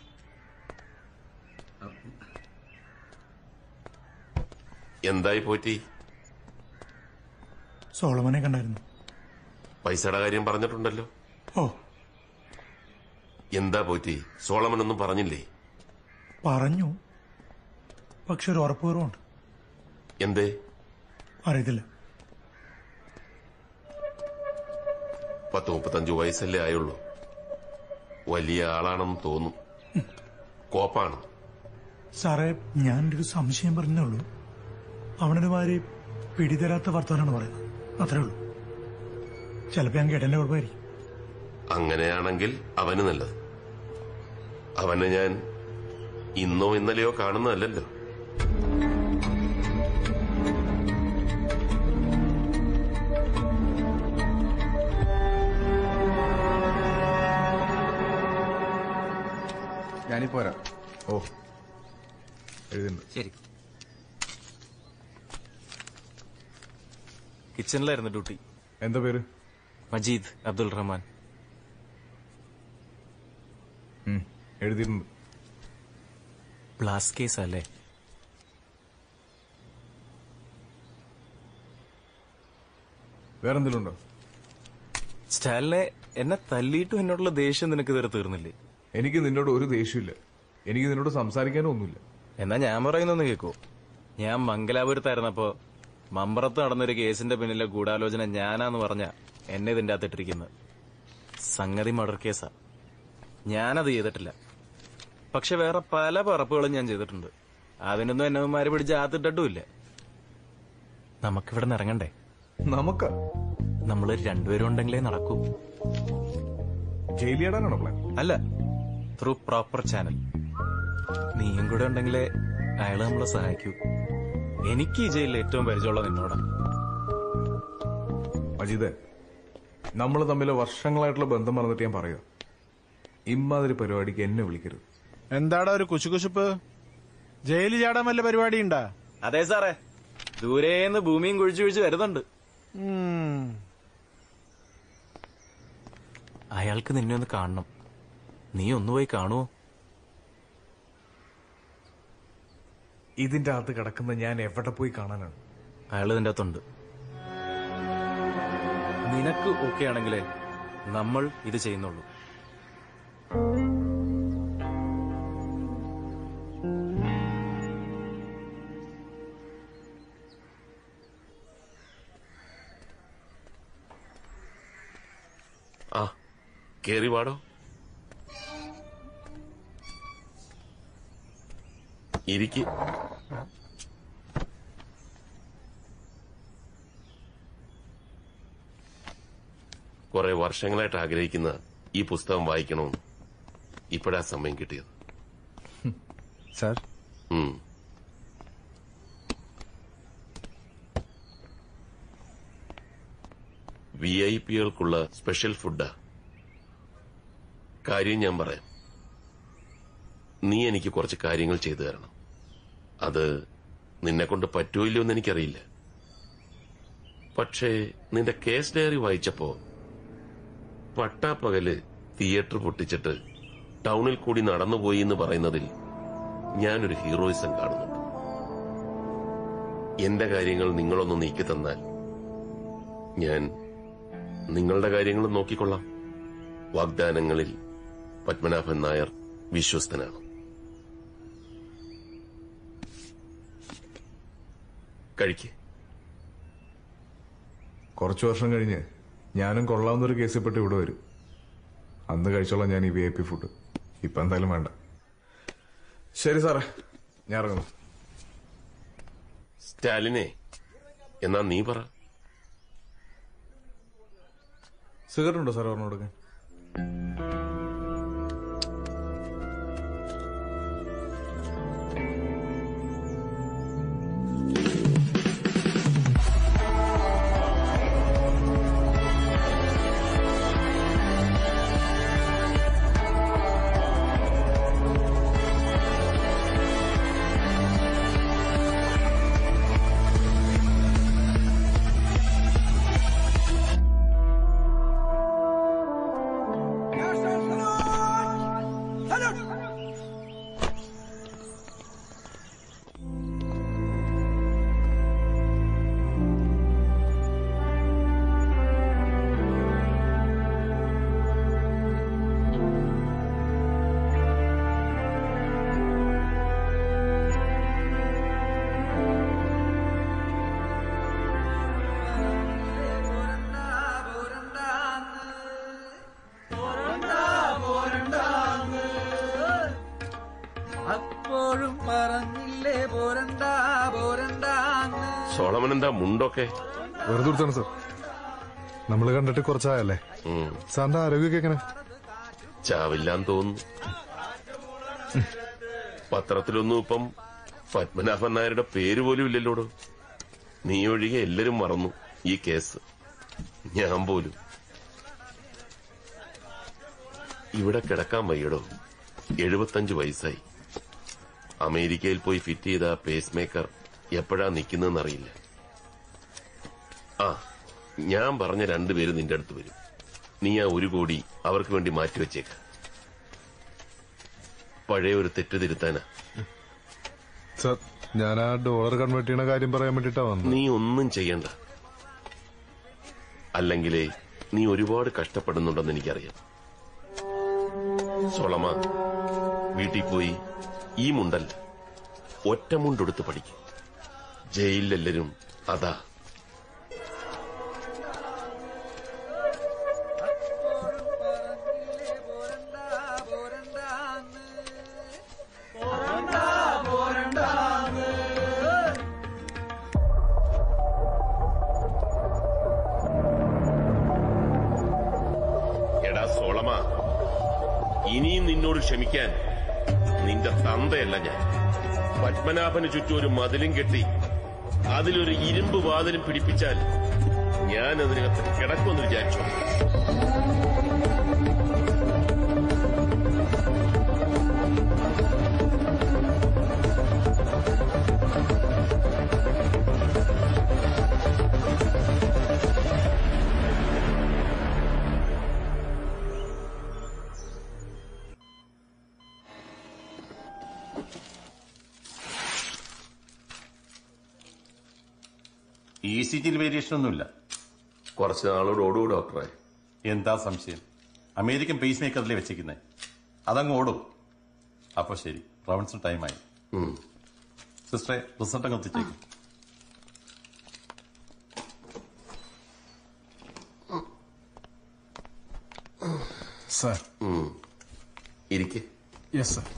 എന്തായി പോറ്റി സോളമനെ കണ്ടായിരുന്നു പൈസയുടെ കാര്യം പറഞ്ഞിട്ടുണ്ടല്ലോ ഓ എന്താ പോറ്റി സോളമനൊന്നും പറഞ്ഞില്ലേ പറഞ്ഞു പക്ഷെ ഒരു ഉറപ്പ് കുറവുണ്ട് എന്തേ അറിയത്തില്ല പത്ത് മുപ്പത്തഞ്ചു വയസ്സല്ലേ ആയുള്ളൂ വലിയ ആളാണെന്ന് തോന്നും കോപ്പാണ് സാറേ ഞാനൊരു ഒരു സംശയം പറഞ്ഞേ ഉള്ളൂ അവനൊരു മാതിരി പിടിതരാത്ത വർത്തമാനാണ് പറയുന്നത് അത്രേ ഉള്ളൂ ചിലപ്പോ ഞാൻ കേട്ടന്റെ കുഴപ്പമായിരിക്കും അങ്ങനെയാണെങ്കിൽ അവന് നല്ലത് അവനെ ഞാൻ ഇന്നോ ഇന്നലെയോ കാണുന്നതല്ലല്ലോ ഞാനിപ്പോ വരാം ഓ എഴുതുന്നുണ്ട് ശരി കിച്ചണിലായിരുന്നു ഡ്യൂട്ടി എന്താ പേര് മജീദ് അബ്ദുൾ റഹ്മാൻ ഉം, എഴുതിയിട്ടുണ്ട് ബ്ലാസ് കേസ് അല്ലേ വേറെന്തെങ്കിലും ഉണ്ടോ സ്റ്റാലിനെ എന്നെ തല്ലിയിട്ടും എന്നോടുള്ള ദേഷ്യം നിനക്ക് ഇതുവരെ തീർന്നില്ലേ എനിക്ക് നിന്നോട് ഒരു ദേഷ്യമില്ല എനിക്ക് നിന്നോട് സംസാരിക്കാനും ഒന്നുമില്ല എന്നാ ഞാൻ പറയുന്നൊന്ന് കേക്കോ ഞാൻ മംഗലാപുരത്തായിരുന്നപ്പോ മമ്പറത്ത് നടന്നൊരു കേസിന്റെ പിന്നിലെ ഗൂഢാലോചന ഞാനാന്ന് പറഞ്ഞ എന്നെ ഇതിന്റെ അകത്തിട്ടിരിക്കുന്നത് സംഗതി മർഡർ കേസാ ഞാനത് ചെയ്തിട്ടില്ല പക്ഷെ വേറെ പല പറപ്പുകളും ഞാൻ ചെയ്തിട്ടുണ്ട് അതിനൊന്നും എന്നവന്മാര് പിടിച്ച് ആത്തിട്ടുമില്ല നമുക്കിവിടെ നിന്ന് ഇറങ്ങണ്ടേ നമുക്ക് നമ്മൾ രണ്ടുപേരും ഉണ്ടെങ്കിലേ നടക്കൂ ജയിലിയാടാനാണോ പ്ലാൻ അല്ല ത്രൂ പ്രോപ്പർ ചാനൽ നീയും കൂടെ ഉണ്ടെങ്കിലേ അയാള് നമ്മളെ സഹായിക്കൂ എനിക്ക് ഈ ജയിലിൽ ഏറ്റവും പരിചയമുള്ള നിന്നോടാ അജിതെ നമ്മൾ തമ്മിൽ വർഷങ്ങളായിട്ടുള്ള ബന്ധം മറന്നിട്ട് ഞാൻ പറയുക ഇമ്മാതിരി പരിപാടിക്ക് എന്നെ വിളിക്കരുത് എന്താടാ ഒരു കുശുകുശുപ്പ് ജയിലിൽ ചാടാൻ വല്ല പരിപാടി ഉണ്ടാ അതെ സാറേ ദൂരേന്ന് ഭൂമിയും കുഴിച്ചു കുഴിച്ച് വരുന്നുണ്ട് അയാൾക്ക് നിന്നെ ഒന്ന് കാണണം നീ ഒന്നുപോയി കാണുവോ ഇതിന്റെ അകത്ത് കിടക്കുന്ന ഞാൻ എവിടെ പോയി കാണാനാണ് അയാൾ ഇതിന്റെ അകത്തുണ്ട് നിനക്ക് ഓക്കെ ആണെങ്കിലേ നമ്മൾ ഇത് ചെയ്യുന്നുള്ളൂ ആ കേറി വാടോ ഇരിക്ക് കുറെ വർഷങ്ങളായിട്ട് ആഗ്രഹിക്കുന്ന ഈ പുസ്തകം വായിക്കണമെന്ന് ഇപ്പോഴാ സമയം കിട്ടിയത് സാർ ഉം. വി ഐ പികൾക്കുള്ള സ്പെഷ്യൽ ഫുഡാ കാര്യം ഞാൻ പറയാം നീ എനിക്ക് കുറച്ച് കാര്യങ്ങൾ ചെയ്തു തരണം അത് നിന്നെ കൊണ്ട് പറ്റുമോ ഇല്ലയോ എന്ന് എനിക്കറിയില്ല പക്ഷേ നിന്റെ കേസ് ഡയറി വായിച്ചപ്പോ പട്ടാപ്പകല് തിയേറ്റർ പൊട്ടിച്ചിട്ട് ടൗണിൽ കൂടി നടന്നുപോയി എന്ന് പറയുന്നതിൽ ഞാനൊരു ഹീറോയിസം കാണുന്നുണ്ട് എന്റെ കാര്യങ്ങൾ നിങ്ങളൊന്ന് നീക്കി തന്നാൽ ഞാൻ നിങ്ങളുടെ കാര്യങ്ങളും നോക്കിക്കൊള്ളാം വാഗ്ദാനങ്ങളിൽ പത്മനാഭൻ നായർ വിശ്വസ്തനാണ് കഴിക്കേ കുറച്ചു വർഷം കഴിഞ്ഞ് ഞാനും കൊള്ളാവുന്നൊരു കേസിൽപ്പെട്ട് ഇവിടെ വരും അന്ന് കഴിച്ചോളാം ഞാൻ ഈ വി ഐ പി ഫുഡ് ഇപ്പൊ എന്തായാലും വേണ്ട ശരി സാറേ ഞാൻ ഇറങ്ങുന്നു സ്റ്റാലിനെ എന്നാ നീ പറ സിഗരറ്റ് ഉണ്ടോ സാർ പറഞ്ഞു കൊടുക്കാൻ അപ്പോഴും പറഞ്ഞില്ലേ പോരണ്ട പോരണ്ടാന്ന് സോളമൻ എന്താ മുണ്ടൊക്കെ വെറുതെ കൊടുത്താണ് സാർ നമ്മൾ കണ്ടിട്ട് കുറച്ചായല്ലേ സാറിന്റെ ആരോഗ്യമൊക്കെ എങ്ങനെ ചാവില്ലാന്ന് തോന്നുന്നു പത്രത്തിലൊന്നും ഇപ്പം പത്മനാഭൻ നായരുടെ പേര് പോലും ഇല്ലല്ലോടോ നീ ഒഴികെ എല്ലാരും മറന്നു ഈ കേസ് ഞാൻ പോലും ഇവിടെ കിടക്കാൻ വയ്യടോ എഴുപത്തഞ്ച് വയസ്സായി അമേരിക്കയിൽ പോയി ഫിറ്റ് ചെയ്ത പേസ് മേക്കർ എപ്പോഴാ നിൽക്കുന്നതെന്നറിയില്ല ആ ഞാൻ പറഞ്ഞ രണ്ടുപേര് നിന്റെ അടുത്ത് വരും നീ ആ ഒരു കോടി അവർക്ക് വേണ്ടി മാറ്റിവെച്ചേക്ക പഴയ ഒരു തെറ്റ് തിരുത്താനാ സാർ ഞാൻ ആ ഡോളർ കൺവേർട്ട് ചെയ്യണ കാര്യം പറയാൻ വേണ്ടിട്ടാ വന്നത് നീ ഒന്നും ചെയ്യണ്ട അല്ലെങ്കിലേ നീ ഒരുപാട് കഷ്ടപ്പെടുന്നുണ്ടെന്ന് എനിക്കറിയാം സോളമ വീട്ടിൽ പോയി ഈ മുണ്ടല്ല ഒറ്റ മുണ്ടെടുത്ത് പഠിക്കും ജയിലിലെല്ലാരും അതാ എടാ സോളമ ഇനിയും നിന്നോട് ക്ഷമിക്കാൻ നിന്റെ തന്തയല്ല ഞാൻ പത്മനാഭന് ചുറ്റും ഒരു മതിലും കെട്ടി അതിലൊരു ഇരുമ്പ് വാതിലും പിടിപ്പിച്ചാൽ ഞാൻ അതിനകത്ത് കിടക്കുമെന്ന് വിചാരിച്ചോ ഇ സി ജിയിൽ വേരിയേഷൻ ഒന്നുമില്ല കുറച്ച് നാളോട് ഓടൂ ഡോക്ടറെ എന്താ സംശയം അമേരിക്കൻ പേസ് മേക്കറിലെ വെച്ചിരിക്കുന്നത് അതങ്ങ് ഓടും അപ്പൊ ശരി റൗണ്ട്സിന് ടൈമായി സിസ്റ്ററെ റിസൾട്ട് അങ്ങ് എത്തിച്ചേക്കും സാർ ഇരിക്കെ യെസ് സാർ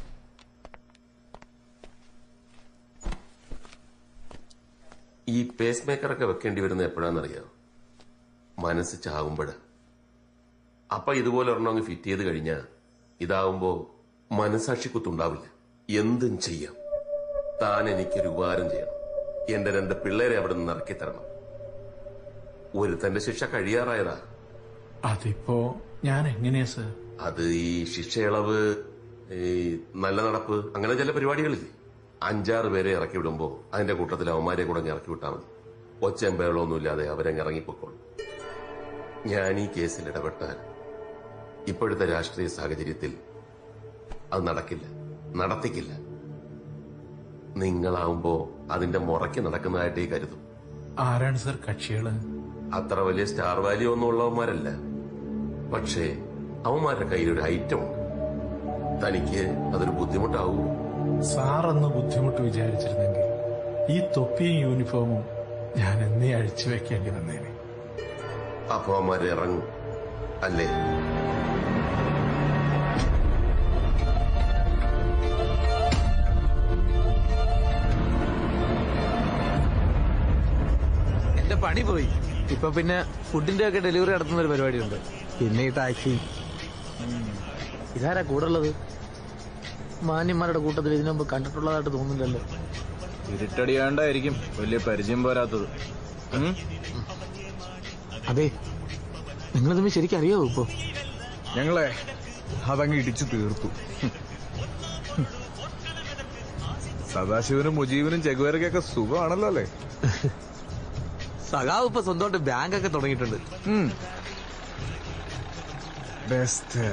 ഈ പേസ് മേക്കറൊക്കെ വെക്കേണ്ടി വരുന്നത് എപ്പോഴാണെന്നറിയാം മനസ്സ് ചാകുമ്പോഴ് അപ്പൊ ഇതുപോലെ ഒരെണ്ണം അങ്ങ് ഫിറ്റ് ചെയ്ത് കഴിഞ്ഞാൽ ഇതാവുമ്പോ മനസാക്ഷി കുത്തുണ്ടാവില്ല എന്തും ചെയ്യാം താൻ എനിക്കൊരു ഉപകാരം ചെയ്യണം എന്റെ രണ്ട് പിള്ളേരെ അവിടെ നിന്ന് ഇറക്കി തരണം ഒരുത്തന്റെ ശിക്ഷ കഴിയാറായതാ അതിപ്പോ ഞാൻ എങ്ങനെയാ സർ അത് ഈ ശിക്ഷയിളവ് ഈ നല്ല നടപ്പ് അങ്ങനെ ചില പരിപാടികളില്ലേ അഞ്ചാറ് പേരെ ഇറക്കി വിടുമ്പോ അതിന്റെ കൂട്ടത്തിൽ അവന്മാരെ കൂടെ അങ്ങ് ഇറക്കി വിട്ടാൽ മതി ഒച്ചയും ബഹളമൊന്നുമില്ലാതെ അവരങ്ങ് ഇറങ്ങിപ്പോക്കോളും ഞാൻ ഈ കേസിൽ ഇടപെട്ടാൽ ഇപ്പോഴത്തെ രാഷ്ട്രീയ സാഹചര്യത്തിൽ അത് നടക്കില്ല നടത്തിക്കില്ല നിങ്ങളാവുമ്പോ അതിന്റെ മുറയ്ക്ക് നടക്കുന്നതായിട്ടേ കരുതും ആരാണ് സർ കക്ഷികള് അത്ര വലിയ സ്റ്റാർ വാല്യൂ ഒന്നും ഉള്ളവന്മാരല്ല പക്ഷേ അവന്മാരുടെ കയ്യിൽ ഒരു ഐറ്റം ഉണ്ട് തനിക്ക് അതൊരു ബുദ്ധിമുട്ടാവൂ സാർ അന്ന് ബുദ്ധിമുട്ട് വിചാരിച്ചിരുന്നെങ്കിൽ ഈ തൊപ്പിയും യൂണിഫോമും ഞാൻ എന്നേ അഴിച്ചു വെക്കേണ്ടി വന്നേനെ അപ്പൊ അവന്മാര് ഇറങ്ങും അല്ലേ എന്റെ പണി പോയി ഇപ്പൊ പിന്നെ ഫുഡിന്റെ ഒക്കെ ഡെലിവറി നടത്തുന്ന ഒരു പരിപാടിയുണ്ട് പിന്നെ ഈ ടാക്സി ഇതാരാ കൂടെ ഉള്ളത് മാന്യന്മാരുടെ കൂട്ടത്തിൽ ഇതിനു മുമ്പ് കണ്ടിട്ടുള്ളതായിട്ട് തോന്നുന്നില്ലല്ലോ ഇരുട്ടടിയാണ്ടായിരിക്കും വലിയ പരിചയം പോരാത്തത് ഉം? അതെ നിങ്ങൾ തമ്മിൽ ശരിക്കും അറിയാവോ ഇപ്പൊ ഞങ്ങളെ അതങ്ങ് ഇടിച്ചു തീർത്തു സദാശിവനും മുജീബിനും ചെകുവേരക്കൊക്കെ സുഖമാണല്ലോ അല്ലേ സഖാവ് ഇപ്പൊ സ്വന്തമായിട്ട് ബാങ്ക് ഒക്കെ തുടങ്ങിയിട്ടുണ്ട് ബെസ്റ്റ്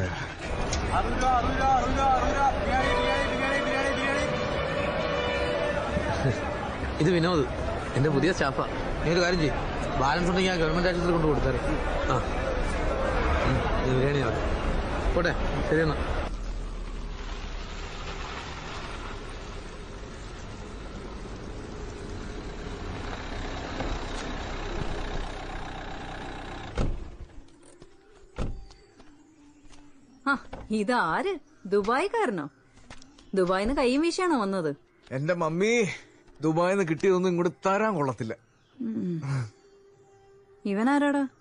ഇത് വിനോദ് എന്റെ പുതിയ സ്റ്റാഫാ നീ ഒരു കാര്യം ചെയ്യും ബാലൻസ് ഉണ്ടെങ്കിൽ ആ ഗവൺമെന്റ് ആശുപത്രി കൊണ്ട് കൊടുത്താറ് ആ ഉം, ഇത് ബിരിയാണി നടക്കും പോട്ടെ ശരി എന്നാ ആ ഇതാര് ദുബായ്ക്കാരനോ ദുബായിന്ന് കൈയും വീശിയാണോ വന്നത് എന്റെ മമ്മി ദുബായിന്ന് കിട്ടിയതൊന്നും ഇങ്ങോട്ട് തരാൻ കൊള്ളത്തില്ല ഉം. ഇവനാരാടാ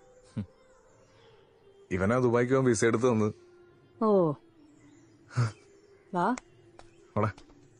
ഇവനാ ദുബായിക്ക് പോകാൻ വിസ എടുത്ത് തന്നത് ഓ വാ അവിടെ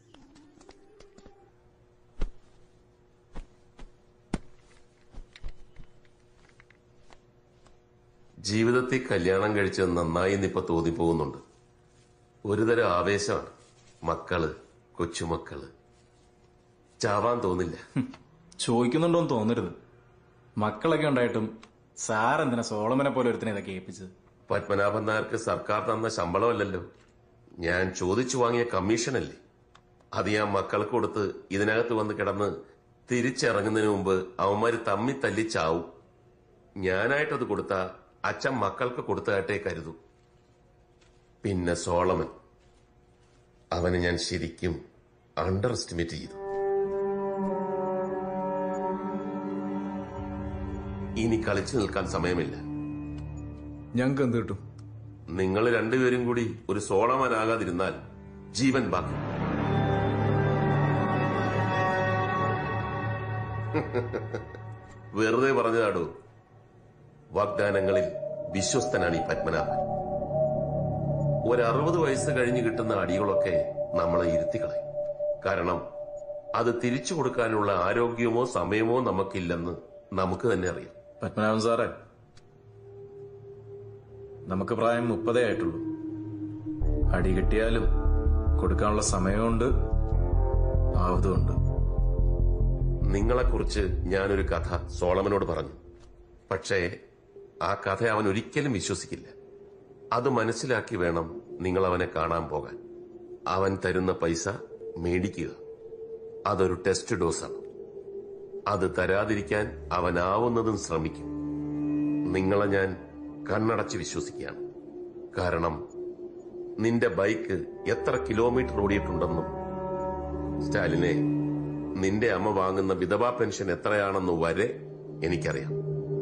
ജീവിതത്തിൽ കല്യാണം കഴിച്ചത് നന്നായി എന്നിപ്പോ തോന്നിപ്പോകുന്നുണ്ട് ഒരുതരം ആവേശമാണ് മക്കള് കൊച്ചുമക്കള് ചാവാൻ തോന്നില്ല ചോദിക്കുന്നുണ്ടോന്ന് തോന്നരുത് മക്കളൊക്കെ ഉണ്ടായിട്ടും സാർ എന്തിനാ സോളമനെ പോലെ ഒരുത്തിനെ ഇതൊക്കെ ഏൽപ്പിച്ചത് പത്മനാഭൻ നായർക്ക് സർക്കാർ തന്ന ശമ്പളമല്ലല്ലോ ഞാൻ ചോദിച്ചു വാങ്ങിയ കമ്മീഷനല്ലേ അത് ഞാൻ മക്കൾക്ക് കൊടുത്ത് ഇതിനകത്ത് വന്ന് കിടന്ന് തിരിച്ചിറങ്ങുന്നതിന് മുമ്പ് അവന്മാര് തമ്മി തല്ലി ചാവും ഞാനായിട്ടത് കൊടുത്ത അച്ഛൻ മക്കൾക്ക് കൊടുത്തതായിട്ടേ കരുതൂ പിന്നെ സോളമൻ അവനെ ഞാൻ ശരിക്കും അണ്ടർ എസ്റ്റിമേറ്റ് ചെയ്തു ഇനി കളിച്ചു നിൽക്കാൻ സമയമില്ല ഞങ്ങൾക്ക് എന്ത് കിട്ടും നിങ്ങൾ രണ്ടുപേരും കൂടി ഒരു സോളമനാകാതിരുന്നാൽ ജീവൻ ബാക്കി വെറുതെ പറഞ്ഞതാടോ വാഗ്ദാനങ്ങളിൽ വിശ്വസ്തനാണ് ഈ പത്മനാഭൻ ഒരു അറുപത് വയസ്സ് കഴിഞ്ഞ് കിട്ടുന്ന അടികളൊക്കെ നമ്മളെ ഇരുത്തിക്കളയും കാരണം അത് തിരിച്ചു കൊടുക്കാനുള്ള ആരോഗ്യമോ സമയമോ നമുക്കില്ലെന്ന് നമുക്ക് തന്നെ അറിയാം പത്മനാഭൻ സാറേ നമുക്ക് പ്രായം മുപ്പതേ ആയിട്ടുള്ളൂ അടി കിട്ടിയാലും കൊടുക്കാനുള്ള സമയമുണ്ട് ആവതുമുണ്ട് നിങ്ങളെക്കുറിച്ച് ഞാനൊരു കഥ സോളമനോട് പറഞ്ഞു പക്ഷേ ആ കഥ അവൻ ഒരിക്കലും വിശ്വസിക്കില്ല അത് മനസ്സിലാക്കി വേണം നിങ്ങൾ അവനെ കാണാൻ പോകാൻ അവൻ തരുന്ന പൈസ മേടിക്കുക അതൊരു ടെസ്റ്റ് ഡോസാണ് അത് തരാതിരിക്കാൻ അവനാവുന്നതും ശ്രമിക്കും നിങ്ങളെ ഞാൻ കണ്ണടച്ച് വിശ്വസിക്കുകയാണ് കാരണം നിന്റെ ബൈക്ക് എത്ര കിലോമീറ്റർ ഓടിയിട്ടുണ്ടെന്നും സ്റ്റാലിനെ നിന്റെ അമ്മ വാങ്ങുന്ന വിധവാ പെൻഷൻ എത്രയാണെന്ന് വരെ എനിക്കറിയാം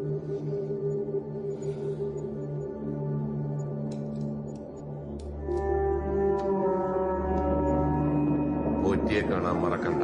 പോറ്റിയെ കാണാൻ മറക്കണ്ട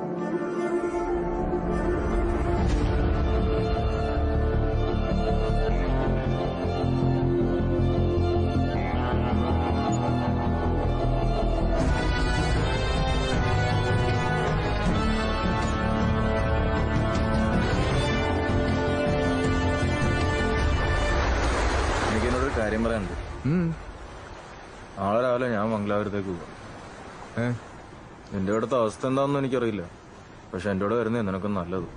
എനിക്ക് എന്നോടൊരു കാര്യം പറയാനുണ്ട് നാളെ രാവിലെ ഞാൻ മംഗലാപുരത്തേക്ക് പോവാം ഏ നിന്റെ ഇവിടുത്തെ അവസ്ഥ എന്താണെന്ന് എനിക്കറിയില്ല പക്ഷെ എന്റെ കൂടെ വരുന്നേ നിനക്ക് നല്ലത്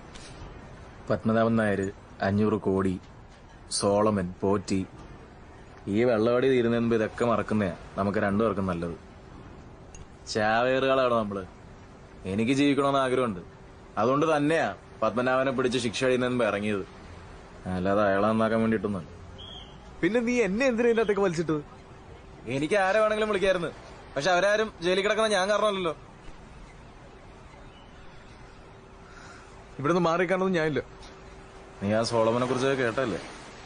പത്മനാഭൻ നായർ അഞ്ഞൂറ് കോടി സോളമൻ പോറ്റി ഈ വെള്ളവാടി തീരുന്നതിന് മുമ്പ് ഇതൊക്കെ മറക്കുന്നയാ നമുക്ക് രണ്ടുപേർക്കും നല്ലത് ചാവേറുകളാണ് നമ്മള് എനിക്ക് ജീവിക്കണമെന്ന് ആഗ്രഹമുണ്ട് അതുകൊണ്ട് തന്നെയാ പത്മനാഭനെ പിടിച്ച് ശിക്ഷ കഴിയുന്നതിന് മുമ്പ് ഇറങ്ങിയത് അല്ലാതെ അയാളെ നന്നാക്കാൻ വേണ്ടിയിട്ടൊന്നും പിന്നെ നീ എന്നെ എന്തിനാ ഇതിന്റെ അകത്തേക്ക് വലിച്ചിട്ടത് എനിക്ക് ആരെ വേണമെങ്കിലും വിളിക്കായിരുന്നു പക്ഷെ അവരാരും ജയിലിൽ കിടക്കുന്ന ഞാൻ കാരണമല്ലല്ലോ ഇവിടുന്ന് മാറിക്കാണൊന്നും ഞാനില്ല നീ ആ സോളമനെ കുറിച്ച് കേട്ടല്ലേ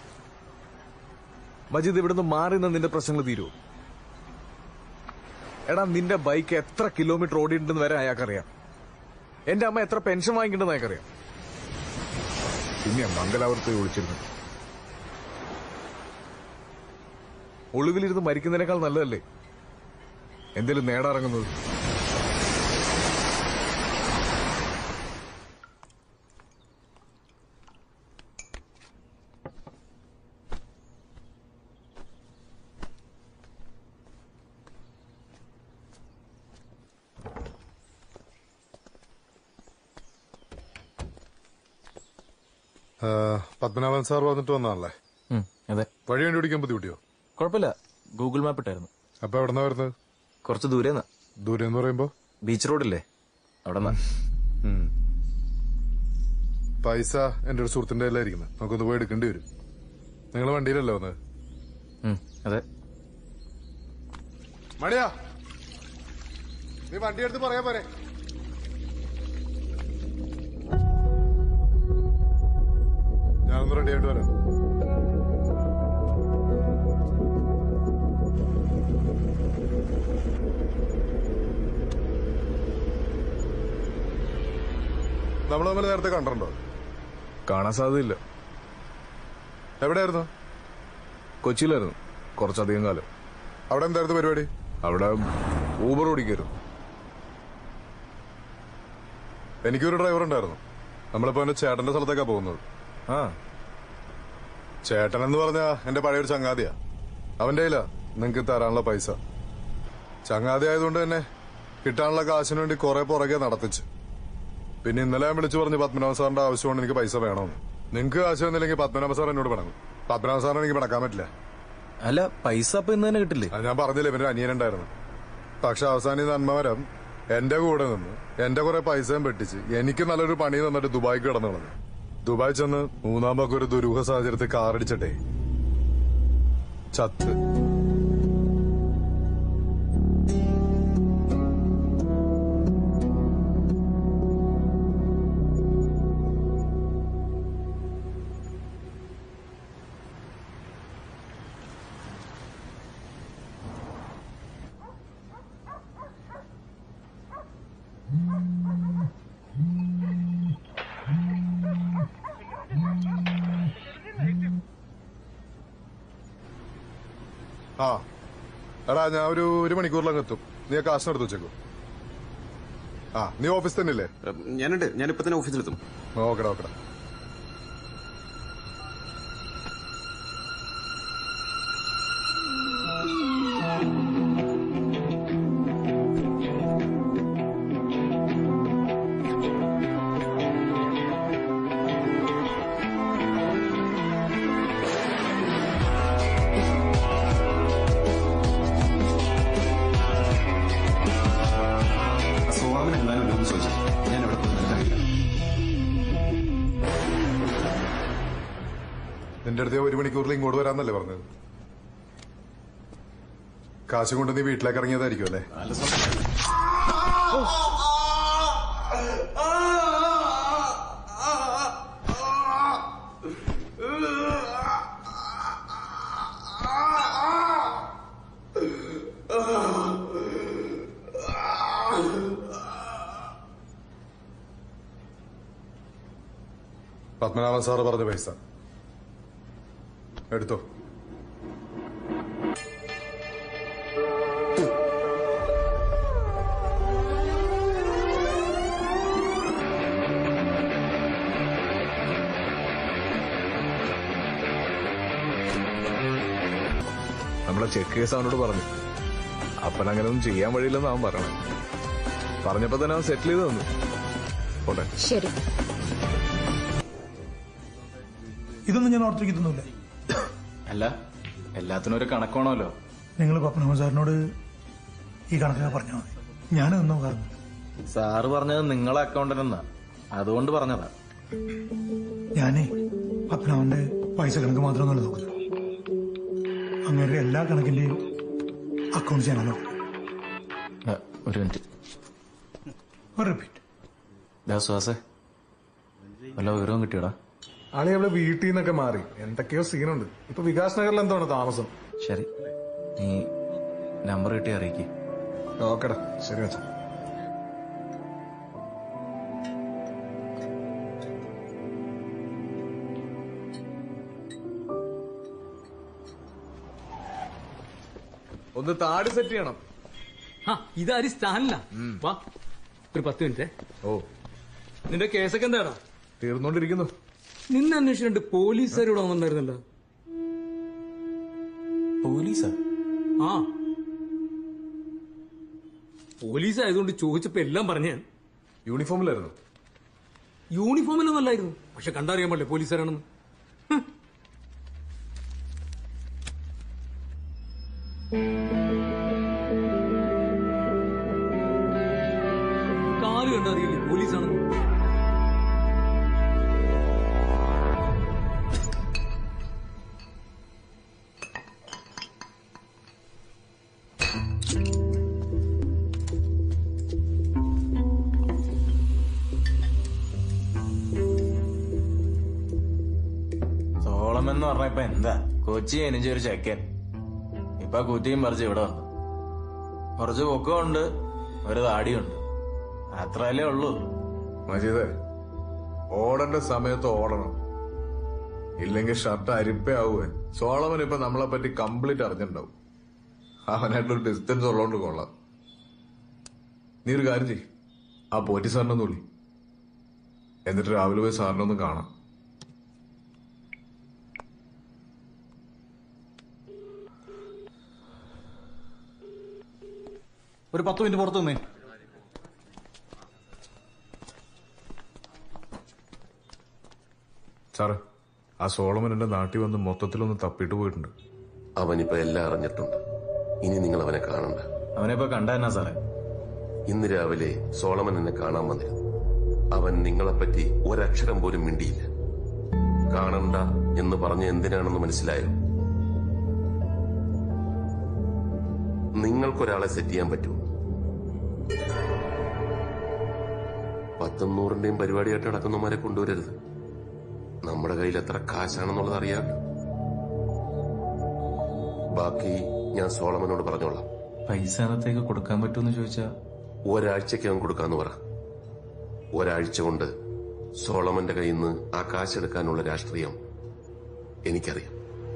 മജീദ് ഇവിടുന്ന് മാറി നിന്ന് നിന്റെ പ്രശ്നങ്ങൾ തീരുമോ എടാ നിന്റെ ബൈക്ക് എത്ര കിലോമീറ്റർ ഓടിയിട്ടുണ്ടെന്ന് വരെ അയാൾക്കറിയാം എന്റെ അമ്മ എത്ര പെൻഷൻ വാങ്ങിയിട്ടുണ്ടെന്ന് അയാൾക്കറിയാം പിന്നെ മംഗലാപുരത്ത് പോയി വിളിച്ചിരുന്നു ഒളിവിലിരുന്ന് മരിക്കുന്നതിനേക്കാൾ നല്ലതല്ലേ എന്തേലും നേടാറങ്ങുന്നത് ആ, പത്മനാഭൻ സാർ വന്നിട്ട് വന്നാണല്ലേ അതെ വഴി കണ്ടുപിടിക്കാൻ ബുദ്ധിമുട്ടിയോ കുഴപ്പമില്ല ഗൂഗിൾ മാപ്പ് ഇട്ടായിരുന്നു അപ്പൊ എവിടെന്നാ വരുന്നത് കുറച്ച് ദൂരെന്നാ ദൂരെ എന്ന് പറയുമ്പോ ബീച്ച് റോഡില്ലേ അവിടെ ഉം. പൈസ എന്റെ ഒരു സുഹൃത്തിന്റെ കയ്യിലായിരിക്കുന്നത് നമുക്കൊന്ന് പോയി എടുക്കേണ്ടി വരും നിങ്ങൾ വണ്ടിയിലല്ലേ വന്നത് അതെ മണിയാ നീ വണ്ടി എടുത്ത് പറയാ പോരെ ഞാനൊന്ന് റെഡി ആയിട്ട് വരാം നമ്മൾ തമ്മിൽ നേരത്തെ കണ്ടിട്ടുണ്ടോ കാണാൻ സാധ്യതയില്ല എവിടെയായിരുന്നു കൊച്ചിയിലായിരുന്നു കുറച്ചധികം കാലം അവിടെ എന്തായിരുന്നു പരിപാടി അവിടെ ഊബർ ഓടിക്കായിരുന്നു എനിക്കൊരു ഡ്രൈവർ ഉണ്ടായിരുന്നു നമ്മളിപ്പോ എന്റെ ചേട്ടന്റെ സ്ഥലത്തേക്കാ പോകുന്നത് ആ ചേട്ടൻ എന്ന് പറഞ്ഞാ എന്റെ പഴയൊരു ചങ്ങാതിയാ അവന്റെ കയ്യിലാ നിങ്ങക്ക് തരാനുള്ള പൈസ ചങ്ങാതി ആയതുകൊണ്ട് തന്നെ കിട്ടാനുള്ള കാശിന് വേണ്ടി കുറെ പുറകെ നടത്തിച്ച് പിന്നെ ഇന്നലെ ഞാൻ വിളിച്ചു പറഞ്ഞു പത്മനാഭ സാറിന്റെ ആവശ്യമാണ് എനിക്ക് പൈസ വേണമെന്ന് നിങ്ങക്ക് കാശ് വന്നില്ലെങ്കിൽ പത്മനാഭ സാർ എന്നോട് പിണങ്ങും പത്മനാഭ സാറിന് എനിക്ക് പിണക്കാൻ പറ്റില്ല അല്ല പൈസ അപ്പൊ ഇന്ന് തന്നെ കിട്ടില്ലേ അത് ഞാൻ പറഞ്ഞില്ലേ ഇവന്റെ അനിയനുണ്ടായിരുന്നു പക്ഷെ അവസാനം ഈ നന്മമരം എന്റെ കൂടെ നിന്ന് എന്റെ കുറെ പൈസയും പെട്ടിച്ച് എനിക്ക് നല്ലൊരു പണി തന്നിട്ട് ദുബായിക്ക് കിടന്നു കളഞ്ഞു ദുബായ് ചെന്ന് മൂന്നാം പക്കം ഒരു ദുരൂഹ സാഹചര്യത്തിൽ കാറടിച്ചിട്ടെ ചത്ത് ആ എടാ ഞാൻ ഒരു ഒരു മണിക്കൂറിലങ്ങ് എത്തും നീ ആ കാശിന് എടുത്ത് വെച്ചേക്കോ ആ നീ ഓഫീസ് തന്നെ അല്ലേ ഞാനുണ്ട് ഞാനിപ്പോ തന്നെ ഓഫീസിലെത്തും ഓക്കെടാ ഓക്കെടാ സോളമൻ എന്തായാലും രൂപ ചോദിച്ചു ഞാൻ എവിടെ പോയി നിനക്കറിയില്ല നിന്റെ അടുത്ത് ഞാൻ ഒരു മണിക്കൂറിൽ ഇങ്ങോട്ട് വരാന്നല്ലേ പറഞ്ഞത് കാശ് കൊണ്ട് നീ വീട്ടിലേക്ക് ഇറങ്ങിയതായിരിക്കും അല്ലേ പത്മനാഭൻ സാറ് പറഞ്ഞ പൈസ എടുത്തോ നമ്മളെ ചെക്ക് കേസ് അവനോട് പറഞ്ഞു അപ്പൻ അങ്ങനെ ഒന്നും ചെയ്യാൻ വഴിയില്ലെന്ന് അവൻ പറയണേ പറഞ്ഞപ്പോ തന്നെ അവൻ സെറ്റിൽ ചെയ്ത് തന്നു പോട്ടെ ശരി ഇതൊന്നും ഞാൻ ഓർത്തിരിക്കുന്നില്ല അല്ല എല്ലാത്തിനും ഒരു കണക്കാണല്ലോ നിങ്ങൾ പത്മനാഭ സാറിനോട് ഈ കണക്കൊക്കെ പറഞ്ഞാൽ മതി ഞാനതൊന്നും പറഞ്ഞു സാറ് പറഞ്ഞത് നിങ്ങളെ അക്കൗണ്ടിനെന്നാ അതുകൊണ്ട് പറഞ്ഞതാ ഞാനേ പത്മനാഭന്റെ പൈസ കണക്ക് മാത്രമൊന്നുമല്ല നോക്കുന്നത് അങ്ങനെ എല്ലാ കണക്കിന്റെയും അക്കൗണ്ട് ചെയ്യാനാണ് നോക്കുന്നത് ആ, ഒരു മിനിറ്റ് ഒരു റിപ്പീറ്റ് ദാസുവാസേ വല്ല വിവരവും കിട്ടിയടാ ആളെ അവളെ വീട്ടിൽ നിന്നൊക്കെ മാറി എന്തൊക്കെയോ സീനുണ്ട് ഇപ്പൊ വികാസ് നഗറിൽ എന്താണ് താമസം ശരി നീ നമ്പർ കിട്ടി അറിയിക്കേ ഓക്കെടാ ശരി വെച്ചാ ഒന്ന് താടി സെറ്റ് ചെയ്യണം ആ ഇതാര് സ്റ്റാലിനാ വാ ഒരു പത്ത് മിനിറ്റ് ഓ നിന്റെ കേസൊക്കെ എന്താടാ തീർന്നോണ്ടിരിക്കുന്നു നിന്നെ അന്വേഷിച്ചിട്ട് പോലീസുകാരോട് വന്നായിരുന്നല്ലോ പോലീസാ ആ പോലീസ് ആയതുകൊണ്ട് ചോദിച്ചപ്പോ എല്ലാം പറഞ്ഞ യൂണിഫോമിലായിരുന്നു യൂണിഫോമിലൊന്നും അല്ലായിരുന്നു പക്ഷെ കണ്ടറിയാൻ പാടില്ലേ പോലീസുകാരാണെന്ന് ഹ്. കാല് കണ്ടറിയില്ലേ പോലീസാണെന്ന് സോളം എന്ന് പറഞ്ഞ ഇപ്പൊ എന്താ കൊച്ചി എനിച്ച ഒരു ചെക്കൻ ഇപ്പൊ ആ കുറ്റിയും പറിച്ച് ഇവിടെ വന്നു കുറച്ച് പൊക്കമുണ്ട് ഒരു താടിയുണ്ട് അത്രയല്ലേ ഉള്ളൂ മജീദേ ഓടേണ്ട സമയത്ത് ഓടണം ഇല്ലെങ്കിൽ ഷർട്ട് അരിപ്പയാവുക സോളമൻ ഇപ്പൊ നമ്മളെ പറ്റി കംപ്ലീറ്റ് അറിഞ്ഞിട്ടുണ്ടാവും അവനായിട്ടൊരു ഡിസ്റ്റൻസ് ഉള്ളതുകൊണ്ട് കൊള്ളാം നീ ഒരു കാര്യം ചെയ് ആ പോറ്റി സാറിനൊന്ന് വിളി എന്നിട്ട് രാവിലെ പോയി സാറിനൊന്ന് കാണാം ഒരു പത്ത് മിനിറ്റ് പുറത്തു നിന്നേ സാറ് ആ സോളമൻ എന്റെ നാട്ടിൽ വന്ന് മൊത്തത്തിലൊന്ന് തപ്പിട്ട് പോയിട്ടുണ്ട് അവനിപ്പോ എല്ലാം അറിഞ്ഞിട്ടുണ്ട് ഇനി നിങ്ങൾ അവനെ കാണണ്ട അവനെ ഇപ്പൊ കണ്ടെന്നാ സാറേ ഇന്ന് രാവിലെ സോളമൻ എന്നെ കാണാൻ വന്നിരുന്നു അവൻ നിങ്ങളെപ്പറ്റി ഒരക്ഷരം പോലും മിണ്ടിയില്ല കാണണ്ട എന്ന് പറഞ്ഞ എന്തിനാണെന്ന് മനസ്സിലായോ നിങ്ങൾക്കൊരാളെ സെറ്റ് ചെയ്യാൻ പറ്റുമോ പത്തും നൂറിന്റെയും പരിപാടിയായിട്ട് നടക്കുന്നവന്മാരെ കൊണ്ടുവരരുത് നമ്മുടെ കയ്യിൽ എത്ര കാശാണെന്നുള്ളത് അറിയാം ബാക്കി ഞാൻ സോളമനോട് പറഞ്ഞോളാം പൈസ അകത്തേക്ക് കൊടുക്കാൻ പറ്റുമെന്ന് ചോദിച്ചാ ഒരാഴ്ചക്കകം കൊടുക്കാന്ന് പറ ഒരാഴ്ച കൊണ്ട് സോളമന്റെ കയ്യിൽ നിന്ന് ആ കാശെടുക്കാനുള്ള രാഷ്ട്രീയം എനിക്കറിയാം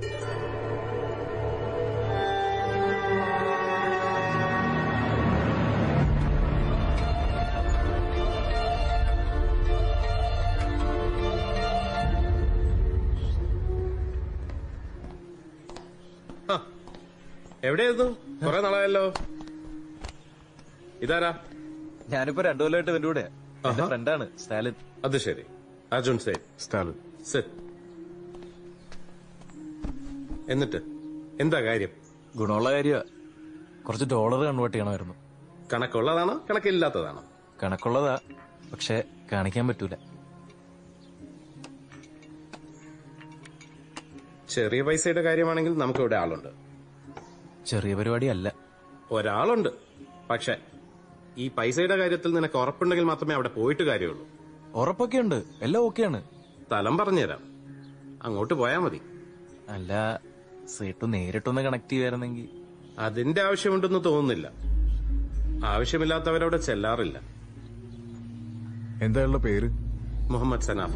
എവിടെയായിരുന്നു കുറെ നാളായല്ലോ ഇതാരാ ഞാനിപ്പോ രണ്ടു കൊല്ലമായിട്ട് ഇവന്റെ കൂടെ എന്റെ ഫ്രണ്ടാണ് സ്റ്റാലിൻ അത് ശരി അർജുൻ സേൻ സ്റ്റാലിൻ സിറ്റ് എന്നിട്ട് എന്താ കാര്യം ഗുണമുള്ള കാര്യ കുറച്ച് ഡോളർ കൺവേർട്ട് ചെയ്യണമായിരുന്നു കണക്കുള്ളതാണോ കണക്കില്ലാത്തതാണോ കണക്കുള്ളതാ പക്ഷെ കാണിക്കാൻ പറ്റൂല ചെറിയ പൈസയുടെ കാര്യമാണെങ്കിൽ നമുക്ക് ഇവിടെ ആളുണ്ട് ചെറിയ പരിപാടി അല്ല ഒരാളുണ്ട് പക്ഷെ ഈ പൈസയുടെ കാര്യത്തിൽ നിനക്ക് ഉറപ്പുണ്ടെങ്കിൽ മാത്രമേ അവിടെ പോയിട്ട് കാര്യമുള്ളൂ ഉറപ്പൊക്കെ ഉണ്ട് എല്ലാം ഓക്കെയാണ് സ്ഥലം പറഞ്ഞുതരാം അങ്ങോട്ട് പോയാ മതി അല്ല സീട്ട് നേരിട്ടൊന്ന് കണക്ട് ചെയ്യുമായിരുന്നെങ്കിൽ അതിന്റെ ആവശ്യമുണ്ടെന്ന് തോന്നുന്നില്ല ആവശ്യമില്ലാത്തവരവിടെ ചെല്ലാറില്ല എന്തായുള്ള പേര് Muhammad സനാഫ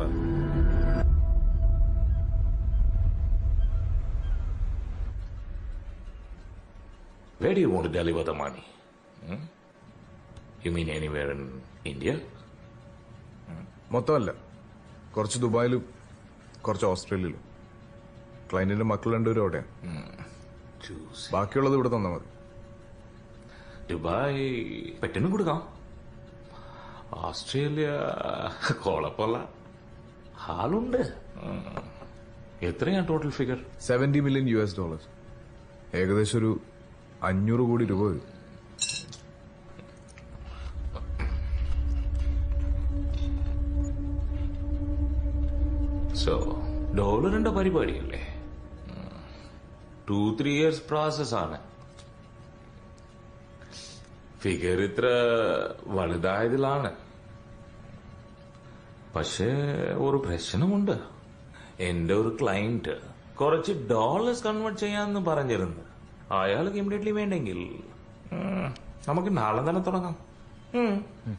Where do you want to deliver the money? Hmm? You mean anywhere in India? മൊത്തമല്ല കുറച്ച് ദുബായിലും കുറച്ച് ഓസ്ട്രേലിയയിലും ക്ലയന്റിന്റെ മക്കൾ രണ്ടുപേരും അവിടെയാണ് ബാക്കിയുള്ളത് ഇവിടെ തന്നാൽ മതി ദുബായ് പെട്ടെന്ന് കൊടുക്കാം ഓസ്ട്രേലിയ കുഴപ്പമില്ല ആളുണ്ട് ഉം. എത്രയാ total figure seventy million U S dollars ഏകദേശം ഒരു അഞ്ഞൂറ് കോടി രൂപ വരും സോ ഡോളറിന്റെ പരിപാടിയല്ലേ ടു ത്രീ ഇയേഴ്സ് പ്രോസസ് ആണ് ഫിഗർ ഇത്ര വലുതായതിലാണ് പക്ഷേ ഒരു പ്രശ്നമുണ്ട് എന്റെ ഒരു ക്ലയന്റ് കുറച്ച് ഡോളേഴ്സ് കൺവേർട്ട് ചെയ്യാന്ന് പറഞ്ഞിരുന്നു അയാൾക്ക് ഇമ്മീഡിയറ്റ്ലി വേണ്ടെങ്കിൽ ഉം, നമുക്ക് നാളെ തന്നെ തുടങ്ങാം ഉം.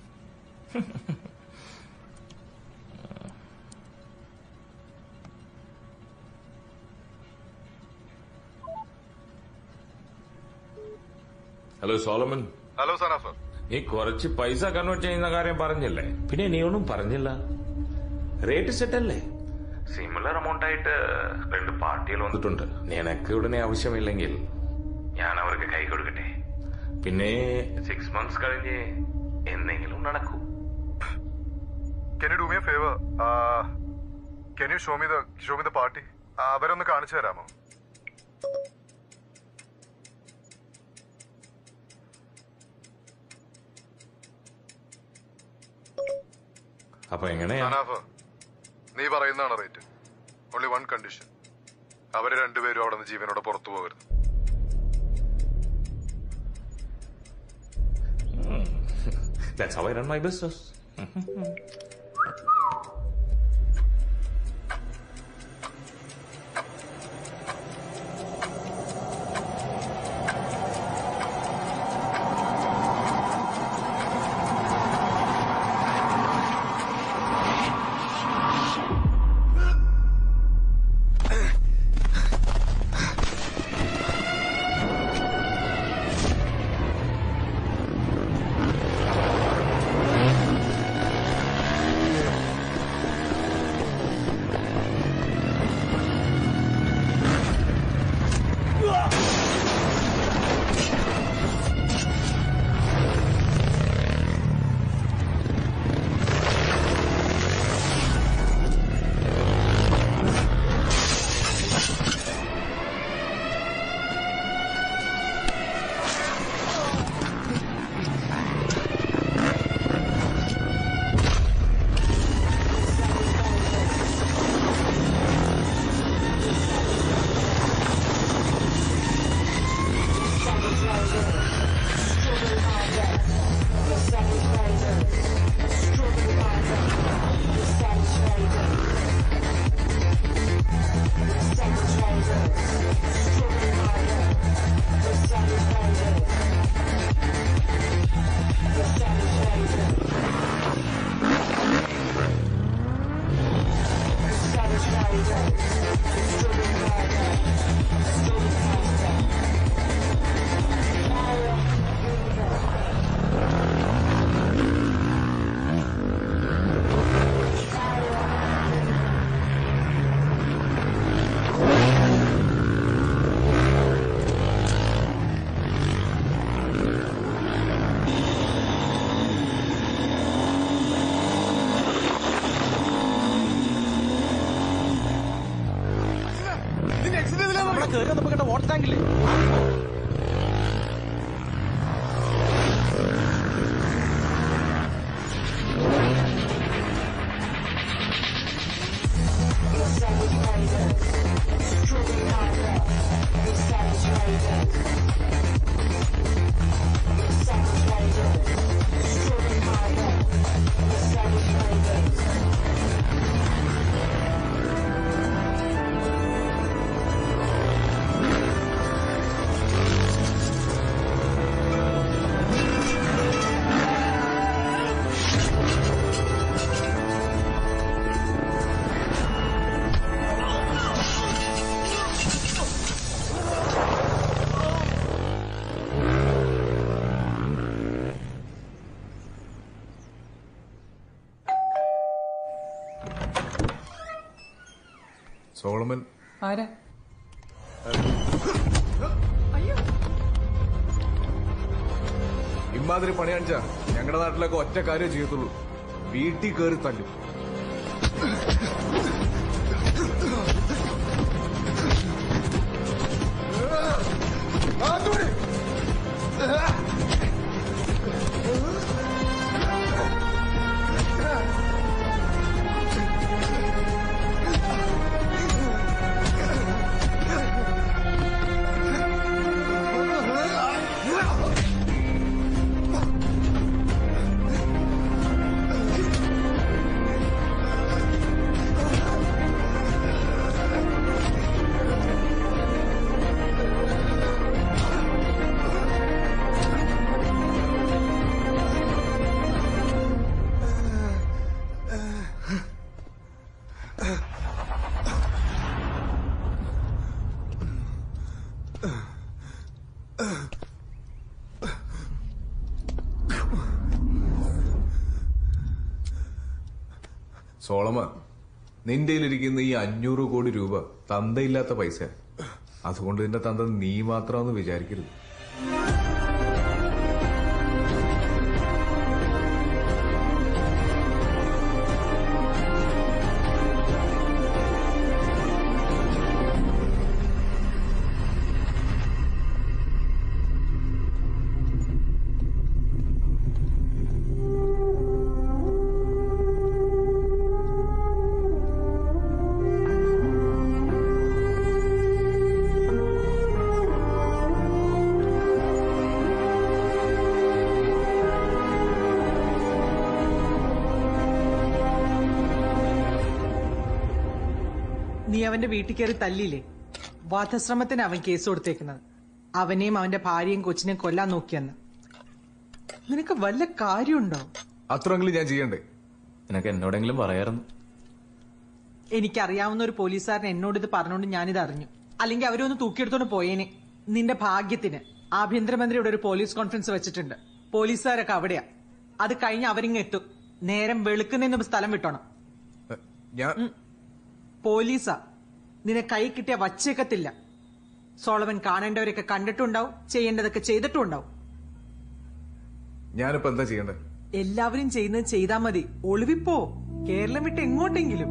ഹലോ സോളമൻ ഹലോ സനാഫ് നീ കുറച്ച് പൈസ കൺവേർട്ട് ചെയ്യുന്ന കാര്യം പറഞ്ഞില്ലേ പിന്നെ നീ ഒന്നും പറഞ്ഞില്ല റേറ്റ് സെറ്റ് അല്ലേ സിമിലർ എമൗണ്ട് ആയിട്ട് രണ്ട് പാർട്ടികൾ വന്നിട്ടുണ്ട് നിനക്ക് ഉടനെ ആവശ്യമില്ലെങ്കിൽ ഞാൻ അവർക്ക് കൈ കൊടുക്കട്ടെ പിന്നെ സിക്സ് മന്ത്സ് കഴിഞ്ഞ് എന്തെങ്കിലും നടക്കൂ can you do me a favour can you show me the show me the party അവരൊന്ന് കാണിച്ചു തരാമോ അപ്പൊ എങ്ങനെയാ സനാഫ് നീ പറയുന്നതാണ് റേറ്റ് ഓൺലി വൺ കണ്ടീഷൻ അവര് രണ്ടുപേരും അവിടെ നിന്ന് ജീവനോടെ പുറത്തു പോകരുത് That's how I run my business. Water ടാങ്കില്ലേ സോളമൻ ആരാ ഇമാതിരി പണി കാണിച്ചാ ഞങ്ങളുടെ നാട്ടിലൊക്കെ ഒറ്റ കാര്യം ചെയ്യത്തുള്ളൂ വീട്ടിൽ കയറി തല്ലും സോളമ നിന്റെ ഇരിക്കുന്ന ഈ അഞ്ഞൂറ് കോടി രൂപ തന്തയില്ലാത്ത പൈസ അതുകൊണ്ട് നിന്റെ തന്ത നീ മാത്രമെന്ന് വിചാരിക്കരുത് നീ അവന്റെ വീട്ടിൽ കയറി തല്ലിയില്ലേ വധശ്രമത്തിന് അവൻ കേസ് കൊടുത്തേക്കുന്നത് അവനെയും അവന്റെ ഭാര്യയും കൊച്ചിനെയും കൊല്ലാൻ നോക്കിയെന്ന് നിനക്ക് വല്ല കാര്യമുണ്ടോ അത്രയെങ്കിലും ഞാൻ ചെയ്യണ്ടേ നിനക്ക് എന്നോടെങ്കിലും പറയാറുന്നു എനിക്കറിയാവുന്ന ഒരു പോലീസുകാരൻ എന്നോട് ഇത് പറഞ്ഞുകൊണ്ട് ഞാനിത് അറിഞ്ഞു അല്ലെങ്കിൽ അവരൊന്ന് തൂക്കിയെടുത്തോണ്ട് പോയേനെ നിന്റെ ഭാഗ്യത്തിന് ആഭ്യന്തരമന്ത്രി ഇവിടെ ഒരു പോലീസ് കോൺഫറൻസ് വെച്ചിട്ടുണ്ട് പോലീസുകാരൊക്കെ അവിടെയാ അത് കഴിഞ്ഞ് അവരിങ്ങ് എത്തും നേരം വെളുക്കുന്നതിന് സ്ഥലം വിട്ടോണം ഞാൻ പോലീസാ നിന്നെ കൈ കിട്ടിയ വച്ചേക്കത്തില്ല സോളവൻ കാണേണ്ടവരൊക്കെ കണ്ടിട്ടുണ്ടാവും ചെയ്യേണ്ടതൊക്കെ ചെയ്തിട്ടുണ്ടാവും ഞാനിപ്പോ എന്താ ചെയ്യണ്ടേ എല്ലാവരും ചെയ്യുന്നത് ചെയ്താ മതി ഒളിവിപ്പോ കേരളം വിട്ട് എങ്ങോട്ടെങ്കിലും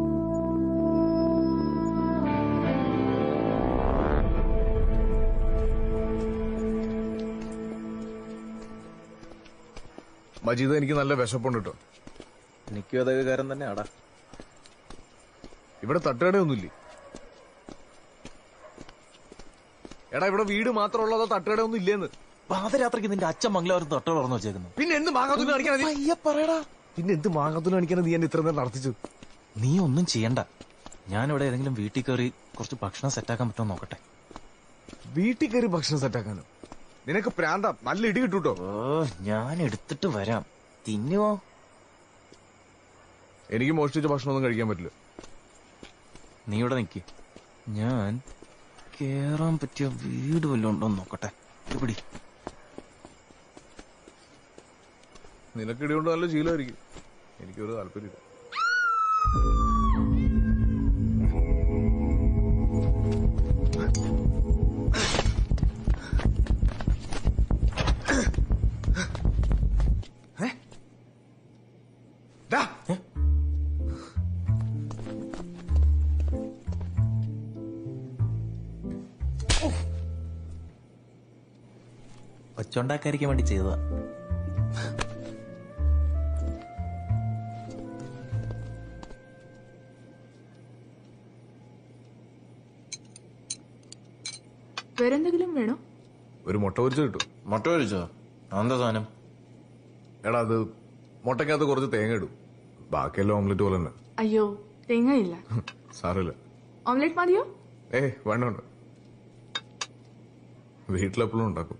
മജീദ് എനിക്ക് നല്ല വിശപ്പുണ്ട് കേട്ടോ എനിക്കും അതൊക്കെ കാര്യം തന്നെ ആടാ ഇവിടെ തട്ടുകടയൊന്നുമില്ലേ എടാ ഇവിടെ വീട് മാത്രമുള്ളതോ തട്ടുകടയൊന്നും ഇല്ലേന്ന് പാതരാത്രിക്ക് നിന്റെ അച്ഛൻ മംഗലാപുരത്ത് തൊട്ട തുറന്നു വെച്ചേക്കുന്നു പിന്നെ എന്ത് മാങ്ങാത്തുല കാണിക്കാനാ പറയടാ പിന്നെ എന്ത് മാങ്ങാത്തുല കാണിക്കാനാ നീ എന്നെ ഇത്ര നേരം നടത്തിച്ചു നീ ഒന്നും ചെയ്യണ്ട ഞാനിവിടെ ഏതെങ്കിലും വീട്ടിൽ കയറി കുറച്ച് ഭക്ഷണം സെറ്റാക്കാൻ പറ്റുമോ നോക്കട്ടെ വീട്ടിൽ കയറി ഭക്ഷണം സെറ്റാക്കാനോ നിനക്ക് പ്രാന്ത നല്ല ഇടി കിട്ടൂട്ടോ ഓ ഞാൻ എടുത്തിട്ട് വരാം തിന്നുവോ എനിക്ക് മോഷ്ടിച്ച ഭക്ഷണമൊന്നും കഴിക്കാൻ പറ്റില്ല നീ ഇവിടെ നിക്ക് ഞാൻ കേറാൻ പറ്റിയ വീട് വല്ലതും ഉണ്ടോ എന്ന് നോക്കട്ടെ ഇത് പിടി നിനക്ക് ഇടികൊണ്ട് നല്ല ശീലമായിരിക്കും എനിക്കൊരു താല്പര്യമില്ല ഒച്ചുണ്ടാക്കാതിരിക്കാൻ വേണ്ടി ചെയ്തതാ വേറെന്തെങ്കിലും വേണോ ഒരു മുട്ട പൊരിച്ച കിട്ടും മുട്ട പൊരിച്ചോ എന്താ സാധനം എടാ അത് മുട്ടക്കകത്ത് കുറച്ച് തേങ്ങ ഇടും ബാക്കിയെല്ലാം ഓംലെറ്റ് പോലെ തന്നെ അയ്യോ തേങ്ങയില്ല സാറില്ല ഓംലെറ്റ് മതിയോ ഏ വേണ്ട വേണ്ട വീട്ടിലെപ്പോഴും ഉണ്ടാക്കും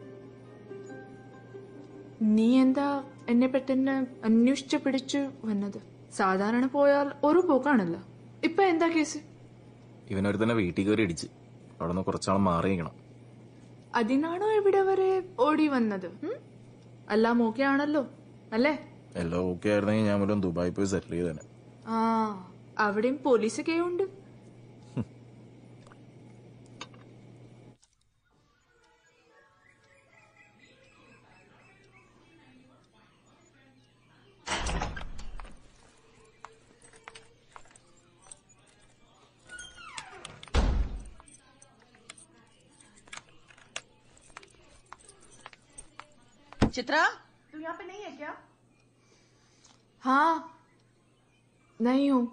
നീ എന്താ എന്നെ പെട്ടെന്ന് അന്വേഷിച്ച് പിടിച്ചു വന്നത് സാധാരണ പോയാൽ ഒരു പോക്കാണല്ലോ ഇപ്പൊ എന്താ കേസ് ഇവനൊരു തന്നെ വീട്ടിൽ കയറി ഇടിച്ച് അവിടെ നിന്ന് കുറച്ചാൾ മാറിയിരിക്കണം അതിനാണോ ഇവിടെ വരെ ഓടി വന്നത് ഉം? എല്ലാം ഓക്കെ ആണല്ലോ അല്ലേ എല്ലാം ഓക്കെ ആയിരുന്നെങ്കിൽ ഞാൻ വല്ലതും ദുബായി പോയി സെറ്റിൽ ചെയ്തേനെ ആ അവിടെയും പോലീസൊക്കെ ഉണ്ട് चित्रा तू यहाँ पे नहीं है क्या हाँ नहीं हूँ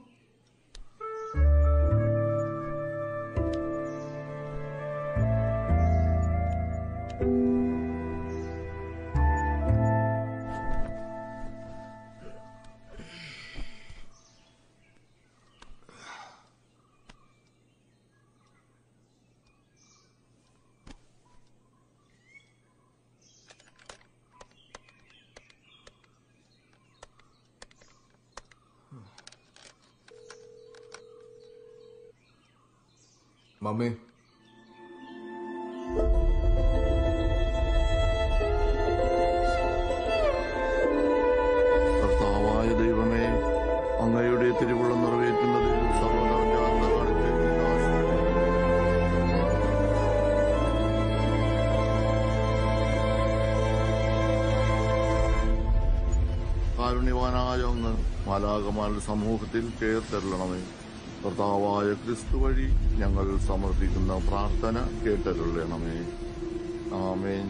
മമ്മി കാരുണ്യവാനായ ഒന്ന് മാലാകമാരുടെ സമൂഹത്തിൽ ചേർത്തരുളണമേ കർത്താവായ ക്രിസ്തു വഴി ഞങ്ങൾ സമർപ്പിക്കുന്ന പ്രാർത്ഥന കേട്ടരുളണമേ ആമേൻ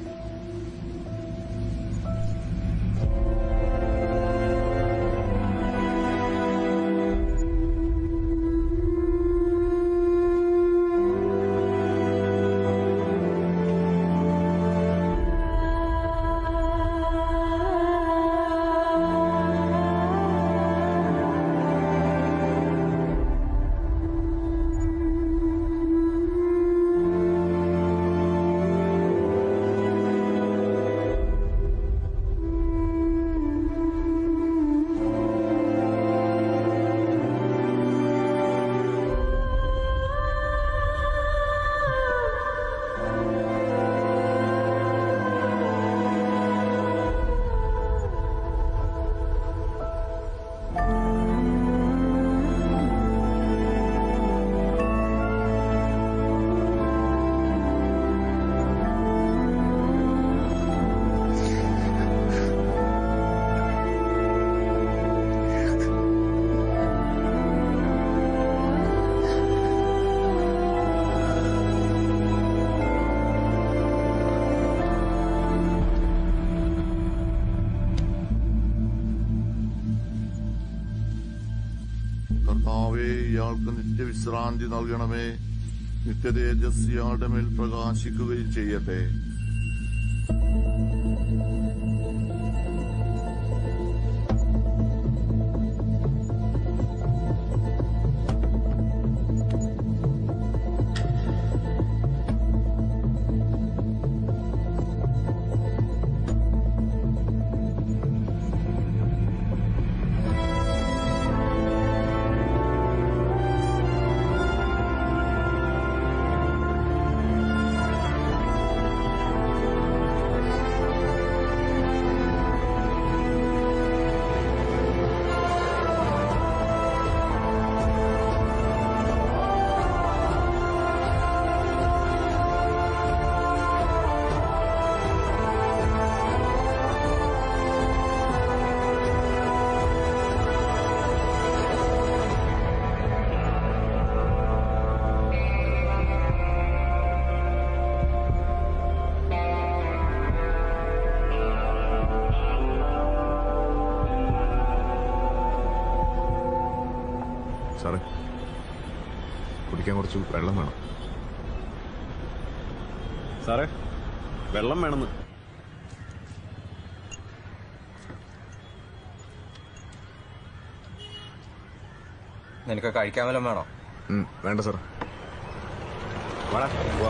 കർത്താവേ ഇയാൾക്ക് നിത്യവിശ്രാന്തി നൽകണമേ നിത്യതേജസ് ഇയാളുടെ മേൽ പ്രകാശിക്കുകയും ചെയ്യട്ടെ സാറേ കുടിക്കാൻ കുറച്ച് വെള്ളം വേണം സാറേ വെള്ളം വേണമെന്ന് നിനക്ക് കഴിക്കാൻ വല്ലതും വേണോ ഉം, വേണ്ട സാർ വാടാ പോവാ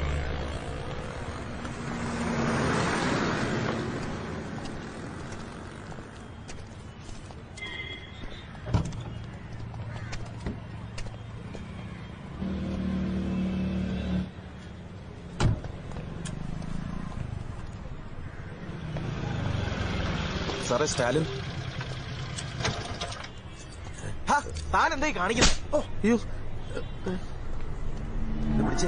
സാറേ സ്റ്റാലിൻ ഹാ, താൻ എന്തായി കാണിക്കുന്നത് ഓ അയ്യോ ഇത് പിടിച്ചേ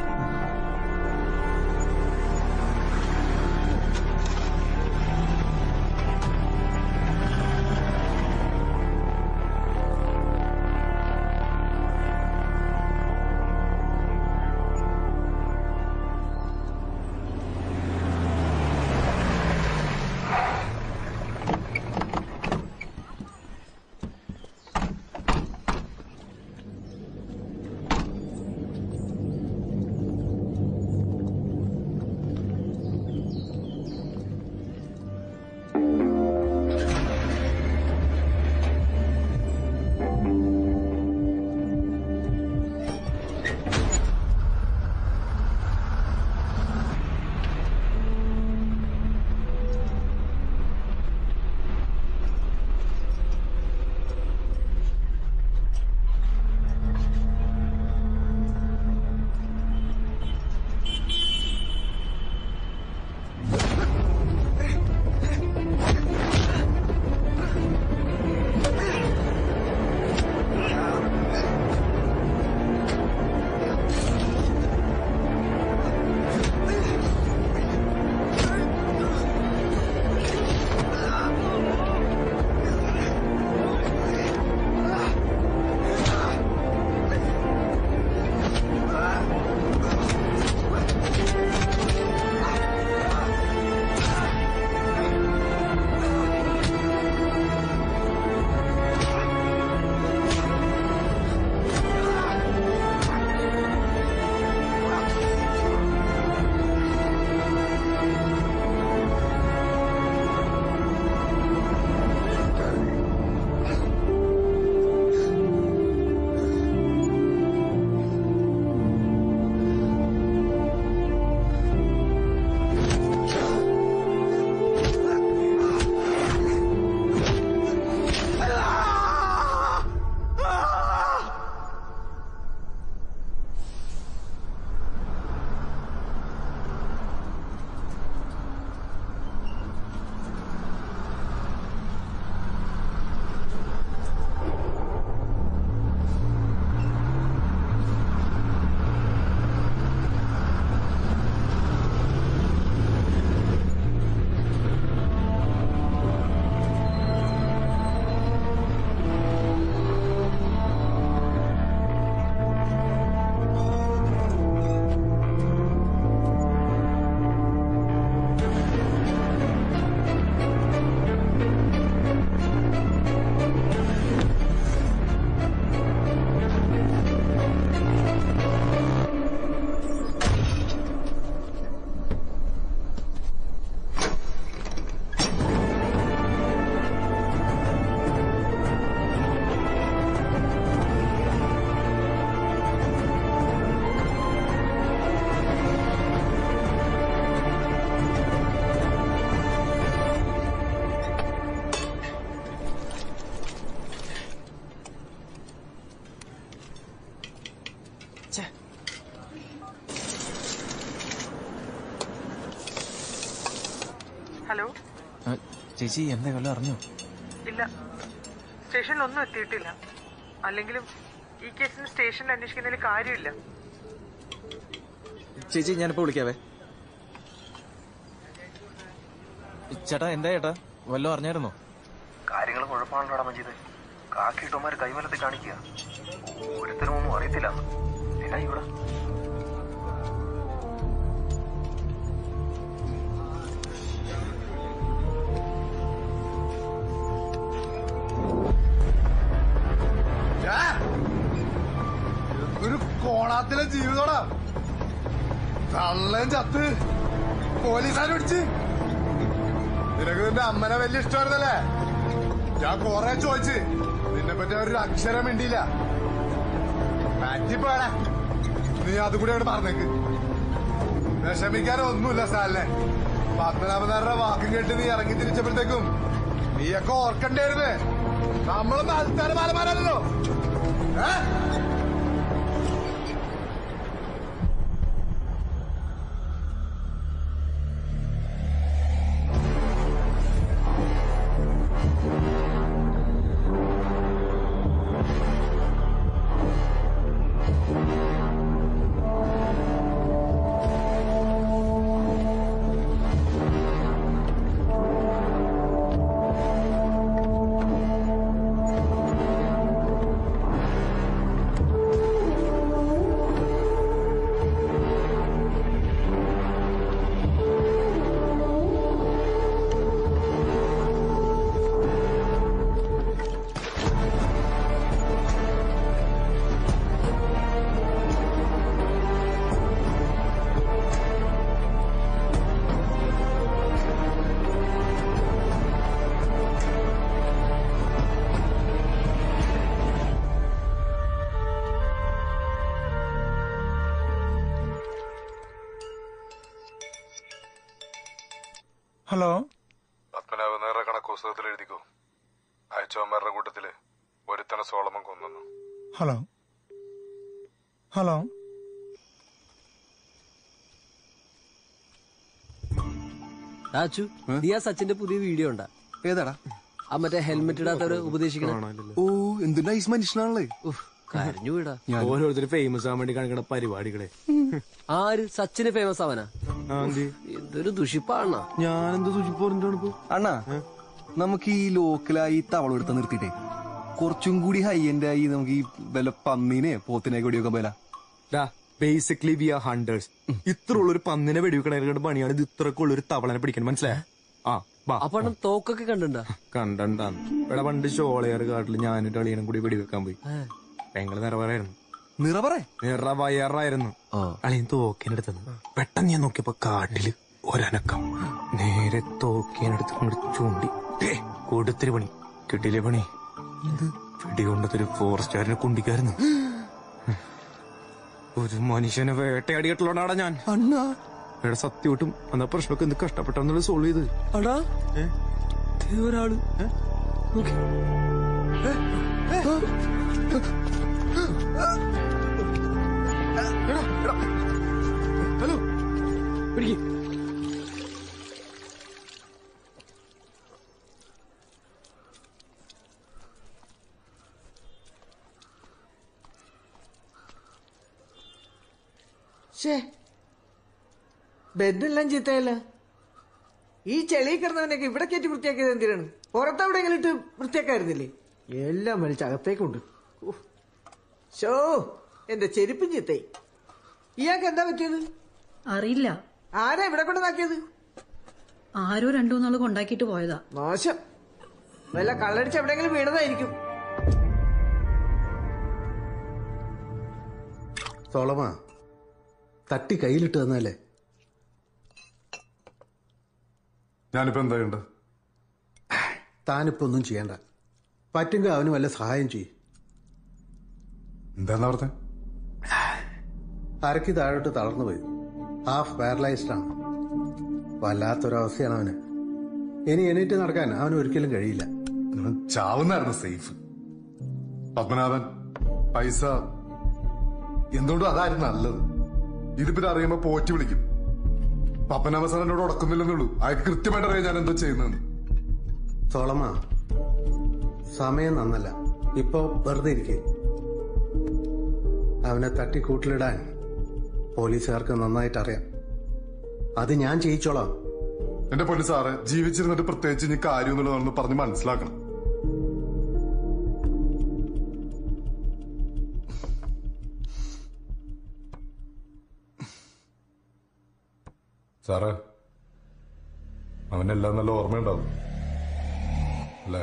ഹലോ ചേച്ചി എന്താ വല്ലതും അറിഞ്ഞോ ഇല്ല സ്റ്റേഷനിലൊന്നും എത്തിയിട്ടില്ല അല്ലെങ്കിലും ഈ കേസിന് സ്റ്റേഷനിൽ അന്വേഷിക്കുന്നതിൽ കാര്യമില്ല ചേച്ചി ഞാനിപ്പോ വിളിക്കാവേ ചേട്ടാ എന്താ ചേട്ടാ വല്ലതും അറിഞ്ഞായിരുന്നോ കാര്യങ്ങൾ കുഴപ്പമാണല്ലോടാ മജീദ് കാക്കിട്ടോമാര് കൈമലത്തിൽ കാണിക്കുക ഒരുത്തരും ഒന്നും അറിയത്തില്ല എന്നാ ഇവിടെ ഒരു കോണാത്തിലെ ജീവിതോടാ തള്ളയും ചത്ത് പോലീസുകാരെ പിടിച്ച് നിനക്ക് നിന്റെ അമ്മനെ വലിയ ഇഷ്ടമായിരുന്നല്ലേ ഞാൻ കൊറേ ചോദിച്ച് നിന്നെ പറ്റി ഒരു അക്ഷരം മിണ്ടിയില്ല മാറ്റിപ്പോടാ നീ അതും കൂടി അവിടെ പറഞ്ഞേക്ക് വിഷമിക്കാനൊന്നുമില്ല സാലിനെ പത്മനാഭനാരുടെ വാക്കും കേട്ട് നീ ഇറങ്ങി തിരിച്ചപ്പോഴത്തേക്കും നീയൊക്കെ ഓർക്കണ്ടായിരുന്നേ നമ്മളൊന്നും അൽത്താര ബാലമാരല്ലോ ഏഹ് ഹലോ പത്മനാഭനേറെ കണക്ക് പുസ്തകത്തിൽ എഴുതിക്കോ അയച്ചവന്മാരുടെ കൂട്ടത്തില് ഒരുത്തനെ സോളമൻ കൊന്നു ഹലോ ഹലോ രാജു നീ ആ സച്ചിന്റെ പുതിയ വീഡിയോ ഉണ്ടാ ഏതാടാ ആ മറ്റേ ഹെൽമെറ്റ് ഇടാത്തവര് ഉപദേശിക്കണ ഓ എന്ത് നൈസ് മനുഷ്യനാണല്ലേ കരഞ്ഞു വിടാ ഓരോരുത്തർ ഫേമസ് ആവാൻ വേണ്ടി കാണിക്കണ പരിപാടികളെ ആര് സച്ചിന് ഫേമസ് ആവാനാ എന്തൊരു ദുഷിപ്പാണ ഞാനെന്ത് സൂചിപ്പ് പറഞ്ഞിട്ടാണ് അണ്ണാ നമുക്ക് ഈ ലോക്കലായി തവള എടുത്ത് നിർത്തിയിട്ടേ കുറച്ചും കൂടി ഹൈ എൻഡ് ആയി നമുക്ക് ഈ വല്ല പന്നീനെ പോത്തിനെ വെടിവെക്കാൻ പോല ബേസിക്കലി വി ആർ ഹണ്ടേഴ്സ് ഇത്ര ഉള്ളൊരു പന്നിനെ വെടിവെക്കണ പണിയാണ് ഇത് ഇത്രയൊക്കെ ഉള്ളൊരു തവളനെ പിടിക്കാൻ മനസ്സിലായ ആ അപ്പൊ തോക്കൊക്കെ കണ്ടിണ്ടാ കണ്ടാന്ന് ഇവിടെ പണ്ട് ചോളയാറ് കാട്ടിൽ ഞാനൊരു അളിയനും കൂടി വെടിവെക്കാൻ പോയി ഞങ്ങള് നിറവറായിരുന്നു നിറവറേ നിറവയറായിരുന്നു അളിയൻ തോക്കിനെടുത്തത് പെട്ടെന്ന് ഞാൻ നോക്കിയപ്പോ കാട്ടില് ഒരനക്കം നേരെ തോക്കിനെടുത്ത് അങ്ങോട്ട് ചൂണ്ടി ടേ, കൊടുത്തിരി പണി കിട്ടിയില്ലേ പണി പിടികൊണ്ടതൊരു ഫോറസ്റ്റുകാരനെ കുണ്ടിക്കായിരുന്നു ഒരു മനുഷ്യനെ വേട്ടയാടിയിട്ടുള്ളതാണ് ഞാൻ അണ്ണാ ഇവിടെ സത്യമായിട്ടും എന്നാ പ്രശ്നമൊക്കെ എന്ത് കഷ്ടപ്പെട്ടാന്നുള്ളത് സോൾവ് ചെയ്ത് അടാ ഒരാള് നോക്കി ഹലോ പിടിക്ക് ഷേ ബെഡെല്ലാം ചീത്തയല്ല ഈ ചെളി കിടന്നവനൊക്കെ ഇവിടെ കയറ്റി വൃത്തിയാക്കിയത് എന്തിനാണ് പുറത്തെവിടെയെങ്കിലും ഇട്ട് വൃത്തിയാക്കായിരുന്നില്ലേ എല്ലാം വലിച്ച് അകത്തേക്കുണ്ട് ഉഫ്. ഷോ എന്റെ ചെരുപ്പും ചീത്തയി ഇയാൾക്ക് എന്താ പറ്റിയത് അറിയില്ല ആരാ ഇവിടെ കൊണ്ടുവന്നാക്കിയത് ആരോ രണ്ടു മൂന്നാള് കൊണ്ടാക്കിയിട്ട് പോയതാ മോശം വല്ല കള്ളടിച്ച് എവിടെയെങ്കിലും വീണതായിരിക്കും സോളമ തട്ടി കയ്യിലിട്ട് തന്നല്ലേ ഞാനിപ്പോ എന്താ ചെയ്യണ്ട താനിപ്പോ ഒന്നും ചെയ്യണ്ട പറ്റുമെങ്കിൽ അവന് വല്ല സഹായം ചെയ്യും എന്താ പറഞ്ഞ അരക്കി താഴോട്ട് തളർന്നു പോയി ഹാഫ് പാരലൈസ്ഡ് ആണ് വല്ലാത്തൊരവസ്ഥയാണ് അവന് ഇനി എണീറ്റ് നടക്കാൻ അവന് ഒരിക്കലും കഴിയില്ല ചാവുന്നായിരുന്നു സേഫ് പത്മനാഭൻ പൈസ എന്തുകൊണ്ടും അതായിരുന്നു നല്ലത് ഇതിപ്പോ ഇത് അറിയുമ്പോ പോറ്റി വിളിക്കും പപ്പനാമസാൻ എന്നോട് ഉടക്കുന്നില്ലെന്നുള്ളൂ അയാൾക്ക് കൃത്യമായിട്ട് അറിയാം ഞാൻ എന്താ ചെയ്യുന്നതെന്ന് സോളമ സമയം നന്നല്ല ഇപ്പൊ വെറുതെ ഇരിക്കെ അവനെ തട്ടിക്കൂട്ടിലിടാൻ പോലീസുകാർക്ക് നന്നായിട്ട് അറിയാം അത് ഞാൻ ചെയ്യിച്ചോളാം എന്റെ പൊന്നു സാറ് ജീവിച്ചിരുന്നിട്ട് പ്രത്യേകിച്ച് ഇനി കാര്യമൊന്നുമില്ലെന്ന് പറഞ്ഞ് മനസ്സിലാക്കണം സാറേ അവനെല്ലാം നല്ല ഓർമ്മയുണ്ടാവും അല്ലേ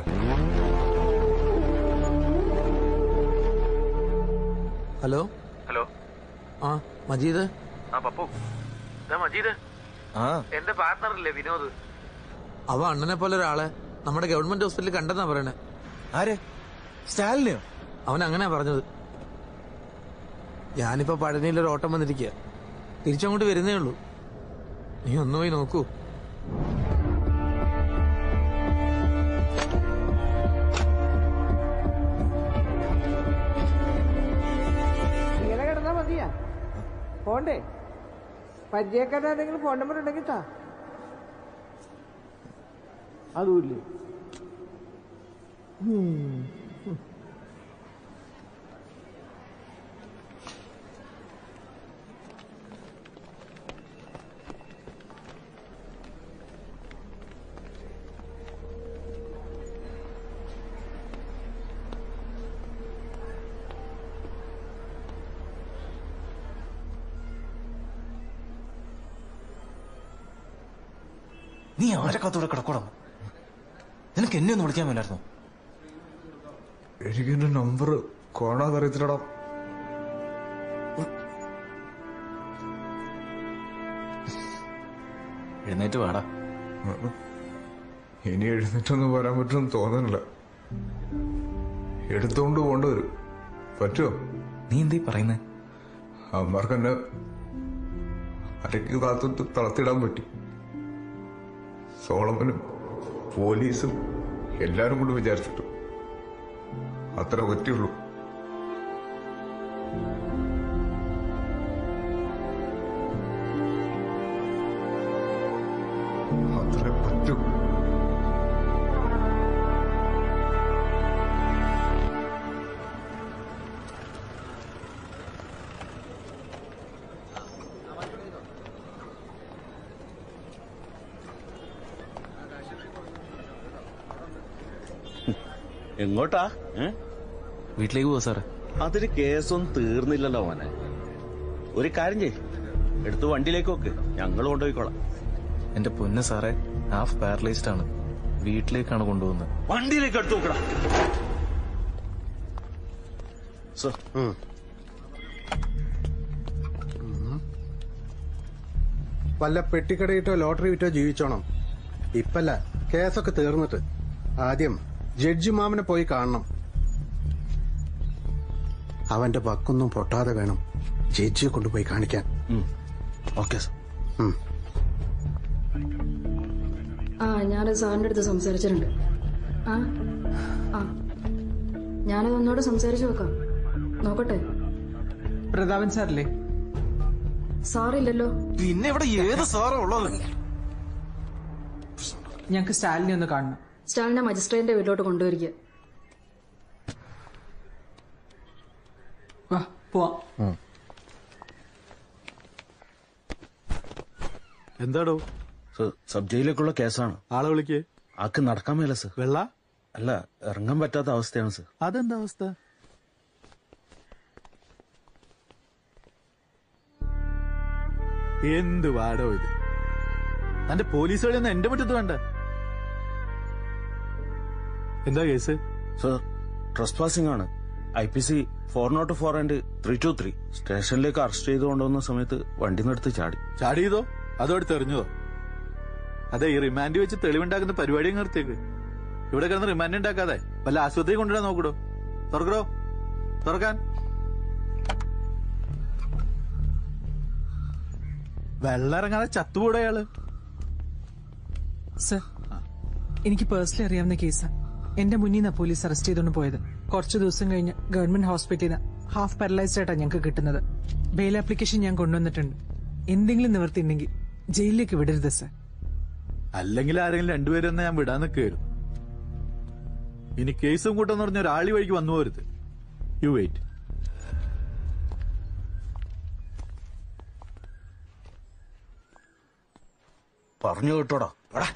ഹലോ ഹലോ ആ മജീദ് ആ പപ്പു ഇതാ മജീദ് എന്റെ പാർട്ണർ ഇല്ലേ വിനോദ് അവ അണ്ണനെ പോലെ ഒരാളെ നമ്മുടെ ഗവൺമെന്റ് ഹോസ്പിറ്റലിൽ കണ്ടെന്നാ പറയണേ ആരെ സ്റ്റാലിനെയോ അവൻ അങ്ങനെ പറഞ്ഞത് ഞാനിപ്പോ പഴനിയിൽ ഒരു ഓട്ടം വന്നിരിക്കുക തിരിച്ചങ്ങോട്ട് വരുന്നേ ഉള്ളൂ നീ ഒന്ന് പോയി നോക്കൂ ഇങ്ങനെ കിടന്നാ മതിയാ പോണ്ടേ പരിചയക്കാരെന്തെങ്കിലും ഫോൺ നമ്പർ ഉണ്ടെങ്കിൽ താ അതുമില്ലേ നീ ആരെ കാത്തൂടെ കിടക്കണം നിനക്ക് എന്നെ ഒന്ന് വിളിക്കാൻ മേലായിരുന്നു എനിക്ക് എന്റെ നമ്പർ കാണാതെ അറിയത്തില്ലടാ എഴുന്നേറ്റ് വാടാ ഇനി എഴുന്നേറ്റൊന്നും വരാൻ പറ്റുമെന്ന് തോന്നുന്നില്ല എടുത്തോണ്ട് പോകേണ്ടി വരും പറ്റുമോ നീ എന്തീ പറയുന്നേ അമ്മമാർക്ക് എന്നെ അരയ്ക്ക് കാത്തു തളർത്തിടാൻ പറ്റി സോളമനും പോലീസും എല്ലാരും കൊണ്ട് വിചാരിച്ചിട്ടു അത്ര പറ്റുള്ളൂ അത്ര പറ്റൂ എങ്ങോട്ടാ ഏ? വീട്ടിലേക്ക് പോവാ സാറേ അതൊരു കേസൊന്നും തീർന്നില്ലല്ലോ മോനെ ഒരു കാര്യം ചെയ് എടുത്ത് വണ്ടിയിലേക്ക് വെക്ക് ഞങ്ങൾ കൊണ്ടുപോയിക്കോളാം എന്റെ പൊന്ന് സാറേ ഹാഫ് പാരലൈസ്ഡ് ആണ് വീട്ടിലേക്കാണ് കൊണ്ടുപോകുന്നത് വണ്ടിയിലേക്ക് എടുത്തു നോക്കടാ സർ വല്ല പെട്ടിക്കടയിട്ടോ ലോട്ടറി വിറ്റോ ജീവിച്ചോണം ഇപ്പല്ല കേസൊക്കെ തീർന്നിട്ട് ആദ്യം ജഡ്ജി മാമനെ പോയി കാണണം അവന്റെ പക്കൊന്നും പൊട്ടാതെ വേണം ജഡ്ജിയെ കൊണ്ടുപോയി കാണിക്കാൻ ഓക്കെ ആ ഞാൻ സാറിന്റെ അടുത്ത് സംസാരിച്ചിട്ടുണ്ട് ആ ആ ഞാനത് ഒന്നോട് സംസാരിച്ചു നോക്കാം നോക്കട്ടെ പ്രതാപൻ സാറല്ലേ സാറില്ലല്ലോ പിന്നെ ഇവിടെ ഏത് സാറാ ഉള്ളത് ഞങ്ങക്ക് സ്റ്റാലിനെ ഒന്ന് കാണണം സ്റ്റാലിനെ മജിസ്ട്രേറ്റിന്റെ വീട്ടിലോട്ട് കൊണ്ടുവരിക വാ പോവാം എന്താടോ സബ് ജയിലിലേക്കുള്ള കേസാണ് ആളെ വിളിക്കേ ആക്ക് നടക്കാൻ മേല സർ വെള്ള അല്ല ഇറങ്ങാൻ പറ്റാത്ത അവസ്ഥയാണ് സർ അതെന്താ അവസ്ഥ എന്ത് വാടോ ഇത് തന്റെ പോലീസ് കളിയൊന്നും എന്റെ മുറ്റത്ത് വേണ്ട എന്താ കേസ് സർ ട്രസ് പാസിംഗ് ആണ് I P C four nought four and three two three സ്റ്റേഷനിലേക്ക് അറസ്റ്റ് ചെയ്ത് കൊണ്ടുവന്ന സമയത്ത് വണ്ടി നിർത്തി ചാടി ചാടിയതോ അതോടെ തെറിഞ്ഞതോ അതെ ഈ റിമാൻഡ് വെച്ച് തെളിവുണ്ടാക്കുന്ന പരിപാടി അങ്ങ് നിർത്തിയേക്ക് ഇവിടെ കിടന്ന് റിമാൻഡ് ഉണ്ടാക്കാതെ വല്ല ആശുപത്രി കൊണ്ടുവരാൻ നോക്കടോ തുറക്കടോ തുറക്കാൻ വെള്ളം ഇറങ്ങാതെ ചത്തുകൂടെ അയാള് സർ എനിക്ക് പേഴ്സണലി അറിയാവുന്ന കേസാ എന്റെ മുന്നിൽ നിന്നാ പോലീസ് അറസ്റ്റ് ചെയ്തുകൊണ്ട് പോയത് കുറച്ചു ദിവസം കഴിഞ്ഞ് ഗവൺമെന്റ് ഹോസ്പിറ്റലിൽ നിന്ന് ഹാഫ് പാരലൈസ്ഡ് ആയിട്ടാ ഞങ്ങൾക്ക് കിട്ടുന്നത് ബെയിൽ ആപ്ലിക്കേഷൻ ഞാൻ കൊണ്ടുവന്നിട്ടുണ്ട് എന്തെങ്കിലും നിവർത്തിയുണ്ടെങ്കിൽ ജയിലിലേക്ക് വിടരുത് സർ അല്ലെങ്കിൽ ആരെങ്കിലും രണ്ടുപേരും ഞാൻ വിടാൻ നിൽക്കുകയായിരുന്നു ഇനി കേസും കൂട്ടെന്ന് പറഞ്ഞ ഒരാളി വഴിക്ക് വന്നു പോരുത് യു വെയിറ്റ് പറഞ്ഞു കേട്ടോടാ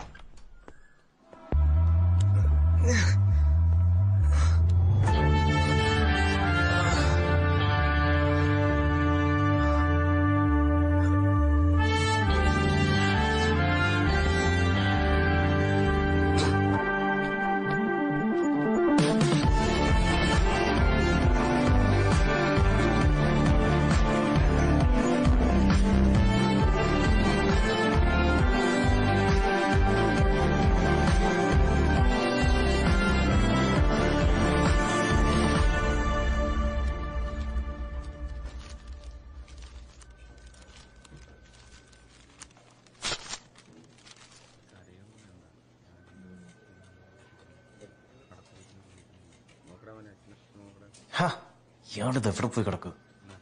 ഇയാളുടെ എവിടെ പോയി കിടക്കുക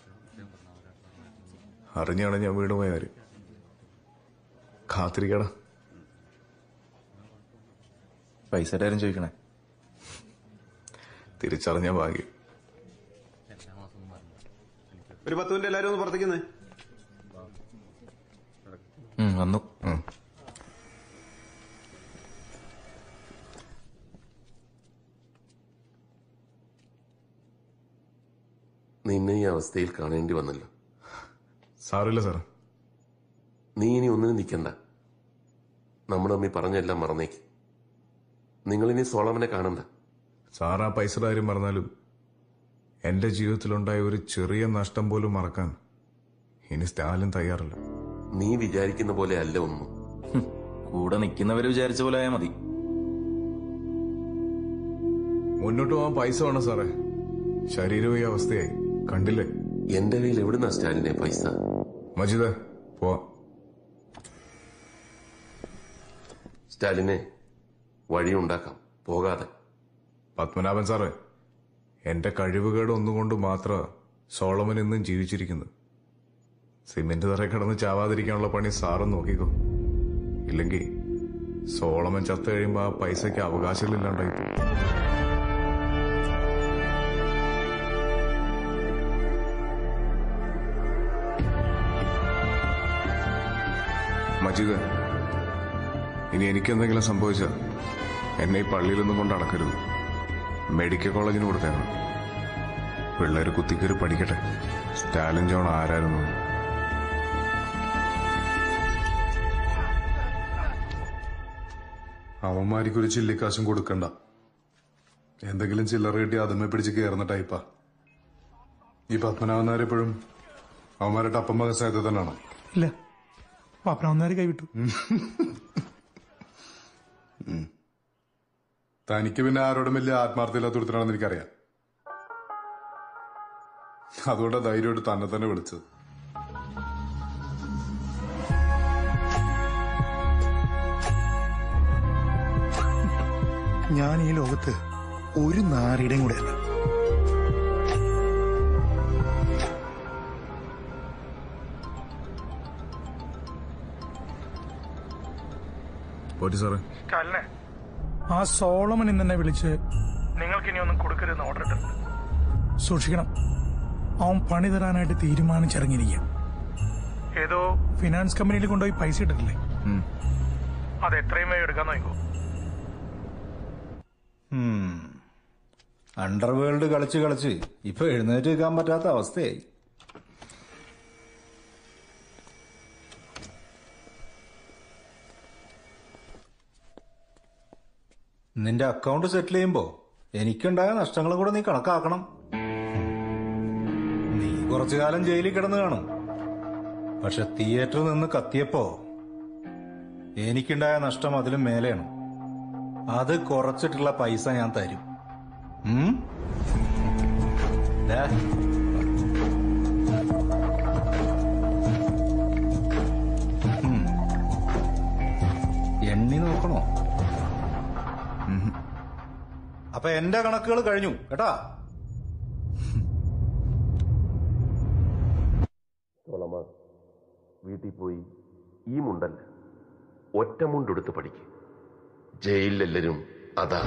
അറിഞ്ഞാണ് ഞാൻ വീട് പോയ കാര്യം കാത്തിരിക്കടാ പൈസ ആരും ചോദിക്കണേ തിരിച്ചറിഞ്ഞ ഭാഗ്യം ഒരു പത്ത് മിനിറ്റ് എല്ലാരും ഒന്ന് പുറത്തേക്കുന്നേ ഉം, വന്നു നിന്നെ ഈ അവസ്ഥയിൽ കാണേണ്ടി വന്നല്ലോ സാറില്ല സാർ നീ ഇനി ഒന്നിനും നിൽക്കണ്ട നമ്മുടെ അമ്മി പറഞ്ഞെല്ലാം മറന്നേക്ക് നിങ്ങളിനി സോളമനെ കാണണ്ട സാർ ആ പൈസയുടെ കാര്യം പറഞ്ഞാലും എന്റെ ജീവിതത്തിലുണ്ടായ ഒരു ചെറിയ നഷ്ടം പോലും മറക്കാൻ ഇനി സ്റ്റാലിൻ തയ്യാറല്ല നീ വിചാരിക്കുന്ന പോലെ അല്ല ഒന്നും കൂടെ നിൽക്കുന്നവര് വിചാരിച്ച പോലെ ആയാൽ മതി മുന്നോട്ട് പോകാൻ പൈസ വേണം സാറേ ശരീരവും ഈ അവസ്ഥയായി കണ്ടില്ലേ എന്റെ കയ്യിൽ എവിടുന്നാ സ്റ്റാലിനെ പൈസ മജിദ് പോവാം സ്റ്റാലിനെ വഴിയുണ്ടാക്കാം പോകാതെ പത്മനാഭൻ സാറേ എന്റെ കഴിവുകേട് ഒന്നുകൊണ്ട് മാത്രമാ സോളമൻ ഇന്നും ജീവിച്ചിരിക്കുന്നത് സിമെന്റ് തറ കിടന്ന് ചാവാതിരിക്കാനുള്ള പണി സാറും നോക്കിക്കോ ഇല്ലെങ്കിൽ സോളമൻ ചത്തു കഴിയുമ്പോ ആ പൈസയ്ക്ക് അവകാശങ്ങളില്ലാണ്ടായി പോകും. മജീദ് ഇനി എനിക്കെന്തെങ്കിലും സംഭവിച്ച എന്നെ ഈ പള്ളിയിലൊന്നും കൊണ്ട് അടക്കരുത് മെഡിക്കൽ കോളേജിന് കൊടുത്തേക്കണം പിള്ളേര് കുത്തിക്കയറി പഠിക്കട്ടെ സ്റ്റാലിൻ ജോൺ ആരായിരുന്നു എന്ന്. അവന്മാർക്ക് ഒരു ചില്ലിക്കാശും കൊടുക്കണ്ട എന്തെങ്കിലും ചില്ലറ കിട്ടി അതുമേ പിടിച്ച് കയറുന്ന ടൈപ്പാ ഈ പത്മനാഭനാർ എപ്പോഴും അവന്മാരുടെ ടപ്പം മകസായത് തന്നെയാണോ ഇല്ല പാപ്പനാവുന്നവര് കൈവിട്ടു തനിക്ക് പിന്നെ ആരോടും വലിയ ആത്മാർത്ഥയില്ലാത്ത എനിക്കറിയാം അതുകൊണ്ടാ ധൈര്യമായിട്ട് തന്നെ തന്നെ വിളിച്ചത് ഞാൻ ഈ ലോകത്ത് ഒരു നാരിയുടെയും കൂടെ അല്ല പോറ്റി സാറേ സ്റ്റാലിനെ ആ സോളമൻ ഇന്ന് എന്നെ വിളിച്ച് നിങ്ങൾക്ക് ഇനി ഒന്നും കൊടുക്കരുതെന്ന് ഓർഡർ ഇട്ടിട്ടുണ്ട് സൂക്ഷിക്കണം അവൻ പണി തരാനായിട്ട് തീരുമാനിച്ചിറങ്ങിയിരിക്കുക ഏതോ ഫിനാൻസ് കമ്പനിയിൽ കൊണ്ടുപോയി പൈസ ഇട്ടിട്ടില്ലേ അത് എത്രയും വേഗം എടുക്കാൻ നോക്കൂ അണ്ടർവേൾഡ് കളിച്ച് കളിച്ച് ഇപ്പൊ എഴുന്നേറ്റ് നിൽക്കാൻ പറ്റാത്ത അവസ്ഥയായി നിന്റെ അക്കൗണ്ട് സെറ്റിൽ ചെയ്യുമ്പോ എനിക്കുണ്ടായ നഷ്ടങ്ങളും കൂടെ നീ കണക്കാക്കണം നീ കുറച്ചു കാലം ജയിലിൽ കിടന്ന് കാണും പക്ഷെ തിയേറ്ററിൽ നിന്ന് കത്തിയപ്പോ എനിക്കുണ്ടായ നഷ്ടം അതിലും മേലെയാണ് അത് കുറച്ചിട്ടുള്ള പൈസ ഞാൻ തരും ഉം? ദാ. ഉം. എണ്ണി നോക്കണോ ഉം. അപ്പൊ എന്റെ കണക്കുകൾ കഴിഞ്ഞു കേട്ടാ സോളമ വീട്ടിൽ പോയി ഈ മുണ്ടല്ല ഒറ്റ മുണ്ടെടുത്ത് പഠിക്ക് ജയിലിലെല്ലാരും അതാ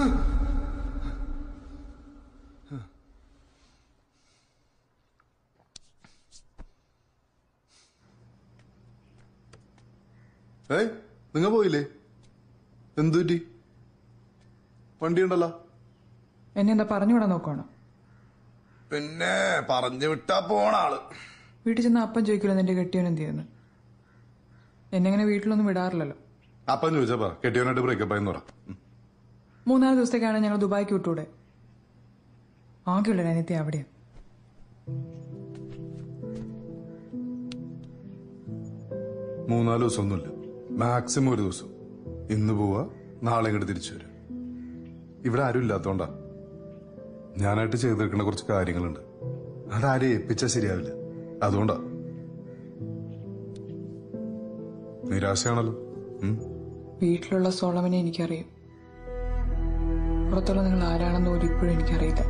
ഏയ് നിങ്ങ പോയില്ലേ എന്തു പറ്റി വണ്ടി ഉണ്ടല്ലോ എന്നെ എന്താ പറഞ്ഞുവിടാൻ നോക്കുവാണോ പിന്നെ പറഞ്ഞു വിട്ടാ പോണ ആള് വീട്ടിൽ ചെന്ന് അപ്പം ചോദിക്കില്ല നിന്റെ കെട്ടിയവൻ എന്ത് ചെയ്യുന്നു എന്നെ അങ്ങനെ വീട്ടിലൊന്നും വിടാറില്ലല്ലോ അപ്പം ചോദിച്ചാ പറ കെട്ടിയവനായിട്ട് ബ്രേക്കപ്പ് ആയെന്ന് പറ മൂന്നാല് ദിവസത്തേക്കാണ് ഞങ്ങൾ ദുബായിക്ക് വിട്ടൂടെ ആകെയുള്ള അനിയത്തി അവിടെയാ മൂന്നാല് ദിവസം ഒന്നുമില്ല മാക്സിമം ഒരു ദിവസം ഇന്ന് പോവാ നാളെ ഇങ്ങോട്ട് തിരിച്ചു വരും ഇവിടെ ആരും ഇല്ലാത്തോണ്ടാ ഞാനായിട്ട് ചെയ്തെടുക്കുന്ന കുറച്ച് കാര്യങ്ങളുണ്ട് അതാരെ ഏൽപ്പിച്ചാൽ ശരിയാവില്ല അതുകൊണ്ടാ നിരാശയാണല്ലോ ഉം. വീട്ടിലുള്ള സോളമനെ എനിക്കറിയും പുറത്തുള്ള നിങ്ങൾ ആരാണെന്ന് പോലും ഇപ്പോഴും എനിക്കറിയില്ല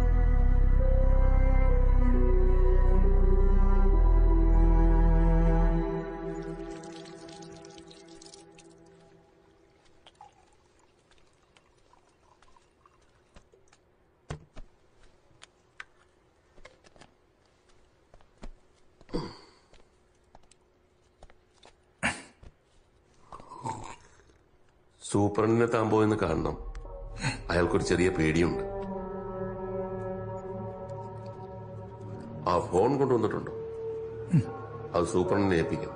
സൂപ്രണ്ടിനെ താൻ പോയെന്ന് കാണണം അയാൾക്കൊരു ചെറിയ പേടിയുണ്ട് ആ ഫോൺ കൊണ്ടുവന്നിട്ടുണ്ടോ അത് സൂപ്രണ്ടിനെ ഏൽപ്പിക്കാം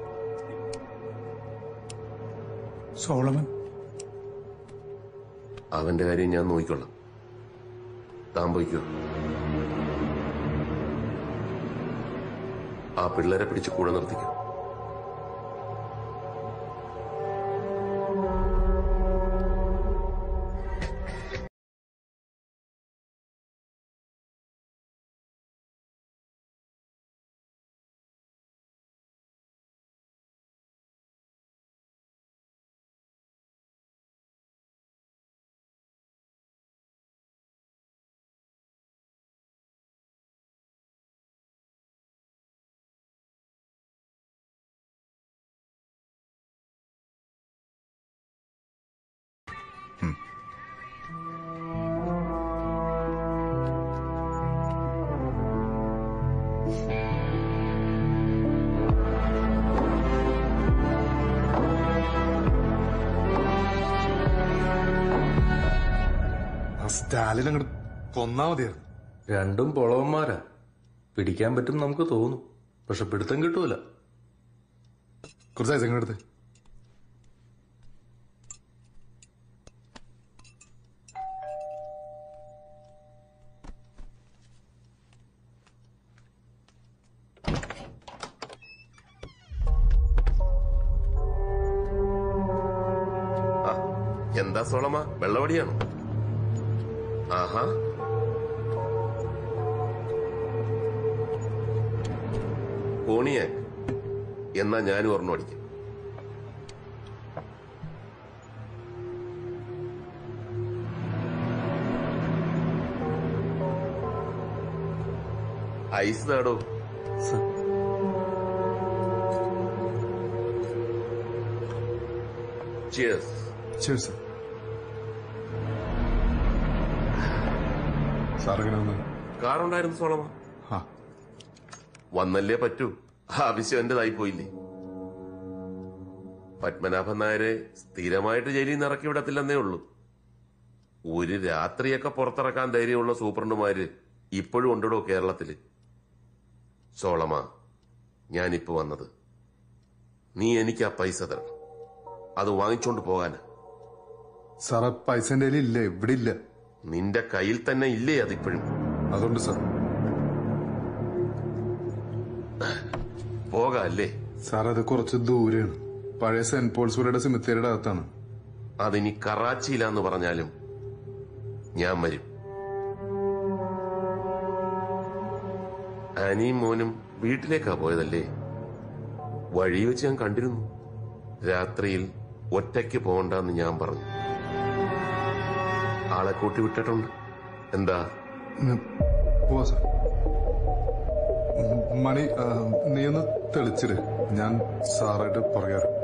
സോളമൻ അവന്റെ കാര്യം ഞാൻ നോക്കിക്കൊള്ളാം താൻ പോയിക്കോ ആ പിള്ളേരെ പിടിച്ച് കൂടെ നിർത്തിക്കോ ആ സ്റ്റാലിൻ അങ്ങോട്ട് കൊന്നാ മതിയായിരുന്നു രണ്ടും പൊളവന്മാരാ പിടിക്കാൻ പറ്റും നമുക്ക് തോന്നും പക്ഷെ പിടുത്തം കിട്ടൂല കുറച്ച് ഐസ് എടുത്ത് ആ എന്താ സോളമ വെള്ളവടിയാണോ ആഹാ കോണിയെ എന്നാ ഞാനും ഒരെണ്ണം അടിക്കാം ഐസ് താടോ ചിയേഴ്സ് ശരി സാർ സാർ എങ്ങനെ വന്നു കാറുണ്ടായിരുന്നു സോളമ ആ. വന്നല്ലേ പറ്റൂ ആവശ്യം എന്റേതായി പോയില്ലേ പത്മനാഭൻ നായരെ സ്ഥിരമായിട്ട് ജയിലിൽ നിന്ന് ഇറക്കി വിടത്തില്ലെന്നേ ഉള്ളൂ ഒരു രാത്രിയൊക്കെ പുറത്തിറക്കാൻ ധൈര്യമുള്ള സൂപ്രണ്ടുമാര് ഇപ്പോഴും ഉണ്ടോ കേരളത്തില് സോളമ ഞാനിപ്പോ വന്നത് നീ എനിക്ക് ആ പൈസ തരണം അത് വാങ്ങിച്ചോണ്ട് പോകാനാ സാറേ പൈസ എന്റെ കയ്യിൽ ഇല്ല ഇവിടെ ഇല്ല നിന്റെ കയ്യിൽ തന്നെ ഇല്ലേ അതിപ്പോഴും അതുകൊണ്ട് സാർ പോകാല്ലേ സാർ അത് കുറച്ച് ദൂരെയാണ് പഴയ സെന്റ് പോൾസ്പുരയുടെ സിമിത്തേരിയുടെ അകത്താണ് അതിനി കറാച്ചിയിലാന്ന് പറഞ്ഞാലും ഞാൻ വരും അനിയും മോനും വീട്ടിലേക്കാ പോയതല്ലേ വഴി വെച്ച് ഞാൻ കണ്ടിരുന്നു രാത്രിയിൽ ഒറ്റയ്ക്ക് പോകണ്ടെന്ന് ഞാൻ പറഞ്ഞു ആളെ കൂട്ടി വിട്ടിട്ടുണ്ട് എന്താ പോവാ സാർ മണി ആ, നീ ഒന്ന് തെളിച്ചിട് ഞാൻ സാറായിട്ട് പുറകെ വരാം.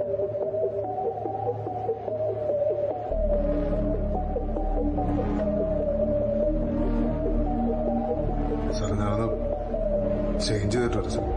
സാർ ഞാനത് ചേഞ്ച് ചെയ്തിട്ട് വരാം സാർ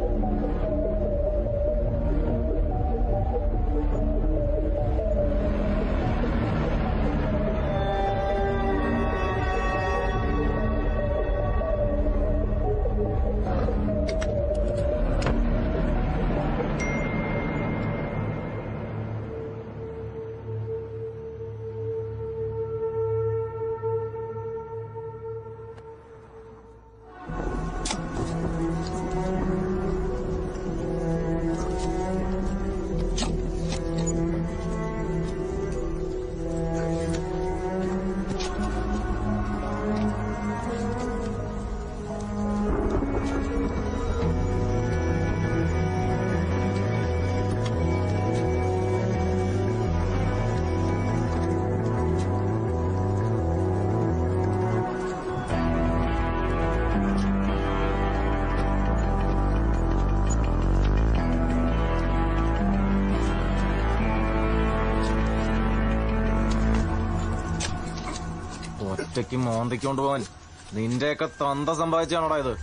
ഒറ്റയ്ക്ക് മോന്തിക്കൊണ്ട് പോവാൻ നിന്റെയൊക്കെ തന്ത സമ്പാദിച്ചാണോടാ ഇത്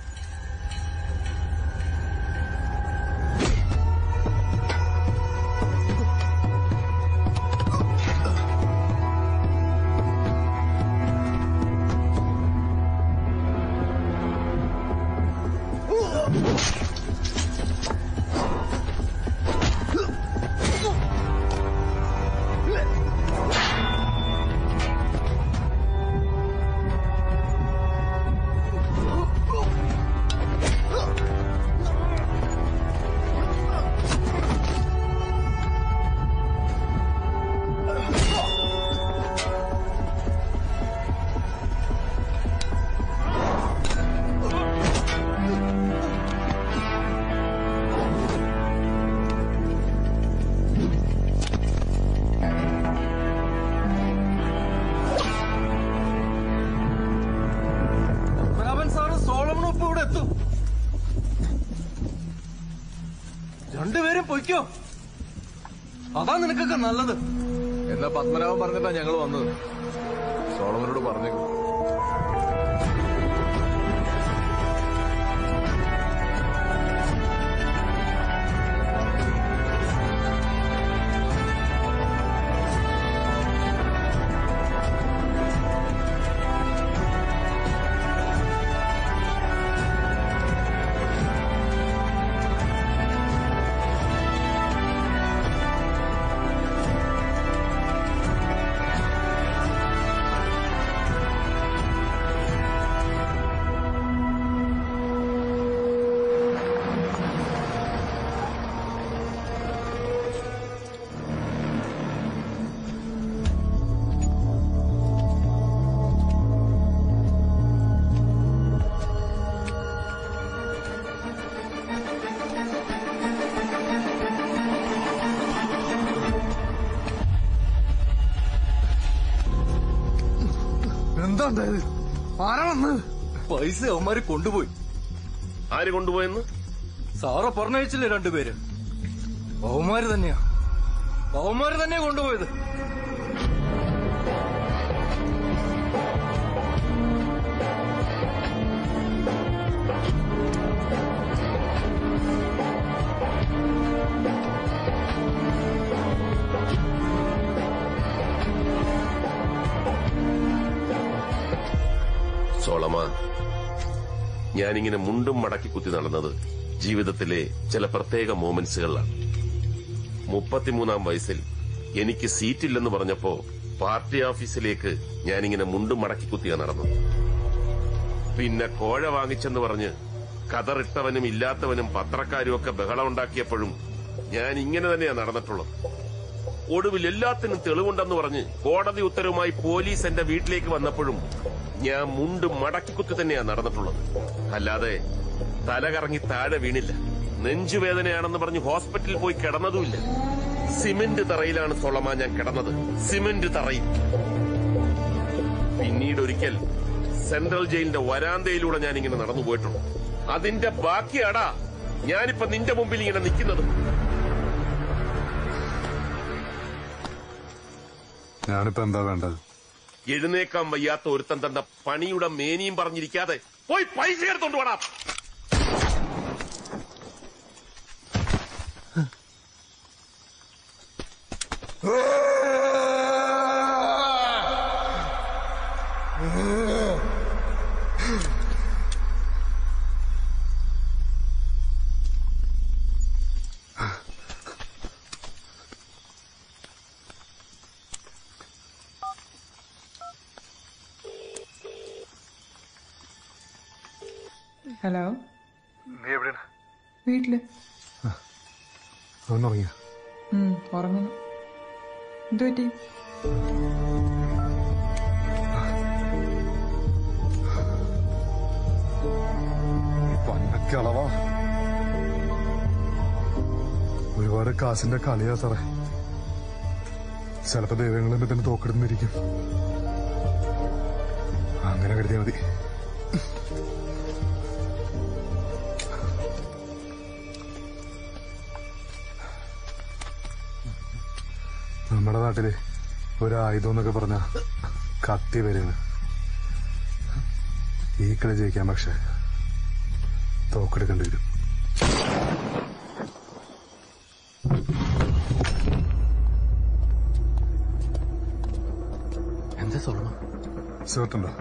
പത്മനാഭൻ സാറ് സോളമനും ഇപ്പൊ ഇവിടെ എത്തും രണ്ടുപേരും പൊയ്ക്കോ അതാ നിനക്കൊക്കെ നല്ലത് എന്നാ പത്മനാഭൻ പറഞ്ഞിട്ടാ ഞങ്ങൾ വന്നത് സോളമനോട് പറഞ്ഞേക്കും എന്താ ഉണ്ടായത് ആരാ വന്ന് പൈസ അവന്മാര് കൊണ്ടുപോയി ആര് കൊണ്ടുപോയെന്ന് സാറ പറഞ്ഞയച്ചില്ലേ രണ്ടുപേര് അവന്മാര് തന്നെയാ അവന്മാര് തന്നെയാ കൊണ്ടുപോയത് സോളമ ഞാനിങ്ങനെ മുണ്ടും മടക്കി കുത്തി നടന്നത് ജീവിതത്തിലെ ചില പ്രത്യേക മോമെന്റ്സുകളിലാണ് മുപ്പത്തിമൂന്നാം വയസ്സിൽ എനിക്ക് സീറ്റില്ലെന്ന് പറഞ്ഞപ്പോ പാർട്ടി ഓഫീസിലേക്ക് ഞാനിങ്ങനെ മുണ്ടും മടക്കി കുത്തിയാ നടന്നത് പിന്നെ കോഴ വാങ്ങിച്ചെന്ന് പറഞ്ഞ് കതറിട്ടവനും ഇല്ലാത്തവനും പത്രക്കാരും ഒക്കെ ബഹളം ഉണ്ടാക്കിയപ്പോഴും ഞാൻ ഇങ്ങനെ തന്നെയാ നടന്നിട്ടുള്ളത് ഒടുവിൽ എല്ലാത്തിനും തെളിവുണ്ടെന്ന് പറഞ്ഞ് കോടതി ഉത്തരവുമായി പോലീസ് എന്റെ വീട്ടിലേക്ക് വന്നപ്പോഴും ഞാൻ മുണ്ട് മടക്കിക്കുത്തി തന്നെയാ നടന്നിട്ടുള്ളത് അല്ലാതെ തല കറങ്ങി താഴെ വീണില്ല നെഞ്ചുവേദനയാണെന്ന് പറഞ്ഞ് ഹോസ്പിറ്റലിൽ പോയി കിടന്നതുമില്ല സിമന്റ് തറയിലാണ് സൊളമ ഞാൻ കിടന്നത് സിമന്റ് തറയിൽ പിന്നീട് ഒരിക്കൽ സെൻട്രൽ ജയിലിന്റെ വരാന്തയിലൂടെ ഞാൻ ഇങ്ങനെ നടന്നു പോയിട്ടുണ്ട് അതിന്റെ ബാക്കിയാടാ ഞാനിപ്പോ നിന്റെ മുമ്പിൽ ഇങ്ങനെ നിൽക്കുന്നത് ഞാനിപ്പോ എന്താ വേണ്ടത് എഴുന്നേക്കാൻ വയ്യാത്ത ഒരുത്തൻ തന്റെ പണിയുടെ മേനിയും പറഞ്ഞിരിക്കാതെ പോയി പൈസ എടുത്തോണ്ട് വേടാ ഹലോ നീ എവിടെയാണ് വീട്ടില് അവൻ ഉറങ്ങിയ ഉം, ഉറങ്ങുന്നു എന്തു പറ്റി പന്നക്കളവാ ഒരുപാട് കാശിന്റെ കളിയാ സാറേ ചിലപ്പോ ദൈവങ്ങളും ഇതിന് തോക്കെടുന്നിരിക്കും അങ്ങനെ കരുതിയാ മതി നമ്മുടെ നാട്ടില് ഒരു ആയുധം എന്നൊക്കെ പറഞ്ഞ കത്തി വരെയാണ് ഈ കളി ജയിക്കാൻ പക്ഷെ തോക്കെടുക്കേണ്ടി വരും എന്താ സോളമ സേർട്ടുണ്ടോ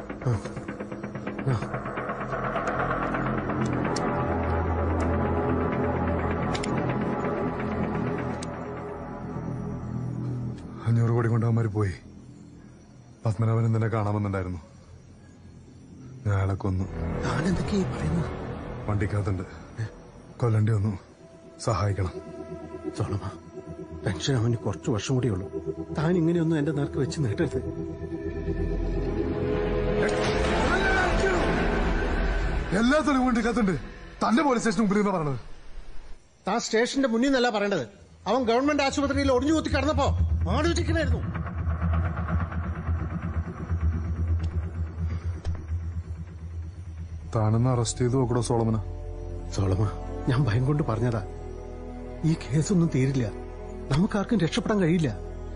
അഞ്ഞൂറ് കോടി കൊണ്ട് അവന്മാര് പോയി പത്മനാഭൻ തന്നെ കാണാമെന്നുണ്ടായിരുന്നു ഞാൻ അയാളെ കൊന്നു താനെന്തൊക്കെയാ ഈ പറയുന്നത് വണ്ടിക്കകത്തുണ്ട് കൊല്ലണ്ടി വന്നു സഹായിക്കണം സോളമ പെൻഷൻ അവന് കുറച്ച് വർഷം കൂടിയേ ഉള്ളൂ താൻ ഇങ്ങനെയൊന്നും എന്റെ നേർക്ക് വെച്ച് നീട്ടരുത് എല്ലാ തെളിവും വണ്ടിക്കകത്തുണ്ട് തന്റെ പോലീസ് സ്റ്റേഷൻ മുമ്പിൽ നിന്ന് പറഞ്ഞത് താൻ സ്റ്റേഷന്റെ മുന്നിൽ നിന്നല്ല പറയേണ്ടത് അവൻ ഗവൺമെന്റ് ആശുപത്രിയിൽ ഒടിഞ്ഞു കുത്തി കിടന്നപ്പോ ആലോചിക്കണായിരുന്നു താനൊന്ന് അറസ്റ്റ് ചെയ്ത് നോക്കണോ സോളമന സോളമ ഞാൻ ഭയം കൊണ്ട് പറഞ്ഞതാ ഈ കേസൊന്നും തീരില്ല നമുക്കാർക്കും രക്ഷപ്പെടാൻ കഴിയില്ല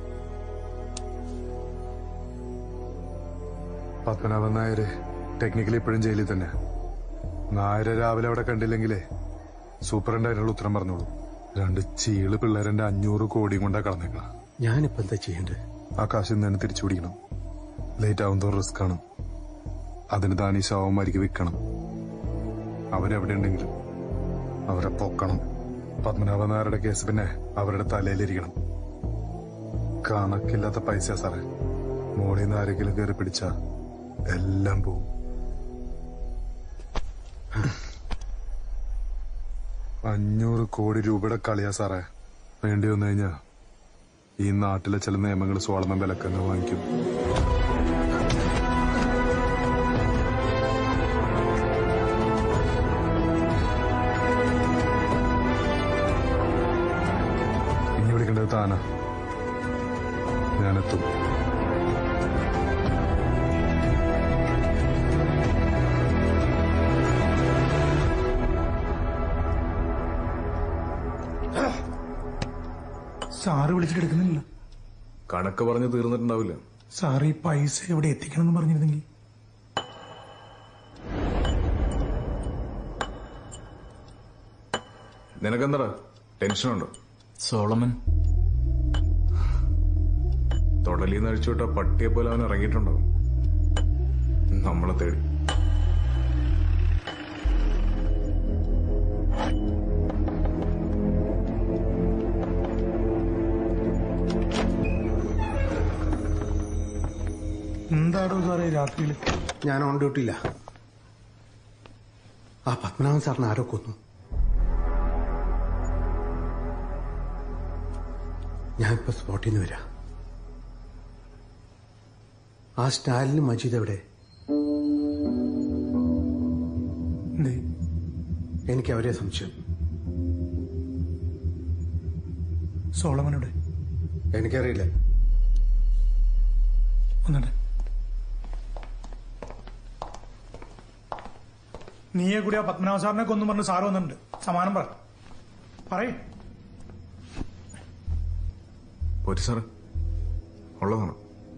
പത്മനാഭൻ നായര് ടെക്നിക്കലി ഇപ്പോഴും ജയിലിൽ തന്നെ നായരെ രാവിലെ അവിടെ കണ്ടില്ലെങ്കിലേ സൂപ്രണ്ട് അതിനുള്ള ഉത്തരം പറഞ്ഞോളൂ രണ്ട് ചീള് പിള്ളേരെന്റെ അഞ്ഞൂറ് കോടിയും കൊണ്ടാ കളഞ്ഞേക്കണം ഞാനിപ്പോ എന്താ ചെയ്യേണ്ടത് ആ കാശ് ഇന്ന് തന്നെ തിരിച്ചു പിടിക്കണം ലേറ്റ് ആവുന്നതോറും റിസ്ക് ആണ് അതിന് താൻ ഈ ശവന്മാർക്ക് വിൽക്കണം അവരെവിടെ ഉണ്ടെങ്കിലും അവരെ പൊക്കണം പത്മനാഭ നായരുടെ കേസ് പിന്നെ അവരുടെ തലയിലിരിക്കണം കണക്കില്ലാത്ത പൈസ സാറേ മോളിൽ നിന്ന് ആരെങ്കിലും കയറി പിടിച്ച എല്ലാം പോവും അഞ്ഞൂറ് കോടി രൂപയുടെ കളിയാ സാറേ വേണ്ടി വന്നു കഴിഞ്ഞാ ഈ നാട്ടിലെ ചില നിയമങ്ങൾ സോളമൻ വിലക്കങ്ങ് വാങ്ങിക്കും ഇനി വിളിക്കേണ്ടത് താനാ ഞാനെത്തും സാറ് വിളിച്ചിട്ട് എടുക്കുന്നില്ല കണക്ക് പറഞ്ഞ് തീർന്നിട്ടുണ്ടാവില്ല സാറ് ഈ പൈസ എവിടെ എത്തിക്കണം എന്ന് പറഞ്ഞിരുന്നെങ്കിൽ നിനക്കെന്താ ടെൻഷനുണ്ടോ സോളമൻ തൊടലിന്ന് അഴിച്ചുവിട്ട പട്ടിയെ പോലെ അവൻ ഇറങ്ങിയിട്ടുണ്ടാവും നമ്മളെ തേടി എന്താടോ സാറേ രാത്രിയിൽ ഞാൻ ഓൺ ഡ്യൂട്ടിയില്ല ആ പത്മനാഭൻ സാറിന് ആരോ കൊന്നു ഞാൻ ഇപ്പൊ സ്പോട്ടിൽ നിന്ന് വരാം ആ സ്റ്റാലിനും മജീദ് എവിടെ എനിക്ക് അവരെ സംശയം സോളമനോട് എനിക്കറിയില്ല വന്നിട്ട് നീയെ കൂടി ആ പത്മനാഭ സാറിനെ കൊന്നു പറഞ്ഞ് സാറ് വന്നിട്ടുണ്ട് സമാനം പറ പറയേ പോറ്റി സാറ് ഉള്ളതാണ്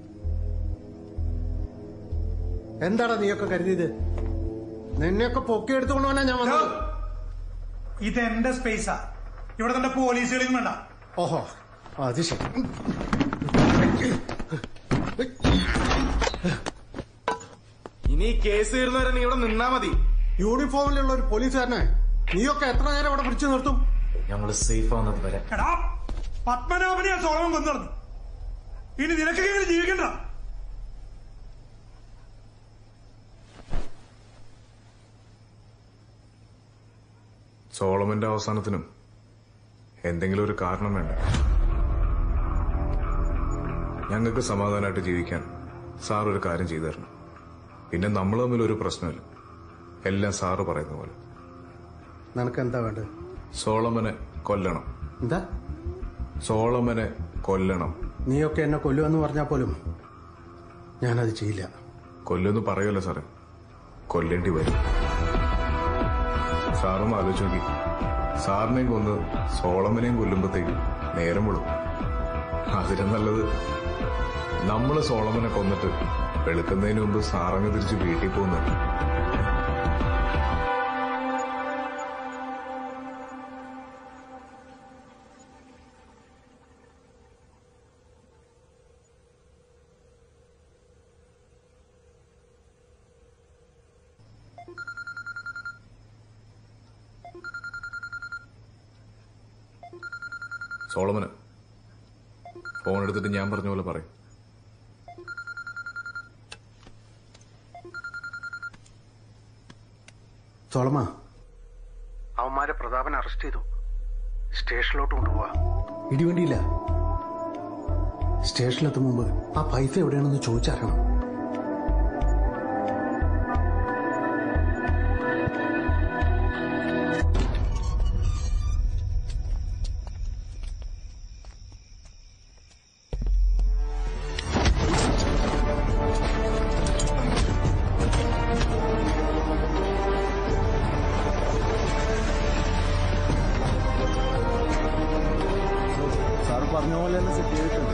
എന്താടാ നീയൊക്കെ കരുതിയത് നിന്നെയൊക്കെ പൊക്കിയെടുത്തുകൊണ്ട് വേണ ഞാൻ വന്നത് ഇത് എന്റെ സ്പേസാ ഇവിടെ തന്റെ പോലീസുകളിൽ വേണ്ട ഓഹോ അത് ശരി ഇനി ഈ കേസ് തീർന്നവരെ നീ ഇവിടെ നിന്നാ മതി യൂണിഫോമിലുള്ള ഒരു പോലീസുകാരനെ നീയൊക്കെ എത്ര നേരം ഇവിടെ പിടിച്ചു നിർത്തും ഞങ്ങൾ സേഫ് ആവുന്നത് വരെ എടാ പത്മനാഭനെ ആ സോളമൻ കൊന്നു നടന്നു ഇനി നിനക്കൊക്കെ ഇങ്ങനെ ജീവിക്കണ്ട സോളമന്റെ അവസാനത്തിനും എന്തെങ്കിലും ഒരു കാരണം വേണ്ട ഞങ്ങൾക്ക് സമാധാനമായിട്ട് ജീവിക്കാൻ സാർ ഒരു കാര്യം ചെയ്തു തരണം പിന്നെ നമ്മൾ തമ്മിൽ ഒരു പ്രശ്നമില്ല എല്ലാം സാറ് പറയുന്ന പോലെ നിനക്ക് എന്താ വേണ്ടത് സോളമനെ കൊല്ലണം എന്താ സോളമനെ കൊല്ലണം നീയൊക്കെ എന്നെ കൊല്ലുമെന്ന് പറഞ്ഞാൽ പോലും ഞാനത് ചെയ്യില്ല കൊല്ലുമെന്ന് പറയുമല്ലോ സാറേ കൊല്ലേണ്ടി വരും സാറും ആലോചിച്ച് നോക്കി സാറിനെയും കൊന്ന് സോളമനെയും കൊല്ലുമ്പോഴത്തേക്ക് നേരം വിടും അതിലും നല്ലത് നമ്മള് സോളമനെ കൊന്നിട്ട് വെളുക്കുന്നതിന് മുമ്പ് സാറങ്ങ് തിരിച്ച് വീട്ടിൽ പോകുന്നത് സോളമന് ഫോൺ എടുത്തിട്ട് ഞാൻ പറഞ്ഞ പോലെ പറയും സോളമ അവന്മാരെ പ്രതാപൻ അറസ്റ്റ് ചെയ്തു സ്റ്റേഷനിലോട്ട് കൊണ്ടുപോവാ ഇടിവണ്ടിയില്ല സ്റ്റേഷനിലെത്തും മുമ്പ് ആ പൈസ എവിടെയാണെന്ന് ചോദിച്ചറിയണം സാറ് പറഞ്ഞ പോലെ തന്നെ സെറ്റ് ചെയ്തിട്ടുണ്ട്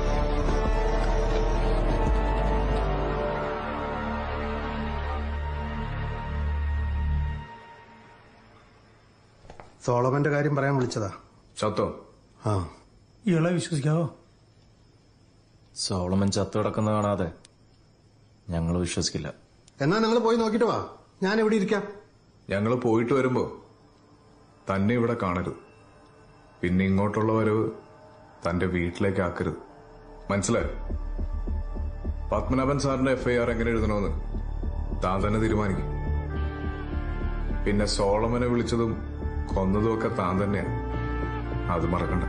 സോളമന്റെ കാര്യം പറയാൻ വിളിച്ചതാ ചത്തോ ആ ഇയാളെ വിശ്വസിക്കാവോ സോളമൻ ചത്തു കിടക്കുന്ന കാണാതെ ഞങ്ങൾ വിശ്വസിക്കില്ല എന്നാ നിങ്ങൾ പോയി നോക്കിട്ട് വാ ഞാൻ ഇവിടെ ഇരിക്കാം ഞങ്ങൾ പോയിട്ട് വരുമ്പോ തന്നെ ഇവിടെ കാണരുത് പിന്നെ ഇങ്ങോട്ടുള്ള വരവ് തന്റെ വീട്ടിലേക്ക് ആക്കരുത് മനസ്സിലായോ പത്മനാഭൻ സാറിന്റെ എഫ്ഐആർ എങ്ങനെ എഴുതണമെന്ന് താൻ തന്നെ തീരുമാനിക്കും പിന്നെ സോളമനെ വിളിച്ചതും കൊന്നതും ഒക്കെ താൻ തന്നെയാണ് അത് മറക്കണ്ട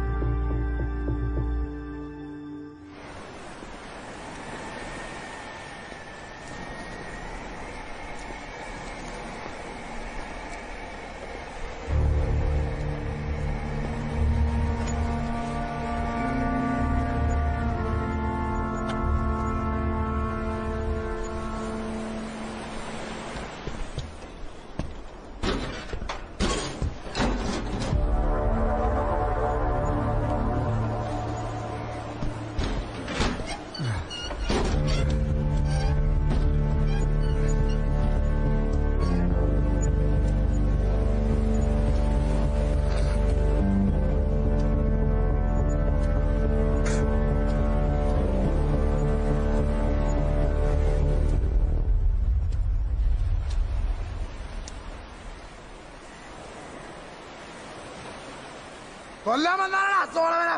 കൊല്ലാമെന്നാണ് സോളമന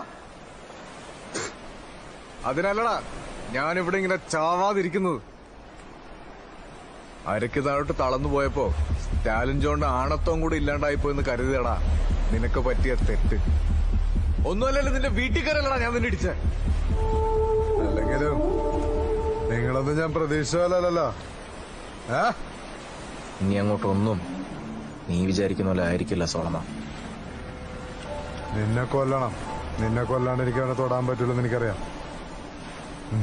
അതിനല്ലടാ ഞാനിവിടെ ഇങ്ങനെ ചാവാതിരിക്കുന്നത് അരക്ക് താഴോട്ട് തളർന്നു പോയപ്പോ സ്റ്റാലിൻ ജോണിന്റെ ആണത്വം കൂടി ഇല്ലാണ്ടായിപ്പോയെന്ന് കരുതിയടാ നിനക്ക് പറ്റിയ തെറ്റ് ഒന്നുമല്ലല്ലോ നിന്റെ വീട്ടിൽ കയറല്ലടാ ഞാൻ നിന്നെ ഇടിച്ചേ അല്ലെങ്കിലും നിങ്ങളൊന്നും ഞാൻ പ്രതീക്ഷിച്ചല്ലോ ഏ ഇനി അങ്ങോട്ടൊന്നും നീ വിചാരിക്കുന്ന പോലെ ആയിരിക്കില്ല സോളമ നിന്നെ കൊല്ലണം നിന്നെ കൊല്ലാണ്ട് എനിക്ക് അവനെ തൊടാൻ പറ്റുള്ളൂ എനിക്കറിയാം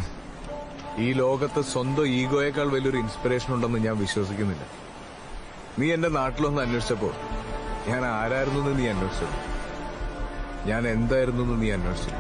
ഈ ലോകത്ത് സ്വന്തം ഈഗോയേക്കാൾ വലിയൊരു ഇൻസ്പിറേഷൻ ഉണ്ടെന്ന് ഞാൻ വിശ്വസിക്കുന്നില്ല നീ എന്റെ നാട്ടിലൊന്ന് അന്വേഷിച്ചപ്പോ ഞാൻ ആരായിരുന്നു എന്ന് നീ അന്വേഷിച്ചത് ഞാൻ എന്തായിരുന്നു എന്ന് നീ അന്വേഷിച്ചു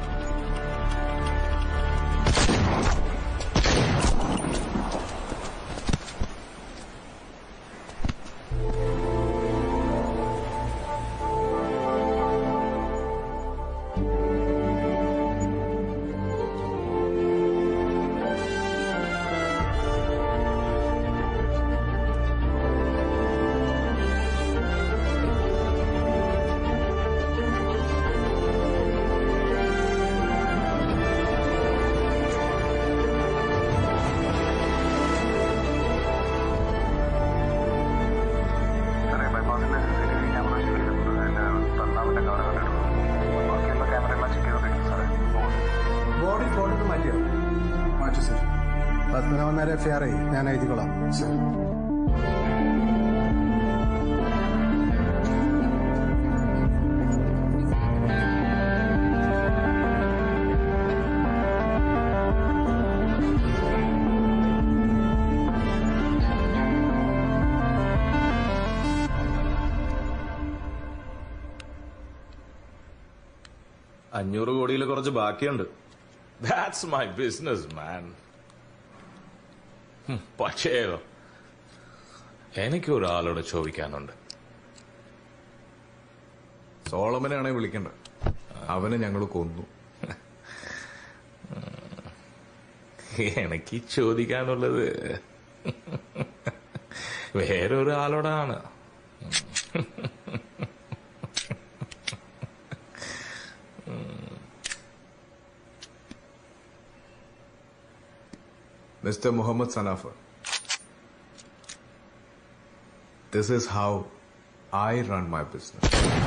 സാറേ ബൈപ്പാസിന്റെ C C T V camera check ചെയ്തിട്ടുണ്ട് അതിന്റെ തന്നാവിന്റെ കാർ കണ്ടിട്ടുണ്ട് ബാക്കിയുള്ള ക്യാമറ എല്ലാം ചെക്ക് ചെയ്തോണ്ടിരിക്കും സാറേ ബോഡി കോടതി മാറ്റിയോ മാറ്റി സർ പത്മനാഭൻ നേരെ എഫ് ഐ ആർ ഞാൻ എഴുതിക്കൊള്ളാം സർ അഞ്ഞൂറ് കോടിയിൽ കുറച്ച് ബാക്കിയുണ്ട് ദാറ്റ്സ് മൈ ബിസിനസ് മാൻ പക്ഷേ എനിക്ക് ഒരാളോട് ചോദിക്കാനുണ്ട് സോളമനാണെ വിളിക്കണ്ട അവനെ ഞങ്ങൾ കൊന്നു എനിക്ക് ചോദിക്കാനുള്ളത് വേറൊരാളോടാണ് Mr. Muhammad Sanafa. This is how I run my business.